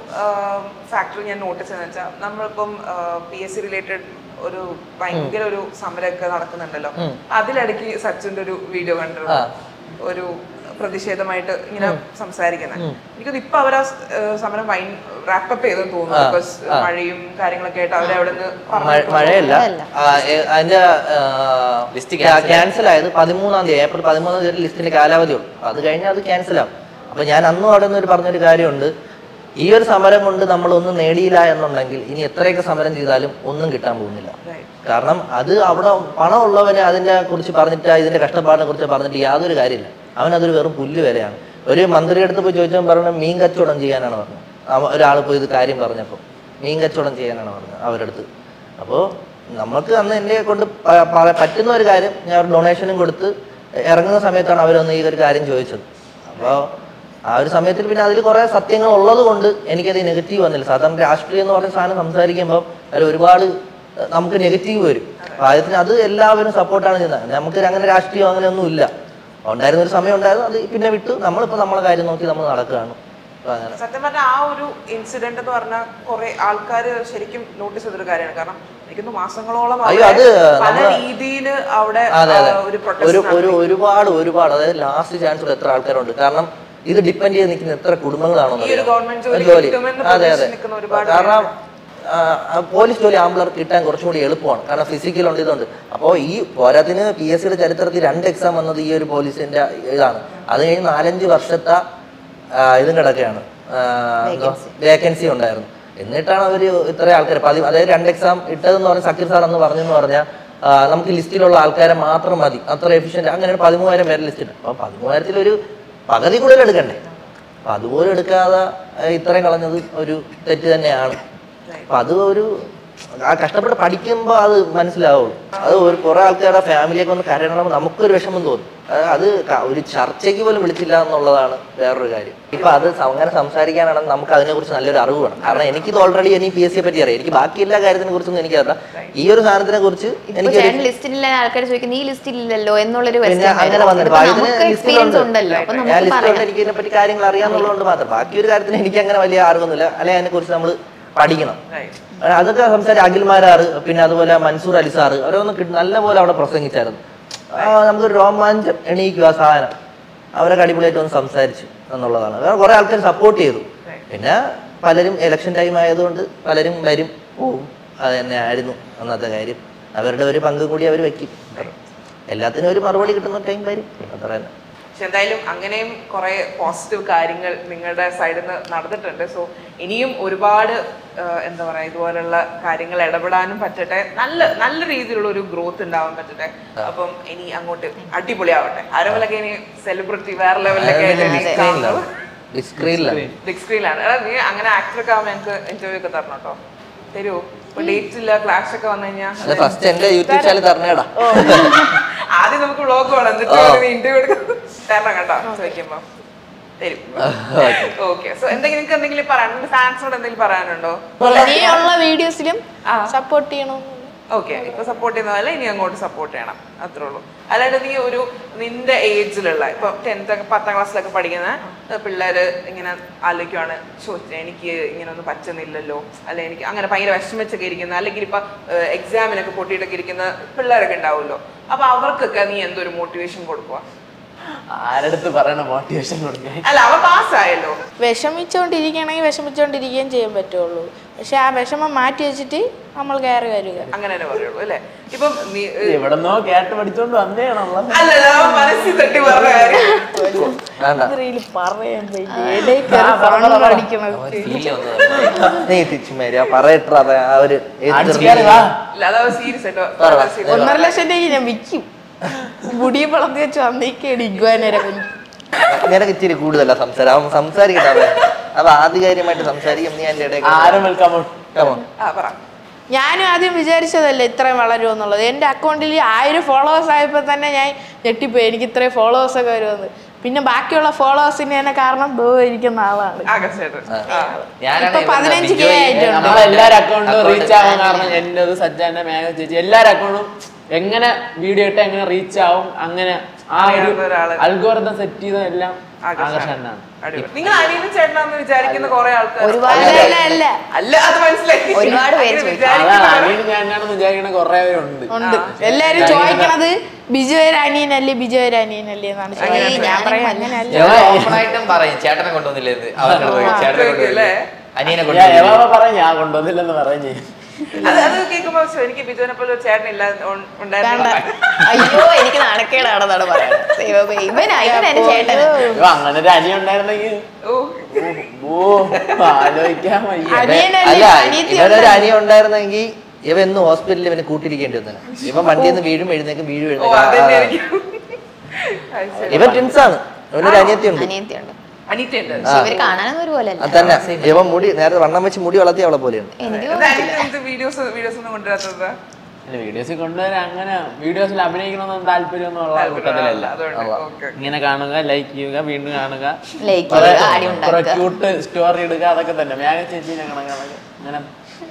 ഫാക്ടർ ഞാൻ നോട്ടീസ് എന്ന് വെച്ചാൽ നമ്മളിപ്പം പി എസ് സി റിലേറ്റഡ് ഒരു ഭയങ്കര ഒരു സമരമൊക്കെ നടക്കുന്നുണ്ടല്ലോ അതിലിടയ്ക്ക് സച്ചിന്റെ ഒരു വീഡിയോ കണ്ടിരുന്നു ഒരു പ്രതിഷേധമായിട്ട് ഇങ്ങനെ സംസാരിക്കുന്നത് എനിക്കത് ഇപ്പൊ അവർ ആ സ്- ഏഹ് സമരം റാപ്പപ്പ് ചെയ്തെന്ന് തോന്നുന്നു ബിക്കോസ് മഴയും കാര്യങ്ങളൊക്കെ ആയിട്ട് അവരവിടെ നിന്ന് മഴ- മഴയല്ല ആ, ഏ- അതിന്റെ List ക്യാൻസൽ ആയത് പതിമൂന്നാം തീയതി ഏപ്രിൽ പതിമൂന്നാം തീയതി ലിസ്റ്റിന്റെ കാലാവധി ഉള്ളൂ അത് കഴിഞ്ഞാൽ അത് ക്യാൻസൽ ആവും അപ്പൊ ഞാൻ അന്നും അവിടെ നിന്ന് ഒരു പറഞ്ഞൊരു കാര്യമുണ്ട് ഈ ഒരു സമരം കൊണ്ട് നമ്മൾ ഒന്നും നേടിയില്ല എന്നുണ്ടെങ്കിൽ ഇനി എത്രയൊക്കെ സമരം ചെയ്താലും ഒന്നും കിട്ടാൻ പോകുന്നില്ല കാരണം അത് അവിടെ പണമുള്ളവന് അതിനെ കുറിച്ച് പറഞ്ഞിട്ട് ഇതിന്റെ കഷ്ടപ്പാടിനെ കുറിച്ച് പറഞ്ഞിട്ട് യാതൊരു കാര്യമില്ല അവൻ അതൊരു വെറും പുല്ല് വിലയാണ് ഒരു മന്ത്രിയുടെ അടുത്ത് പോയി ചോദിച്ചാൽ പറഞ്ഞ മീൻ കച്ചവടം ചെയ്യാനാണ് പറഞ്ഞത് അവ- ഒരാൾ പോയി ഇത് കാര്യം പറഞ്ഞപ്പോൾ മീൻ കച്ചവടം ചെയ്യാനാണ് പറഞ്ഞത് അവരുടെ അടുത്ത് അപ്പോൾ നമുക്ക് അന്ന് എന്നെ കൊണ്ട് പ- പ- പറ്റുന്ന ഒരു കാര്യം ഞാൻ ഒരു ഡൊണേഷനും കൊടുത്ത് ഇറങ്ങുന്ന സമയത്താണ് അവരൊന്ന് ഈ ഒരു കാര്യം ചോദിച്ചത് അപ്പോൾ ആ ഒരു സമയത്തിൽ പിന്നെ അതിൽ കുറേ സത്യങ്ങൾ ഉള്ളത് കൊണ്ട് എനിക്കത് നെഗറ്റീവ് വന്നില്ല സാധാരണ രാഷ്ട്രീയം എന്ന് പറഞ്ഞ സാധനം സംസാരിക്കുമ്പോൾ അതിൽ ഒരുപാട് ഏഹ്, നമുക്ക് നെഗറ്റീവ് വരും അപ്പോൾ അതിന് അത് എല്ലാവരും സപ്പോർട്ടാണ് ചെയ്യുന്നത് നമുക്ക് അങ്ങനെ രാഷ്ട്രീയം അങ്ങനെയൊന്നും ഇല്ല ഉണ്ടായിരുന്ന ഒരു സമയം ഉണ്ടായിരുന്നു അത് പിന്നെ വിട്ടു നമ്മളിപ്പോൾ നമ്മളെ കാര്യം നോക്കി നമ്മൾ നടക്കുകയാണ് അപ്പോൾ അങ്ങനെ സത്യം പറഞ്ഞാൽ ആ ഒരു ഇൻസിഡന്റ് എന്ന് പറഞ്ഞാൽ കുറെ ആൾക്കാർ ശരിക്കും നോട്ടീസ് ചെയ്തൊരു കാര്യമാണ് കാരണം എനിക്കൊന്ന് മാസങ്ങളോളം അയ്യോ, അവിടെ അത് പല നമ്മള് രീതിയിൽ അവിടെ അതെ അതെ ആ, ഒരു ഒരു പ്രൊട്ടസ്റ്റ് ഒരു ഒരുപാട് ഒരുപാട് അതായത് ലാസ്റ്റ് ചാൻസിൽ എത്ര ആൾക്കാരുണ്ട് കാരണം ഇത് ഡിപ്പെൻഡ് ചെയ്ത് നിൽക്കുന്ന എത്ര കുടുംബങ്ങളാണോ ഈ ഒരു government ജോലി ജോലി കിട്ടുമെന്ന് അതെ അതെ പ്രതീക്ഷിച്ച് നിൽക്കുന്ന ഒരുപാട് കാരണം ആ, ആ, പോലീസ് ജോലി ആമ്പിളർക്ക് കിട്ടാൻ കുറച്ചും കൂടി എളുപ്പമാണ് കാരണം ഫിസിക്കൽ ഉണ്ട് ഇതുണ്ട് അപ്പോൾ ഈ പോരാത്തിന് പി എസ് സിയുടെ ചരിത്രത്തിൽ രണ്ട് എക്സാം വന്നത് ഈ ഒരു പോലീസിന്റെ ഇതാണ് അത് കഴിഞ്ഞ് നാലഞ്ച് വർഷത്തെ ആ, ഇതും കിടക്കുകയാണ് വേക്കൻസി ഉണ്ടായിരുന്നു എന്നിട്ടാണ് അവർ ഇത്ര ആൾക്കാർ പതി അതായത് രണ്ട് എക്സാം ഇട്ടതെന്ന് പറഞ്ഞ സക്കീർ സാർ എന്ന് പറഞ്ഞെന്ന് പറഞ്ഞാൽ ആ, നമുക്ക് ലിസ്റ്റിലുള്ള ആൾക്കാരെ മാത്രം മതി അത്ര എഫിഷ്യന്റ് അങ്ങനെ ഒരു പതിമൂവായിരം പേരെ ലിസ്റ്റ് ഉണ്ട് അപ്പൊ പതിമൂവായിരത്തിൽ ഒരു പകുതി കൂടുതൽ എടുക്കണ്ടേ അപ്പൊ അതുപോലും എടുക്കാതെ ആ, ഇത്രയും കളഞ്ഞത് ഒരു തെറ്റ് തന്നെയാണ് അപ്പൊ അത് ഒരു ആ കഷ്ടപ്പെട്ട് പഠിക്കുമ്പോൾ അത് മനസ്സിലാവുള്ളൂ അത് ഒരു കുറെ ആൾക്കാരുടെ ഫാമിലിയൊക്കെ ഒന്ന് കരയണമെന്ന് നമുക്കൊരു വിഷമം തോന്നും അത് അത് ക- ഒരു ചർച്ചയ്ക്ക് പോലും വിളിച്ചില്ല എന്നുള്ളതാണ് വേറൊരു കാര്യം ഇപ്പൊ അത് സ- അങ്ങനെ സംസാരിക്കാനാണെങ്കിൽ നമുക്ക് അതിനെ കുറിച്ച് നല്ലൊരു അറിവ് വേണം കാരണം എനിക്കിത് ഓൾറെഡി എനിക്ക് പി എസ് സിയെ പറ്റി അറിയാം എനിക്ക് ബാക്കി എല്ലാ കാര്യത്തിനെ കുറിച്ചൊന്നും എനിക്കറിയില്ല ഈ ഒരു സാധനത്തിനെ കുറിച്ച് ഇപ്പൊ എനിക്കൊരു ചേട്ടൻ ലിസ്റ്റിലുള്ള ആൾക്കാർ ചോദിക്കും നീ ലിസ്റ്റിലില്ലല്ലോ എന്നുള്ളൊരു പിന്നെ question അങ്ങനെ വരും. വന്നിട്ട് ഇപ്പൊ ഇതിന് നമുക്ക് ലിസ്റ്റിലുണ്ട് എക്സ്പീരിയൻസ് ഉണ്ടല്ലോ അപ്പൊ ഞാൻ നമുക്ക് ലിസ്റ്റിലുണ്ട് പറയാം എനിക്ക് ഇതിനെ പറ്റി കാര്യങ്ങൾ അറിയാന്നുള്ളതുകൊണ്ട് മാത്രം ബാക്കി ഒരു കാര്യത്തിന് എനിക്ക് അങ്ങനെ വലിയ അറിവൊന്നുമില്ല അല്ലെ അതിനെ കുറിച്ച് നമ്മൾ പഠിക്കണം ആ, അതൊക്കെ സംസാരിച്ച് അഖിൽമാരാറ് പിന്നെ അതുപോലെ മൻസൂർ അലി സാറ് അവരൊന്നും കിട്ടും നല്ലപോലെ അവിടെ പ്രസംഗിച്ചായിരുന്നു ആ, നമുക്ക് രോമാഞ്ചം എണീക്കുക ആ സാധനം അവരൊക്കെ അടിപൊളിയായിട്ട് ഒന്ന് സംസാരിച്ചു എന്നുള്ളതാണ് വേറെ കുറെ ആൾക്കാർ സപ്പോർട്ട് ചെയ്തു പിന്നെ പലരും ഇലക്ഷൻ ടൈം ആയതുകൊണ്ട് പലരും വരും പോവും അത് തന്നെ ആയിരുന്നു അന്നത്തെ കാര്യം അവരുടെ ഒരു പങ്ക് കൂടി അവർ വെക്കും എല്ലാത്തിനും ഒരു മറുപടി കിട്ടുന്ന ടൈം വരും അത്ര തന്നെ പക്ഷെ എന്തായാലും അങ്ങനെയും കുറെ പോസിറ്റീവ് കാര്യങ്ങൾ നിങ്ങളുടെ സൈഡിൽ നിന്ന് നടന്നിട്ടുണ്ട് സോ ഇനിയും ഒരുപാട് ആ, എന്താ പറയാ ഇതുപോലുള്ള കാര്യങ്ങൾ ഇടപെടാനും പറ്റട്ടെ നല്ല നല്ല രീതിയിലുള്ള ഒരു ഗ്രോത്ത് ഉണ്ടാവാൻ പറ്റട്ടെ അപ്പം ഇനി അങ്ങോട്ട് അടിപൊളിയാവട്ടെ ആരോലൊക്കെ ഇനി സെലിബ്രിറ്റി വേറെ ലെവലിലൊക്കെ ആയിട്ട് ഇനി കാണുന്നത് ബിഗ് സ്ക്രീനിലാണ് ബിഗ് സ്ക്രീനിലാണ് എടാ നീ അങ്ങനെ ആക്ടറൊക്കെ ആവുമ്പോൾ എനിക്ക് ഇന്റർവ്യൂ ഒക്കെ തരണം കേട്ടോ തരുമോ ഇപ്പൊ ഡേറ്റ് ഇല്ല ക്ലാഷ് ഒക്കെ വന്നു കഴിഞ്ഞാൽ അത് ഫസ്റ്റ് എന്റെ യൂട്യൂബ് ചാനൽ തരണേടാ ആദ്യം നമുക്ക് വ്ളോഗ് വേണം എന്നിട്ട് ഇന്റർവ്യൂ എടുക്കും തരണം കേട്ടോ ചോദിക്കുമ്പോ തരും ഓക്കെ സോ എന്തെങ്കിലും നിങ്ങൾക്ക് എന്തെങ്കിലും പറയാൻ ഫാൻസിനോട് എന്തെങ്കിലും പറയാനുണ്ടോ ഇനിയുള്ള വീഡിയോസിലും സപ്പോർട്ട് ചെയ്യണം ഓക്കെ ഇപ്പൊ സപ്പോർട്ട് ചെയ്യുന്നതല്ല ഇനി അങ്ങോട്ട് സപ്പോർട്ട് ചെയ്യണം അത്രേ ഉള്ളൂ അല്ലാണ്ട് നീ ഒരു നിന്റെ ഏജിലുള്ള ഇപ്പൊ ടെൻത്ത് പത്താം ക്ലാസ്സിലൊക്കെ പഠിക്കുന്ന ഏർ പിള്ളേര് ഇങ്ങനെ ആലോചിക്കുവാണ് ചോദിച്ചത് എനിക്ക് ഇങ്ങനെ ഒന്നും പറ്റുന്നില്ലല്ലോ അല്ലെ എനിക്ക് അങ്ങനെ ഭയങ്കര വിഷമിച്ചൊക്കെ ഇരിക്കുന്ന അല്ലെങ്കിൽ ഇപ്പൊ എക്സാമിനൊക്കെ പൊട്ടിയിട്ടൊക്കെ ഇരിക്കുന്ന പിള്ളേരൊക്കെ ഉണ്ടാവുമല്ലോ അപ്പൊ അവർക്കൊക്കെ നീ എന്തൊരു മോട്ടിവേഷൻ കൊടുക്കുക ആരടുത്ത് പറയണ മോട്ടിവേഷൻ കൊടുക്കാൻ അല്ല അവ പാസ്സായല്ലോ വിഷമിച്ചുകൊണ്ടിരിക്കുകയാണെങ്കിൽ വിഷമിച്ചുകൊണ്ടിരിക്കുകയും ചെയ്യാൻ പറ്റുള്ളൂ പക്ഷെ ആ വിഷമം മാറ്റി വെച്ചിട്ട് നമ്മൾ കയറി വരിക അങ്ങനെ തന്നെ പറയുള്ളൂ അല്ലേ ഇപ്പം നീ എവിടെന്നോ കേട്ട് പഠിച്ചോണ്ട് വന്നേണല്ലോ അല്ലല്ല അവൻ മനസ്സിൽ തട്ടി പറഞ്ഞ കാര്യം വേണ്ട ഇതിൽ പറയാൻ പറ്റില്ല. ഇടയിൽ കയറി പറഞ്ഞു പഠിക്കണത് ഫീൽ വന്നത് നീ തിച്ചുമേരി ആ പറയട്ടെ അത് ആ ഒരു ഏത് അടിച്ച് ചെറിയ- കയറി വാ ഇല്ല അതവ സീരിയസ് ആയിട്ടോ പറ, പറ. serious. ഒന്നര ലക്ഷം രൂപയ്ക്ക് ഞാൻ വിൽക്കും മുടി വളർത്തി വെച്ച് വന്നേക്കാണ് ഇഗ്വാനരെ നിനക്ക് ഇച്ചിരി കൂടുതലാ സംസാരം അവൻ സംസാരിക്കട്ടെ അവൻ അവ ആധികാരികമായിട്ട് സംസാരിക്കും നീ എന്റെ ഇടയിൽ ആരും വെൽക്കം ആ പറ ഞാനും ആദ്യം വിചാരിച്ചതല്ല ഇത്രയും വളരുമെന്നുള്ളത് എൻ്റെ അക്കൗണ്ടിൽ ആയിരം ഫോളോവേഴ്സ് ആയപ്പോൾ തന്നെ ഞാൻ ഞെട്ടിപ്പോയി എനിക്ക് ഇത്രയും ഫോളോവേഴ്സ് ഒക്കെ വരുമെന്ന് പിന്നെ ബാക്കിയുള്ള ഫോളോവേഴ്സിന് തന്നെ കാരണം ദോ ഇരിക്കുന്ന ആളാണ് ആകർഷേട്ടൻ ആ ഇപ്പൊ പതിനഞ്ച് കെ ആയിട്ടുണ്ട് നമ്മളെല്ലാരും അക്കൗണ്ടും റീച്ച് ആവാൻ കാരണം എന്റേത് സജ്ജാന്റെ മേഘ ചേച്ചി എല്ലാരും അക്കൗണ്ടും എങ്ങനെ വീഡിയോ ഇട്ട് എങ്ങനെ റീച്ച് ആവും അങ്ങനെ ആ ഒരു അങ്ങനത്തെ ഒരാള്. അൽഗോറിതം സെറ്റ് ചെയ്ത എല്ലാം ആകർഷണം. ആകർഷണാണ് അടിപൊളി. നിങ്ങൾ അനിയനും ചേട്ടനാന്ന് വിചാരിക്കുന്ന കുറെ ആൾക്കാർ ഒരുപാട് അല്ല അല്ല അല്ല അല്ല അത് മനസ്സിലായി ഒരുപാട് പേര് അങ്ങനെ ചോദിക്കും. അതാണ് വിചാരിക്കുന്ന അനിയൻ ഞാനാണെന്ന് വിചാരിക്കണ കുറെ പേരുണ്ട് ഉണ്ട് എല്ലാരും ചോദിക്കണത് ബിജുവര് അനിയനല്ലേ ബിജുവര് അനിയനല്ലേ എന്നാണ് ചോദിക്കുന്നത് ഞാൻ പറയാം അങ്ങനെയല്ല ഓപ്പൺ ആയിട്ടും പറയും ചേട്ടനെ കൊണ്ടുവന്നില്ലേ ഇത് അവരുടെ പോയി ചേട്ടനെ ചോദിക്കുമല്ലേ? കൊണ്ടുവന്നില്ലേ അനിയനെ ഞാൻ കൊണ്ടുവന്നില്ലേ എവാവ പറയും ഞാൻ കൊണ്ടുവന്നില്ലെന്ന് പറയും ചെയ്യും അത് അത് കേൾക്കുമ്പോ ശ്ശോ, എനിക്ക് ബിജുവിനെ പോലെ ഒരു ചേട്ടൻ ഇല്ല ഉൺ- ഉണ്ടായിരുന്നു അയ്യോ എനിക്ക് നാണക്കേടാണെന്നാണ് പറയുന്നത് ദൈവമേ, ഇവനാ ഇവനാ എന്റെ ചേട്ടൻ അയ്യോ, അങ്ങനെ ഒരു അനിയൻ ഉണ്ടായിരുന്നെങ്കിൽ ഓ ഓ ആലോചിക്കാൻ വയ്യ അനിയനല്ലേ അല്ല അനിയത്തി ഇവനൊരു അനിയ ഉണ്ടായിരുന്നെങ്കിൽ ഇവ എന്നും ഹോസ്പിറ്റലിൽ ഇവന് കൂട്ടിരിക്കേണ്ടി വന്നേ ഇവൻ വണ്ടിയിൽ നിന്ന് വീഴും എഴുന്നേക്കും വീഴും ഓ അതെന്നെ എഴുന്നേക്കും എനിക്ക് അത് ശരി. ഇവൻ ട്വിൻസ് ആണ് ഇവനൊരു അനിയത്തി ഉണ്ട് അനിയത്തിയുണ്ട് അനിയത്തിയുണ്ട് പക്ഷെ ഇവര് കാണാനൊന്നും ഒരുപോലെ അത് തന്നെ ഇവൻ മുടി നേരത്തെ വണ്ണം വെച്ച് മുടി വളർത്തി അവളെ പോലെയാണ് എനിക്ക് എന്താ അനിയത്തി എന്ത് വീഡിയോസ് വീഡിയോസ് ഒന്നും കൊണ്ടുവരാത്തത് വീഡിയോസിൽ കൊണ്ടുവരാൻ അങ്ങനെ വീഡിയോസിൽ അഭിനയിക്കണമെന്നൊന്നും താല്പര്യമൊന്നും ഉള്ള കൂട്ടത്തിലല്ല അതുകൊണ്ട് ഓക്കെ ഇങ്ങനെ കാണുക ലൈക്ക് ചെയ്യുക വീണ്ടും കാണുക ലൈക്ക് കുറെ ചെയ്യുക ആടി കുറെ ഉണ്ടാക്കുക ക്യൂട്ട് സ്റ്റോറി ഇടുക അതൊക്കെ തന്നെ മേഘ ചേച്ചീനെ കണക്കാണ് അങ്ങനെ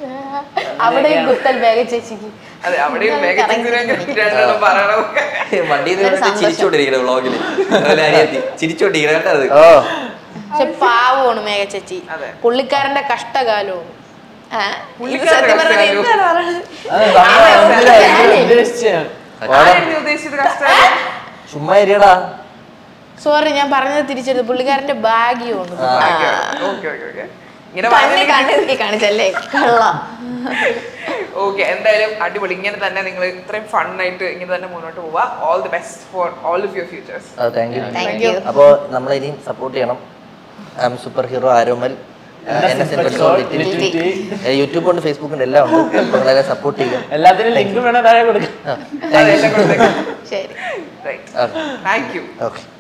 അവിടെയും കുത്തൽ ബാഗ് ചേച്ചിക്ക് അതെ അവിടെയും മികച്ച രണ്ടെണ്ണം പറയണമൊക്കെ വണ്ടിയിൽ നിന്ന് ചിരിച്ചോണ്ടിരിക്കണ വ്ളോഗില് അനിയത്തി ചിരിച്ചോണ്ടിരിക്കണ കേട്ടോ അത് ഓ പക്ഷെ പാവമാണ് മേഘ ചേച്ചി അതെ. പുള്ളിക്കാരന്റെ കഷ്ടകാലവും ആ, ഇത് പുള്ളിക്കാരന്റെ സത്യം പറഞ്ഞാൽ കഷ്ടകാലവും. എന്താണ് പറയുന്നത് അത് നമ്മള് എന്തിനാ ഉദ്ദേശിച്ചത് ആരെയും നീ ഉദ്ദേശിച്ചത് കഷ്ടം ചുമ്മാ ഇരിയടാ സോറി ഞാൻ പറഞ്ഞത് തിരിച്ചെടുത്തു പുള്ളിക്കാരന്റെ ഭാഗ്യമാണ് ഓക്കെ ഓക്കെ ഓക്കെ ഇങ്ങനെ കണ്ണി കണ്ണി കാണിച്ചല്ലേ കള്ള ഓക്കെ എന്തായാലും അടിപൊളി ഇങ്ങനെ തന്നെ നിങ്ങൾ ഇത്രയും ഫണ്ണായിട്ട് ഇങ്ങനെ തന്നെ മുന്നോട്ട് പോവാ all the best for all of your futures thank you thank you അപ്പോൾ നമ്മളെ ഇനിയും സപ്പോർട്ട് ചെയ്യണം I M super hero Aromal N S N YouTube ഉണ്ട് ഫേസ്ബുക്ക് ഉണ്ട് എല്ലാം ഉണ്ട് നിങ്ങളെല്ലാം സപ്പോർട്ട് ചെയ്യുക എല്ലാത്തിനും ലിങ്ക് വേണം താഴെ കൊടുക്കാം താങ്ക് യു ശരി താങ്ക് യു ഓക്കെ